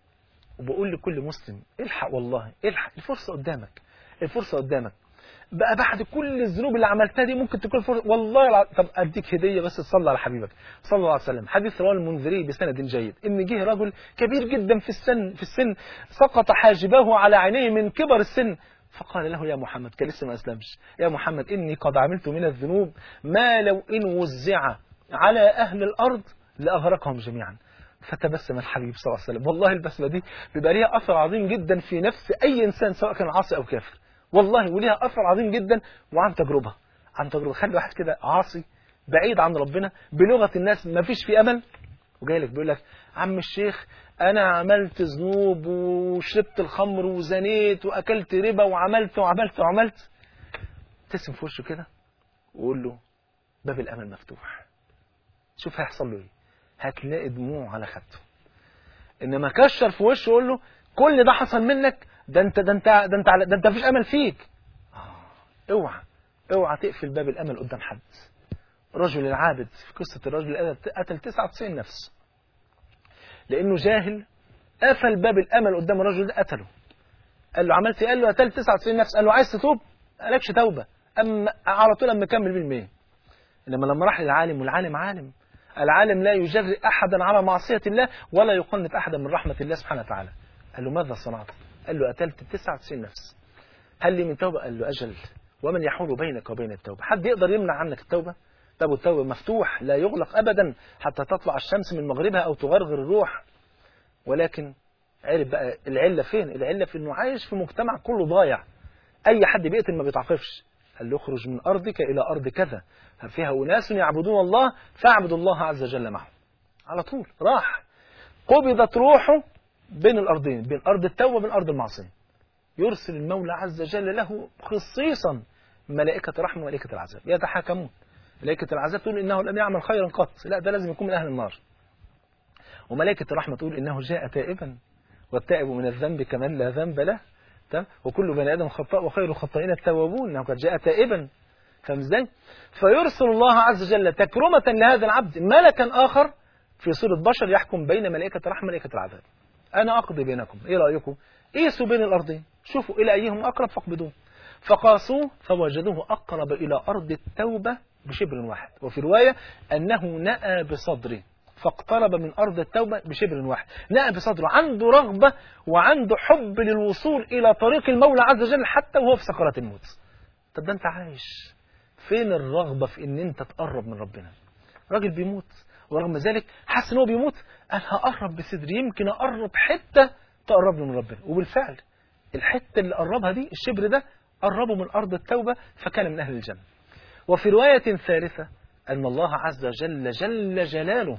وبقول لكل مسلم الحق والله الحق الفرصة قدامك الفرصة قدامك بقى بعد كل الذنوب اللي عملتها دي ممكن تكون فرصة والله الع... طب أديك هدية بس تصلي على حبيبك صلى الله عليه وسلم حديث رواه المنذري بسند جيد إن جه رجل كبير جدا في السن في السن سقط حاجبه على عينيه من كبر السن فقال له يا محمد كان لسه ما أسلمش يا محمد إني قد عملت من الذنوب ما لو إن وزع على أهل الأرض لأغرقهم جميعا فتبسم الحبيب صلى الله عليه وسلم والله البسمة دي بيبقى ليها أثر عظيم جدا في نفس أي إنسان سواء كان عاصي أو كافر والله وليها أثر عظيم جدا وعن تجربة عن تجربة خلي واحد كده عاصي بعيد عن ربنا بلغة الناس ما فيش في أمل وجاي لك بيقول لك عم الشيخ انا عملت ذنوب وشربت الخمر وزنيت واكلت ربا وعملت وعملت وعملت تسم في وشه كده وقول له باب الامل مفتوح شوف هيحصل له ايه هتلاقي دموع على خدته انما كشر في وشه وقول له كل ده حصل منك ده انت ده انت ده انت ده انت مفيش امل فيك آه. اوعى اوعى تقفل باب الامل قدام حد رجل العابد في قصه الرجل اللي قتل 99 نفس لانه جاهل قفل باب الامل قدام الرجل ده قتله قال له عملت ايه قال له قتلت 99 نفس قال له عايز تتوب قالكش توبه اما على طول اما كمل بالمية انما لما راح للعالم والعالم عالم العالم لا يجرئ احدا على معصيه الله ولا يقنط احدا من رحمه الله سبحانه وتعالى قال له ماذا صنعت قال له قتلت 99 نفس هل لي من توبه قال له اجل ومن يحول بينك وبين التوبه حد يقدر يمنع عنك التوبه باب التوبة مفتوح لا يغلق أبدا حتى تطلع الشمس من مغربها أو تغرغر الروح ولكن عرف بقى العلة فين العلة في أنه عايش في مجتمع كله ضايع أي حد بيقتل ما بيتعاقبش قال له اخرج من أرضك إلى أرض كذا فيها أناس يعبدون الله فاعبدوا الله عز وجل معهم على طول راح قبضت روحه بين الأرضين بين أرض التوبة وبين أرض المعصية يرسل المولى عز وجل له خصيصا ملائكة رحمة وملائكة العذاب يتحاكمون ملائكة العذاب تقول إنه لم يعمل خيرا قط لا ده لازم يكون من أهل النار وملائكة الرحمة تقول إنه جاء تائبا والتائب من الذنب كمن لا ذنب له تمام وكل بني آدم خطاء وخير الخطائين التوابون إنه قد جاء تائبا فاهم ازاي؟ فيرسل الله عز وجل تكرمة لهذا العبد ملكا آخر في صورة بشر يحكم بين ملائكة الرحمة وملائكة العذاب أنا أقضي بينكم إيه رأيكم؟ قيسوا بين الأرضين شوفوا إلى أيهم أقرب فاقبضوه فقاسوه فوجدوه أقرب إلى أرض التوبة بشبر واحد وفي رواية أنه نأى بصدره فاقترب من أرض التوبة بشبر واحد نأى بصدره عنده رغبة وعنده حب للوصول إلى طريق المولى عز وجل حتى وهو في سكرات الموت طب ده أنت عايش فين الرغبة في أن أنت تقرب من ربنا راجل بيموت ورغم ذلك حاسس ان هو بيموت انا هقرب بصدري يمكن اقرب حته تقربني من ربنا وبالفعل الحته اللي قربها دي الشبر ده قربه من ارض التوبه فكان من اهل الجنه وفي روايه ثالثه أن الله عز وجل جل جلاله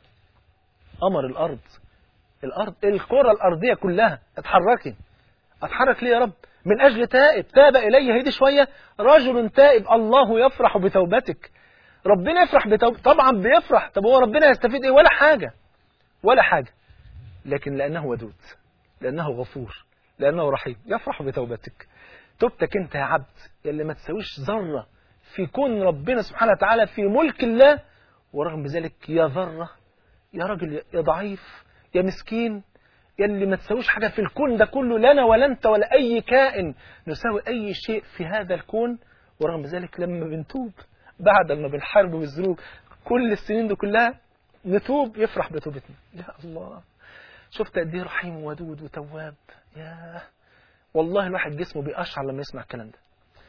أمر الأرض الأرض الكرة الأرضية كلها اتحركي اتحرك ليه يا رب من أجل تائب تاب إلي هيدي شوية رجل تائب الله يفرح بتوبتك ربنا يفرح بتوبتك طبعا بيفرح طب هو ربنا يستفيد إيه ولا حاجة ولا حاجة لكن لأنه ودود لأنه غفور لأنه رحيم يفرح بتوبتك توبتك أنت يا عبد اللي ما تسويش ذرة في كون ربنا سبحانه وتعالى في ملك الله ورغم ذلك يا ذرة يا راجل يا ضعيف يا مسكين يا اللي ما تسويش حاجة في الكون ده كله لنا ولا أنت ولا أي كائن نساوي أي شيء في هذا الكون ورغم ذلك لما بنتوب بعد ما بنحارب بالذنوب كل السنين دي كلها نتوب يفرح بتوبتنا يا الله شفت قد ايه رحيم ودود وتواب يا والله الواحد جسمه بيقشعر لما يسمع الكلام ده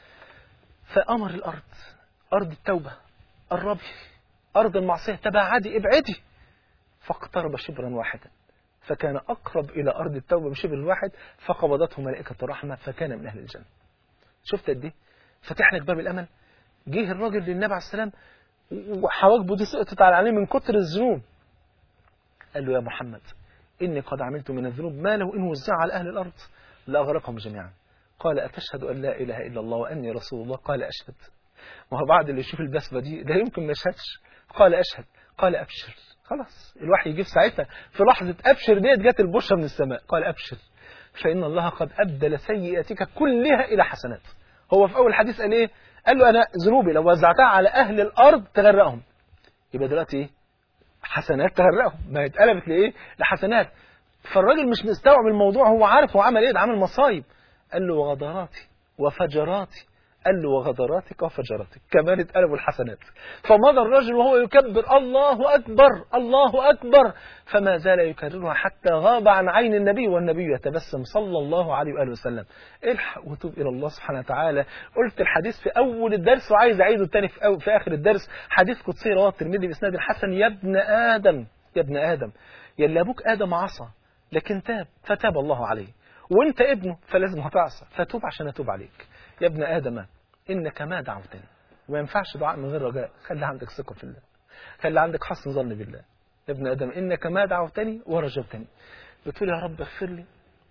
فأمر الأرض أرض التوبة قربي أرض المعصية تباعدي ابعدي فاقترب شبرا واحدا فكان أقرب إلى أرض التوبة بشبر واحد فقبضته ملائكة الرحمة فكان من أهل الجنة شفت قد ايه فتح لك باب الأمل جه الراجل للنبي عليه السلام وحواجبه دي سقطت على عليه من كتر الذنوب قال له يا محمد إني قد عملت من الذنوب ما لو إن وزع على أهل الأرض لأغرقهم جميعا قال أتشهد أن لا إله إلا الله وأني رسول الله قال أشهد وهو بعد اللي يشوف البسمة دي لا يمكن ما يشهدش قال أشهد قال أبشر خلاص الوحي يجي في ساعتها في لحظة أبشر ديت جت البشرى من السماء قال أبشر فإن الله قد أبدل سيئاتك كلها إلى حسنات هو في أول حديث قال إيه قال له أنا ذنوبي لو وزعتها على أهل الأرض تغرقهم يبقى دلوقتي إيه حسنات تغرقهم ما هي اتقلبت لإيه لحسنات فالراجل مش مستوعب الموضوع هو عارف هو عمل إيه ده عمل مصايب قال له وغدراتي وفجراتي قال له وغدراتك وفجراتك كمان اتقلبوا الحسنات فمضى الرجل وهو يكبر الله أكبر الله أكبر فما زال يكررها حتى غاب عن عين النبي والنبي يتبسم صلى الله عليه وآله وسلم الحق وتوب إلى الله سبحانه وتعالى قلت الحديث في أول الدرس وعايز أعيده تاني في, أو في آخر الدرس حديث قدسي رواه الترمذي بإسناد الحسن يا ابن آدم يا ابن آدم يا اللي أبوك آدم عصى لكن تاب فتاب الله عليه وانت ابنه فلازم هتعصى فتوب عشان اتوب عليك يا ابن ادم انك ما دعوتني وما ينفعش دعاء من غير رجاء خلي عندك ثقه في الله خلي عندك حسن ظن بالله يا ابن ادم انك ما دعوتني ورجوتني بتقول يا رب اغفر لي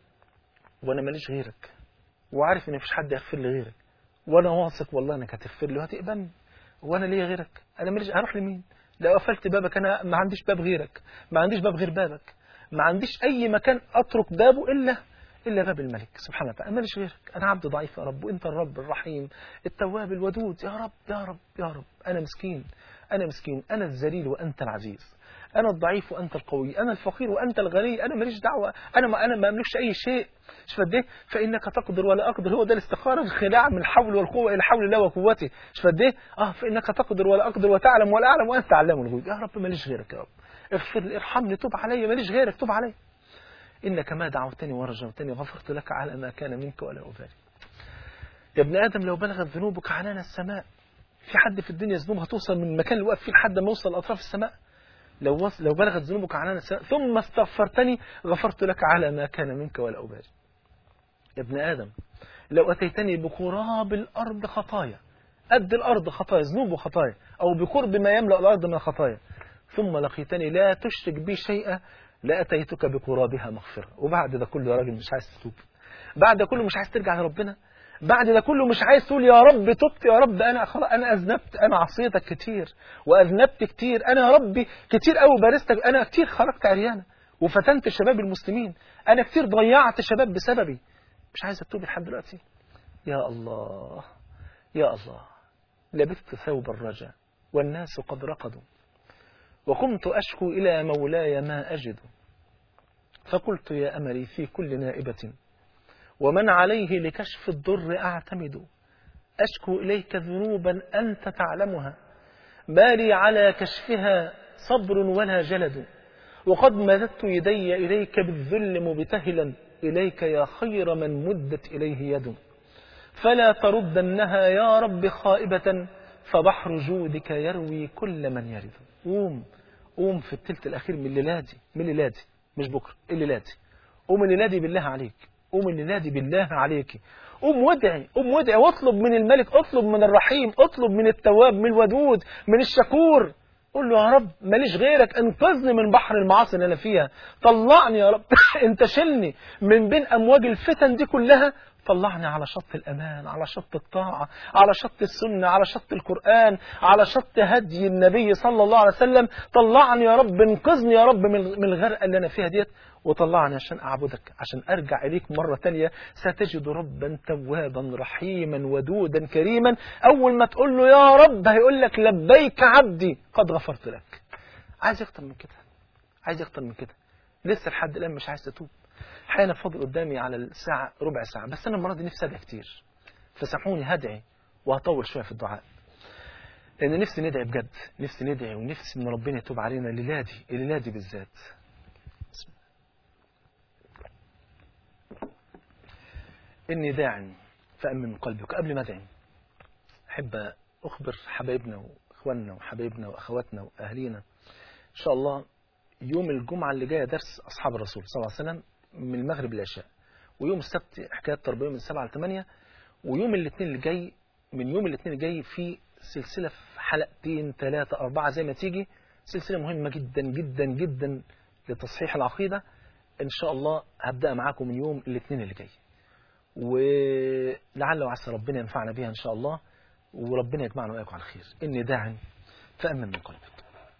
وانا ماليش غيرك وعارف ان مفيش حد يغفر لي غيرك وانا واثق والله انك هتغفر لي وهتقبلني وانا ليا غيرك انا ماليش هروح لمين لو قفلت بابك انا ما عنديش باب غيرك ما عنديش باب غير بابك ما عنديش اي مكان اترك بابه الا إلا باب الملك سبحانه وتعالى ماليش غيرك أنا عبد ضعيف يا رب وأنت الرب الرحيم التواب الودود يا رب يا رب يا رب أنا مسكين أنا مسكين أنا الذليل وأنت العزيز أنا الضعيف وأنت القوي أنا الفقير وأنت الغني أنا ماليش دعوة أنا ما أنا ما أملكش أي شيء مش قد إيه فإنك تقدر ولا أقدر هو ده الاستخارة الخلاع من الحول والقوة إلى حول الله وقوته مش قد إيه أه فإنك تقدر ولا أقدر وتعلم ولا أعلم وأنت علام الغيوب يا رب ماليش غيرك يا رب اغفر لي ارحمني توب علي ماليش غيرك توب علي إنك ما دعوتني ورجوتني غفرت لك على ما كان منك ولا أبالي يا ابن آدم لو بلغت ذنوبك عنان السماء في حد في الدنيا ذنوبها توصل من المكان اللي واقف فيه لحد ما يوصل لأطراف السماء لو وصل لو بلغت ذنوبك عنان السماء ثم استغفرتني غفرت لك على ما كان منك ولا أبالي يا ابن آدم لو أتيتني بقراب الأرض خطايا قد الأرض خطايا ذنوب وخطايا أو بقرب ما يملأ الأرض من الخطايا ثم لقيتني لا تشرك بي شيئا لأتيتك بقرابها مغفرة وبعد ده كله يا راجل مش عايز تتوب بعد ده كله مش عايز ترجع لربنا بعد ده كله مش عايز تقول يا رب تبت يا رب انا خلاص انا اذنبت انا عصيتك كتير واذنبت كتير انا يا ربي كتير قوي بارستك انا كتير خرجت عريانه وفتنت شباب المسلمين انا كتير ضيعت شباب بسببي مش عايز اتوب لحد دلوقتي يا الله يا الله لبثت ثوب الرجاء والناس قد رقدوا وقمت أشكو إلى مولاي ما أجد فقلت يا أمري في كل نائبة ومن عليه لكشف الضر أعتمد أشكو إليك ذنوبا أنت تعلمها ما لي على كشفها صبر ولا جلد وقد مددت يدي إليك بالذل مبتهلا إليك يا خير من مدت إليه يد فلا تردنها يا رب خائبة فبحر جودك يروي كل من يرد قوم قوم في التلت الأخير من الليلادي من الليلادي مش بكرة الليلادي قوم الليلادي بالله عليك قوم الليلادي بالله عليك قوم وادعي قوم وادعي واطلب من الملك اطلب من الرحيم اطلب من التواب من الودود من الشكور قول له يا رب ماليش غيرك انقذني من بحر المعاصي اللي انا فيها طلعني يا رب انت شلني من بين امواج الفتن دي كلها طلعني على شط الأمان على شط الطاعة على شط السنة على شط القرآن على شط هدي النبي صلى الله عليه وسلم طلعني يا رب انقذني يا رب من الغرقة اللي أنا فيها ديت وطلعني عشان أعبدك عشان أرجع إليك مرة تانية ستجد ربا توابا رحيما ودودا كريما أول ما تقول له يا رب هيقول لك لبيك عبدي قد غفرت لك عايز أكتر من كده عايز أكتر من كده لسه لحد الآن مش عايز تتوب حين فاضل قدامي على الساعة ربع ساعة بس أنا المرة دي نفسي أدعي كتير فسامحوني هدعي وهطول شوية في الدعاء لأن نفسي ندعي بجد نفسي ندعي ونفسي من ربنا يتوب علينا الليلة دي الليلة دي بالذات إني داع فأمن من قلبك قبل ما أدعي أحب أخبر حبايبنا وإخواننا وحبايبنا وأخواتنا وأهلينا إن شاء الله يوم الجمعة اللي جاية درس أصحاب الرسول صلى الله عليه وسلم من المغرب للعشاء ويوم السبت حكاية تربية من 7 ل 8 ويوم الاثنين اللي جاي من يوم الاثنين اللي جاي في سلسلة في حلقتين ثلاثة أربعة زي ما تيجي سلسلة مهمة جدا جدا جدا لتصحيح العقيدة إن شاء الله هبدأ معاكم من يوم الاثنين اللي جاي ولعل وعسى ربنا ينفعنا بها إن شاء الله وربنا يجمعنا وإياكم على خير إني داع فأمن من قلبك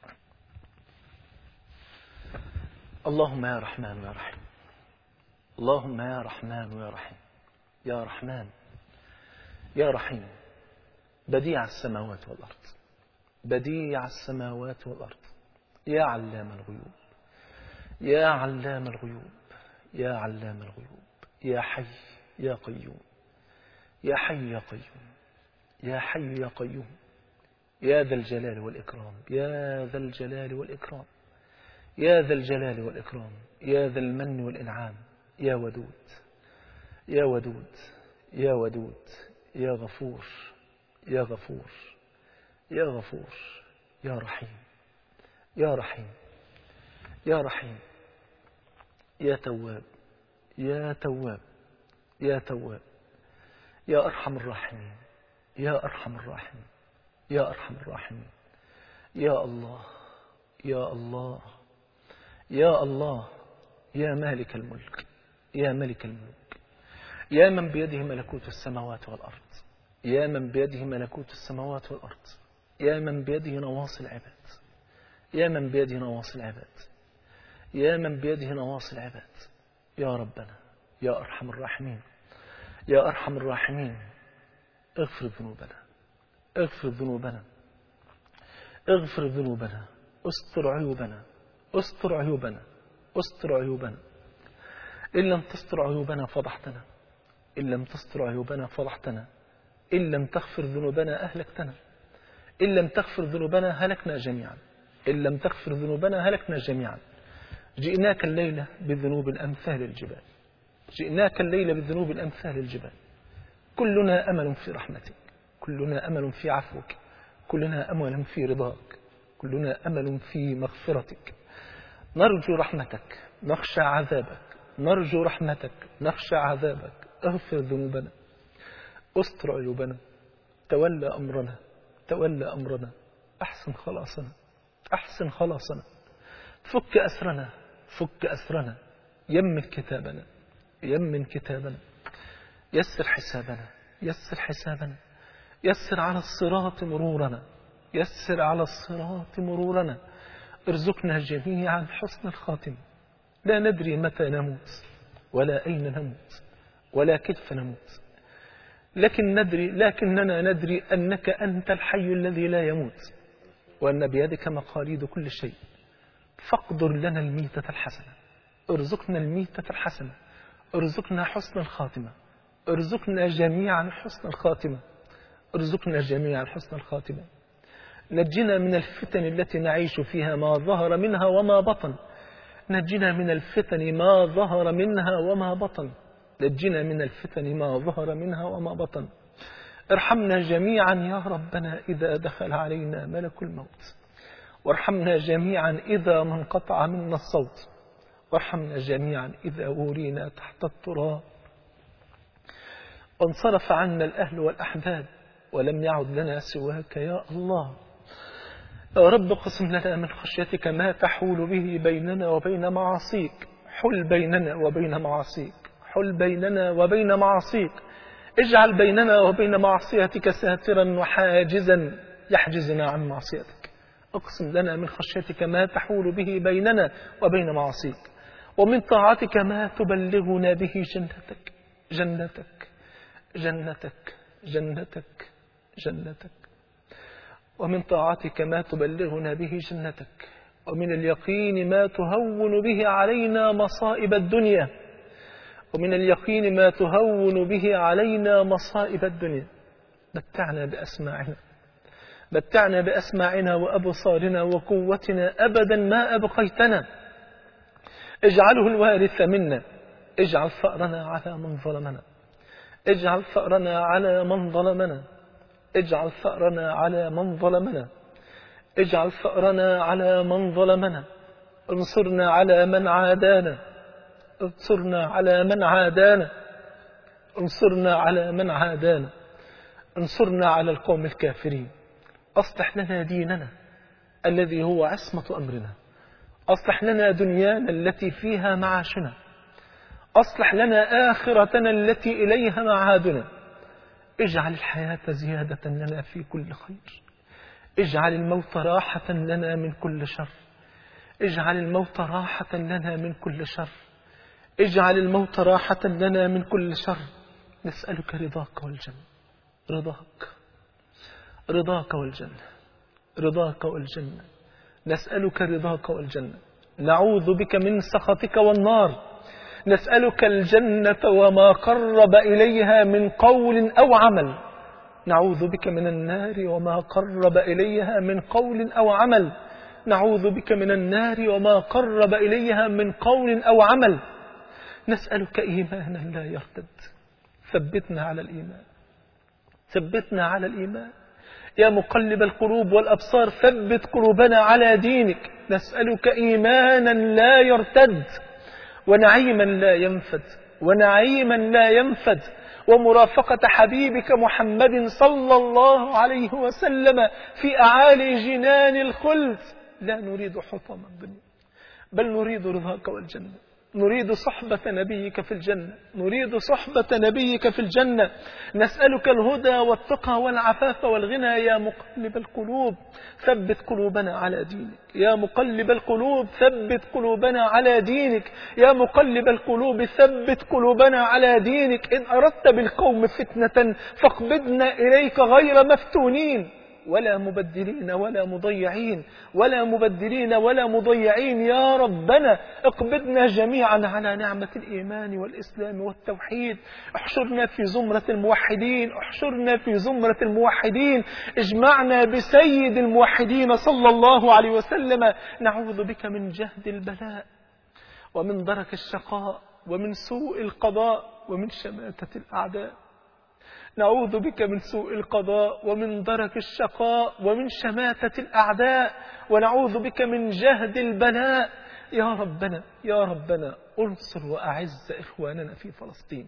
اللهم يا رحمن يا رحيم اللهم يا رحمن يا رحيم يا رحمن يا رحيم بديع السماوات والأرض بديع السماوات والأرض يا علام الغيوب يا علام الغيوب يا علام الغيوب يا حي يا قيوم يا حي يا قيوم يا حي يا قيوم يا ذا الجلال والإكرام يا ذا الجلال والإكرام يا ذا الجلال والإكرام يا ذا المن والإنعام يا ودود يا ودود يا ودود يا غفور يا غفور يا غفور يا رحيم يا رحيم يا رحيم يا تواب يا تواب يا تواب يا أرحم الراحمين يا أرحم الراحمين يا أرحم الراحمين يا الله يا الله يا الله يا مالك الملك يا ملك الملك يا من بيده ملكوت السماوات والأرض يا من بيده ملكوت السماوات والأرض يا من بيده نواصي العباد يا من بيده نواصي العباد يا من بيده نواصي العباد يا ربنا يا أرحم الراحمين يا أرحم الراحمين اغفر ذنوبنا اغفر ذنوبنا اغفر ذنوبنا استر عيوبنا استر عيوبنا استر عيوبنا إن لم تستر عيوبنا فضحتنا إن لم تستر عيوبنا فضحتنا إن لم تغفر ذنوبنا أهلكتنا إن لم تغفر ذنوبنا هلكنا جميعا إن لم تغفر ذنوبنا هلكنا جميعا جئناك الليلة بذنوب أمثال الجبال جئناك الليلة بذنوب أمثال الجبال كلنا أمل في رحمتك كلنا أمل في عفوك كلنا أمل في رضاك كلنا أمل في مغفرتك نرجو رحمتك نخشى عذابك نرجو رحمتك نخشى عذابك اغفر ذنوبنا استر عيوبنا تولى أمرنا تولى أمرنا أحسن خلاصنا أحسن خلاصنا فك أسرنا فك أسرنا يمن كتابنا يمن كتابنا يسر حسابنا يسر حسابنا يسر على الصراط مرورنا يسر على الصراط مرورنا ارزقنا جميعا حسن الخاتمة لا ندري متى نموت ولا أين نموت ولا كيف نموت لكن ندري لكننا ندري أنك أنت الحي الذي لا يموت وأن بيدك مقاليد كل شيء فاقدر لنا الميتة الحسنة ارزقنا الميتة الحسنة ارزقنا حسن الخاتمة ارزقنا جميعا حسن الخاتمة ارزقنا جميعا حسن الخاتمة نجنا من الفتن التي نعيش فيها ما ظهر منها وما بطن نجنا من الفتن ما ظهر منها وما بطن نجنا من الفتن ما ظهر منها وما بطن ارحمنا جميعا يا ربنا إذا دخل علينا ملك الموت وارحمنا جميعا إذا ما انقطع منا الصوت وارحمنا جميعا إذا ورينا تحت التراب فانصرف عنا الأهل والأحباب ولم يعد لنا سواك يا الله يا رب قسم لنا من خشيتك ما تحول به بيننا وبين معاصيك حل بيننا وبين معاصيك حل بيننا وبين معاصيك اجعل بيننا وبين معصيتك ساترا وحاجزا يحجزنا عن معصيتك اقسم لنا من خشيتك ما تحول به بيننا وبين معاصيك ومن طاعتك ما تبلغنا به جنتك جنتك جنتك جنتك جنتك ومن طاعتك ما تبلغنا به جنتك ومن اليقين ما تهون به علينا مصائب الدنيا ومن اليقين ما تهون به علينا مصائب الدنيا متعنا بأسماعنا متعنا بأسماعنا وأبصارنا وقوتنا أبدا ما أبقيتنا اجعله الوارث منا اجعل فأرنا على من ظلمنا اجعل فأرنا على من ظلمنا اجعل فأرنا على من ظلمنا اجعل فأرنا على من ظلمنا انصرنا على من عادانا انصرنا على من عادانا انصرنا على من عادانا انصرنا على القوم الكافرين أصلح لنا ديننا الذي هو عصمة أمرنا أصلح لنا دنيانا التي فيها معاشنا أصلح لنا آخرتنا التي إليها معادنا اجعل الحياة زيادة لنا في كل خير اجعل الموت راحة لنا من كل شر اجعل الموت راحة لنا من كل شر اجعل الموت راحة لنا من كل شر نسألك رضاك والجنة رضاك رضاك والجنة رضاك والجنة نسألك رضاك والجنة نعوذ بك من سخطك والنار نسألك الجنة وما قرب إليها من قول أو عمل نعوذ بك من النار وما قرب إليها من قول أو عمل نعوذ بك من النار وما قرب إليها من قول أو عمل نسألك إيمانا لا يرتد ثبتنا على الإيمان ثبتنا على الإيمان يا مقلب القلوب والأبصار ثبت قلوبنا على دينك نسألك إيمانا لا يرتد ونعيما لا ينفد ونعيما لا ينفد ومرافقة حبيبك محمد صلى الله عليه وسلم في أعالي جنان الخلد لا نريد حطم الدنيا بل نريد رضاك والجنة نريد صحبة نبيك في الجنة نريد صحبة نبيك في الجنة نسألك الهدى والتقى والعفاف والغنى يا مقلب القلوب ثبت قلوبنا على دينك يا مقلب القلوب ثبت قلوبنا على دينك يا مقلب القلوب ثبت قلوبنا على دينك إن أردت بالقوم فتنة فاقبضنا إليك غير مفتونين ولا مبدلين ولا مضيعين ولا مبدلين ولا مضيعين يا ربنا اقبضنا جميعا على نعمة الإيمان والإسلام والتوحيد احشرنا في زمرة الموحدين احشرنا في زمرة الموحدين اجمعنا بسيد الموحدين صلى الله عليه وسلم نعوذ بك من جهد البلاء ومن درك الشقاء ومن سوء القضاء ومن شماتة الأعداء نعوذ بك من سوء القضاء ومن درك الشقاء ومن شماتة الأعداء ونعوذ بك من جهد البلاء يا ربنا يا ربنا انصر وأعز إخواننا في فلسطين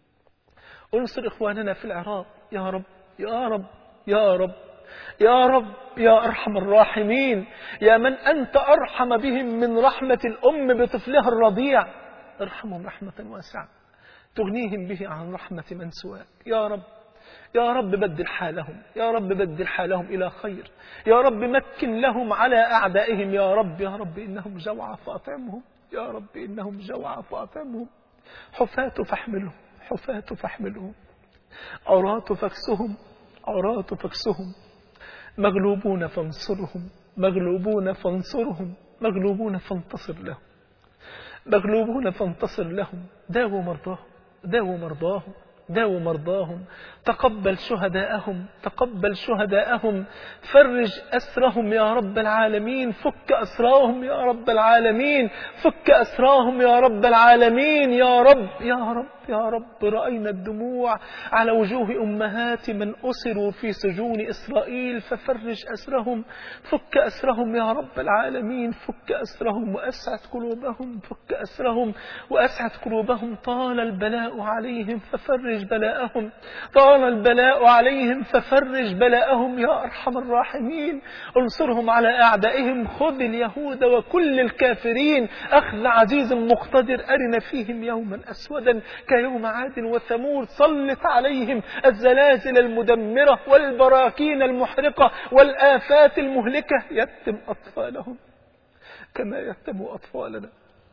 انصر إخواننا في العراق يا رب يا رب يا رب يا رب يا أرحم الراحمين يا من أنت أرحم بهم من رحمة الأم بطفلها الرضيع ارحمهم رحمة واسعة تغنيهم به عن رحمة من سواك يا رب يا رب بدل حالهم يا رب بدل حالهم إلى خير يا رب مكن لهم على أعدائهم يا رب يا رب إنهم جوعى فأطعمهم يا رب إنهم جوعى فأطعمهم حفاة فاحملهم حفاة فاحملهم عراة فاكسهم عراة فاكسهم مغلوبون فانصرهم مغلوبون فانصرهم مغلوبون فانتصر لهم مغلوبون فانتصر لهم داووا مرضاهم داووا مرضاهم داووا مرضاهم تقبل شهداءهم تقبل شهداءهم فرج أسرهم يا رب العالمين فك أسراهم يا رب العالمين فك أسراهم يا رب العالمين يا رب يا رب يا رب رأينا الدموع على وجوه أمهات من أسروا في سجون إسرائيل ففرج أسرهم فك أسرهم يا رب العالمين فك أسرهم وأسعد قلوبهم فك أسرهم وأسعد قلوبهم طال البلاء عليهم ففرج ففرج بلاءهم طال البلاء عليهم ففرج بلاءهم يا أرحم الراحمين انصرهم على أعدائهم خذ اليهود وكل الكافرين أخذ عزيز مقتدر أرنا فيهم يوما أسودا كيوم عاد وثمود سلط عليهم الزلازل المدمرة والبراكين المحرقة والآفات المهلكة يتم أطفالهم كما يتم أطفالنا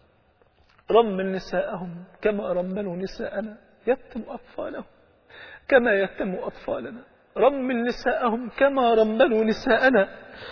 رمل نساءهم كما رملوا نساءنا يتم أطفالهم كما يتم أطفالنا رمل نساءهم كما رملوا نساءنا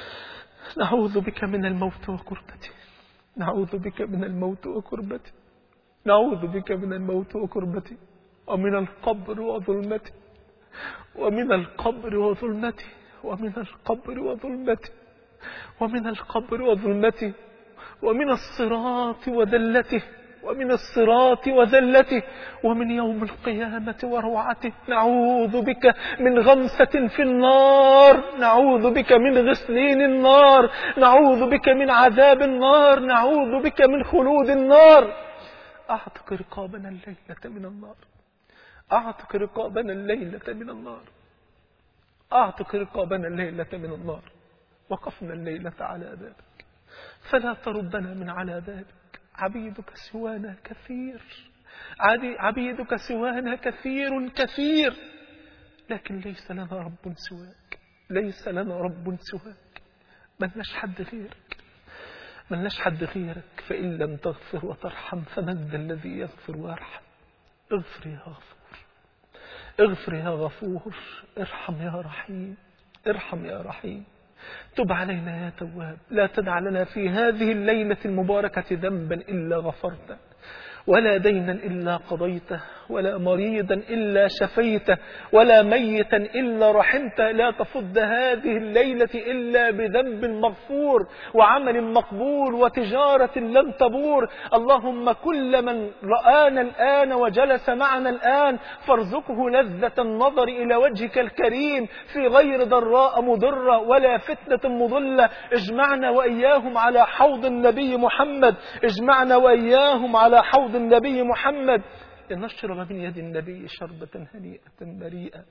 نعوذ بك من الموت وكربته نعوذ بك من الموت وكربته نعوذ بك من الموت وكربته ومن القبر وظلمته ومن القبر وظلمته ومن القبر وظلمته ومن القبر وظلمته ومن الصراط وذلته ومن الصراط وذلته ومن يوم القيامة وروعته نعوذ بك من غمسة في النار نعوذ بك من غسلين النار نعوذ بك من عذاب النار نعوذ بك من خلود النار أعتق رقابنا الليلة من النار أعتق رقابنا الليلة من النار أعتق رقابنا الليلة من النار وقفنا الليلة على بابك فلا تردنا من على بابك عبيدك سوانا كثير عبيدك سوانا كثير كثير لكن ليس لنا رب سواك ليس لنا رب سواك ملناش حد غيرك ملناش حد غيرك فإن لم تغفر وترحم فمن ذا الذي يغفر ويرحم اغفر يا غفور اغفر يا غفور ارحم يا رحيم ارحم يا رحيم تب علينا يا تواب لا تدع لنا في هذه الليلة المباركة ذنبا إلا غفرته ولا دينا إلا قضيته ولا مريضا إلا شفيته ولا ميتا إلا رحمته لا تفض هذه الليلة إلا بذنب مغفور وعمل مقبول وتجارة لم تبور اللهم كل من رآنا الآن وجلس معنا الآن فارزقه لذة النظر إلى وجهك الكريم في غير ضراء مضرة ولا فتنة مضلة اجمعنا وإياهم على حوض النبي محمد اجمعنا وإياهم على حوض النبي محمد لنشرب من يد النبي شربة هنيئة مريئة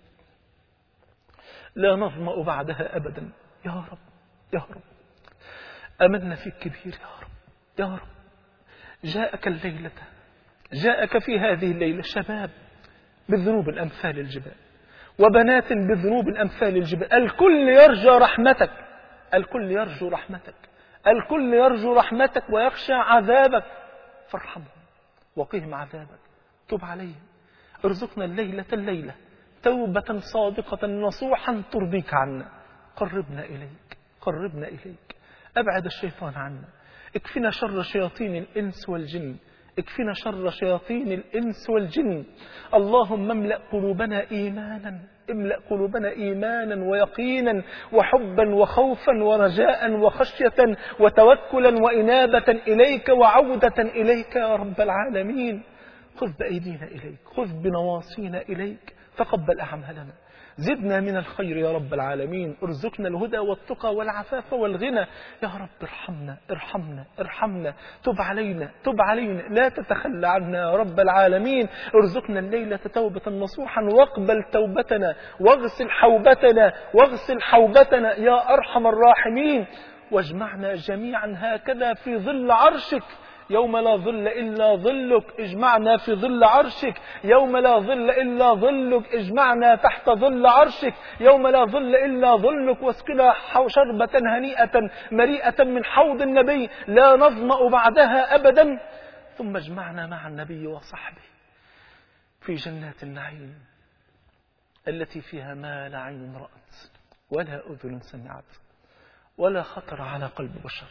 لا نظمأ بعدها أبدا يا رب يا رب أمنا في الكبير يا رب يا رب جاءك الليلة جاءك في هذه الليلة شباب بذنوب الأمثال الجبال وبنات بذنوب الأمثال الجبال الكل يرجى رحمتك الكل يرجو رحمتك الكل يرجو رحمتك ويخشى عذابك فارحمهم وقهم عذابك تب عليهم ارزقنا الليلة الليلة توبة صادقة نصوحا ترضيك عنا قربنا إليك قربنا إليك أبعد الشيطان عنا اكفنا شر شياطين الإنس والجن اكفنا شر شياطين الإنس والجن اللهم املأ قلوبنا إيمانا املأ قلوبنا إيمانا ويقينا وحبا وخوفا ورجاء وخشية وتوكلا وإنابة إليك وعودة إليك يا رب العالمين خذ بأيدينا إليك خذ بنواصينا إليك تقبل أعمالنا زدنا من الخير يا رب العالمين ارزقنا الهدى والتقى والعفاف والغنى يا رب ارحمنا ارحمنا ارحمنا تب علينا تب علينا لا تتخلى عنا يا رب العالمين ارزقنا الليلة توبة نصوحا واقبل توبتنا واغسل حوبتنا واغسل حوبتنا يا أرحم الراحمين واجمعنا جميعا هكذا في ظل عرشك يوم لا ظل إلا ظلك اجمعنا في ظل عرشك يوم لا ظل إلا ظلك اجمعنا تحت ظل عرشك يوم لا ظل إلا ظلك واسقنا شربة هنيئة مريئة من حوض النبي لا نظمأ بعدها أبدا ثم اجمعنا مع النبي وصحبه في جنات النعيم التي فيها ما لا عين رأت ولا أذن سمعت ولا خطر على قلب بشر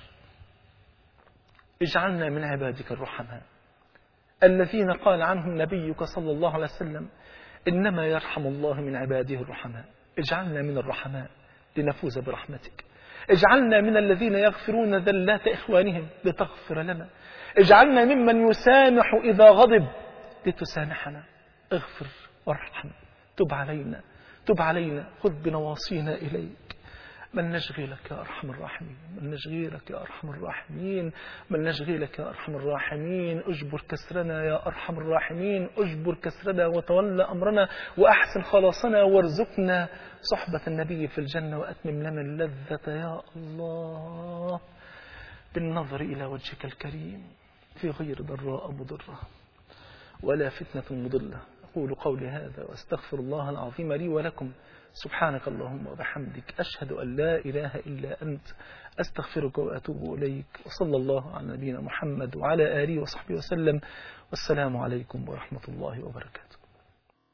اجعلنا من عبادك الرحماء الذين قال عنهم نبيك صلى الله عليه وسلم إنما يرحم الله من عباده الرحماء اجعلنا من الرحماء لنفوز برحمتك اجعلنا من الذين يغفرون ذلات إخوانهم لتغفر لنا اجعلنا ممن يسامح إذا غضب لتسامحنا اغفر وارحم تب علينا تب علينا خذ بنواصينا إليك من نشغلك يا أرحم الراحمين من نشغلك يا أرحم الراحمين من نشغلك يا أرحم الراحمين أجبر كسرنا يا أرحم الراحمين أجبر كسرنا وتولى أمرنا وأحسن خلاصنا وارزقنا صحبة النبي في الجنة وأتمم لنا اللذة يا الله بالنظر إلى وجهك الكريم في غير ضراء مضرة ولا فتنة مضلة أقول قولي هذا وأستغفر الله العظيم لي ولكم سبحانك اللهم وبحمدك أشهد أن لا إله إلا أنت أستغفرك وأتوب إليك وصلى الله على نبينا محمد وعلى آله وصحبه وسلم والسلام عليكم ورحمة الله وبركاته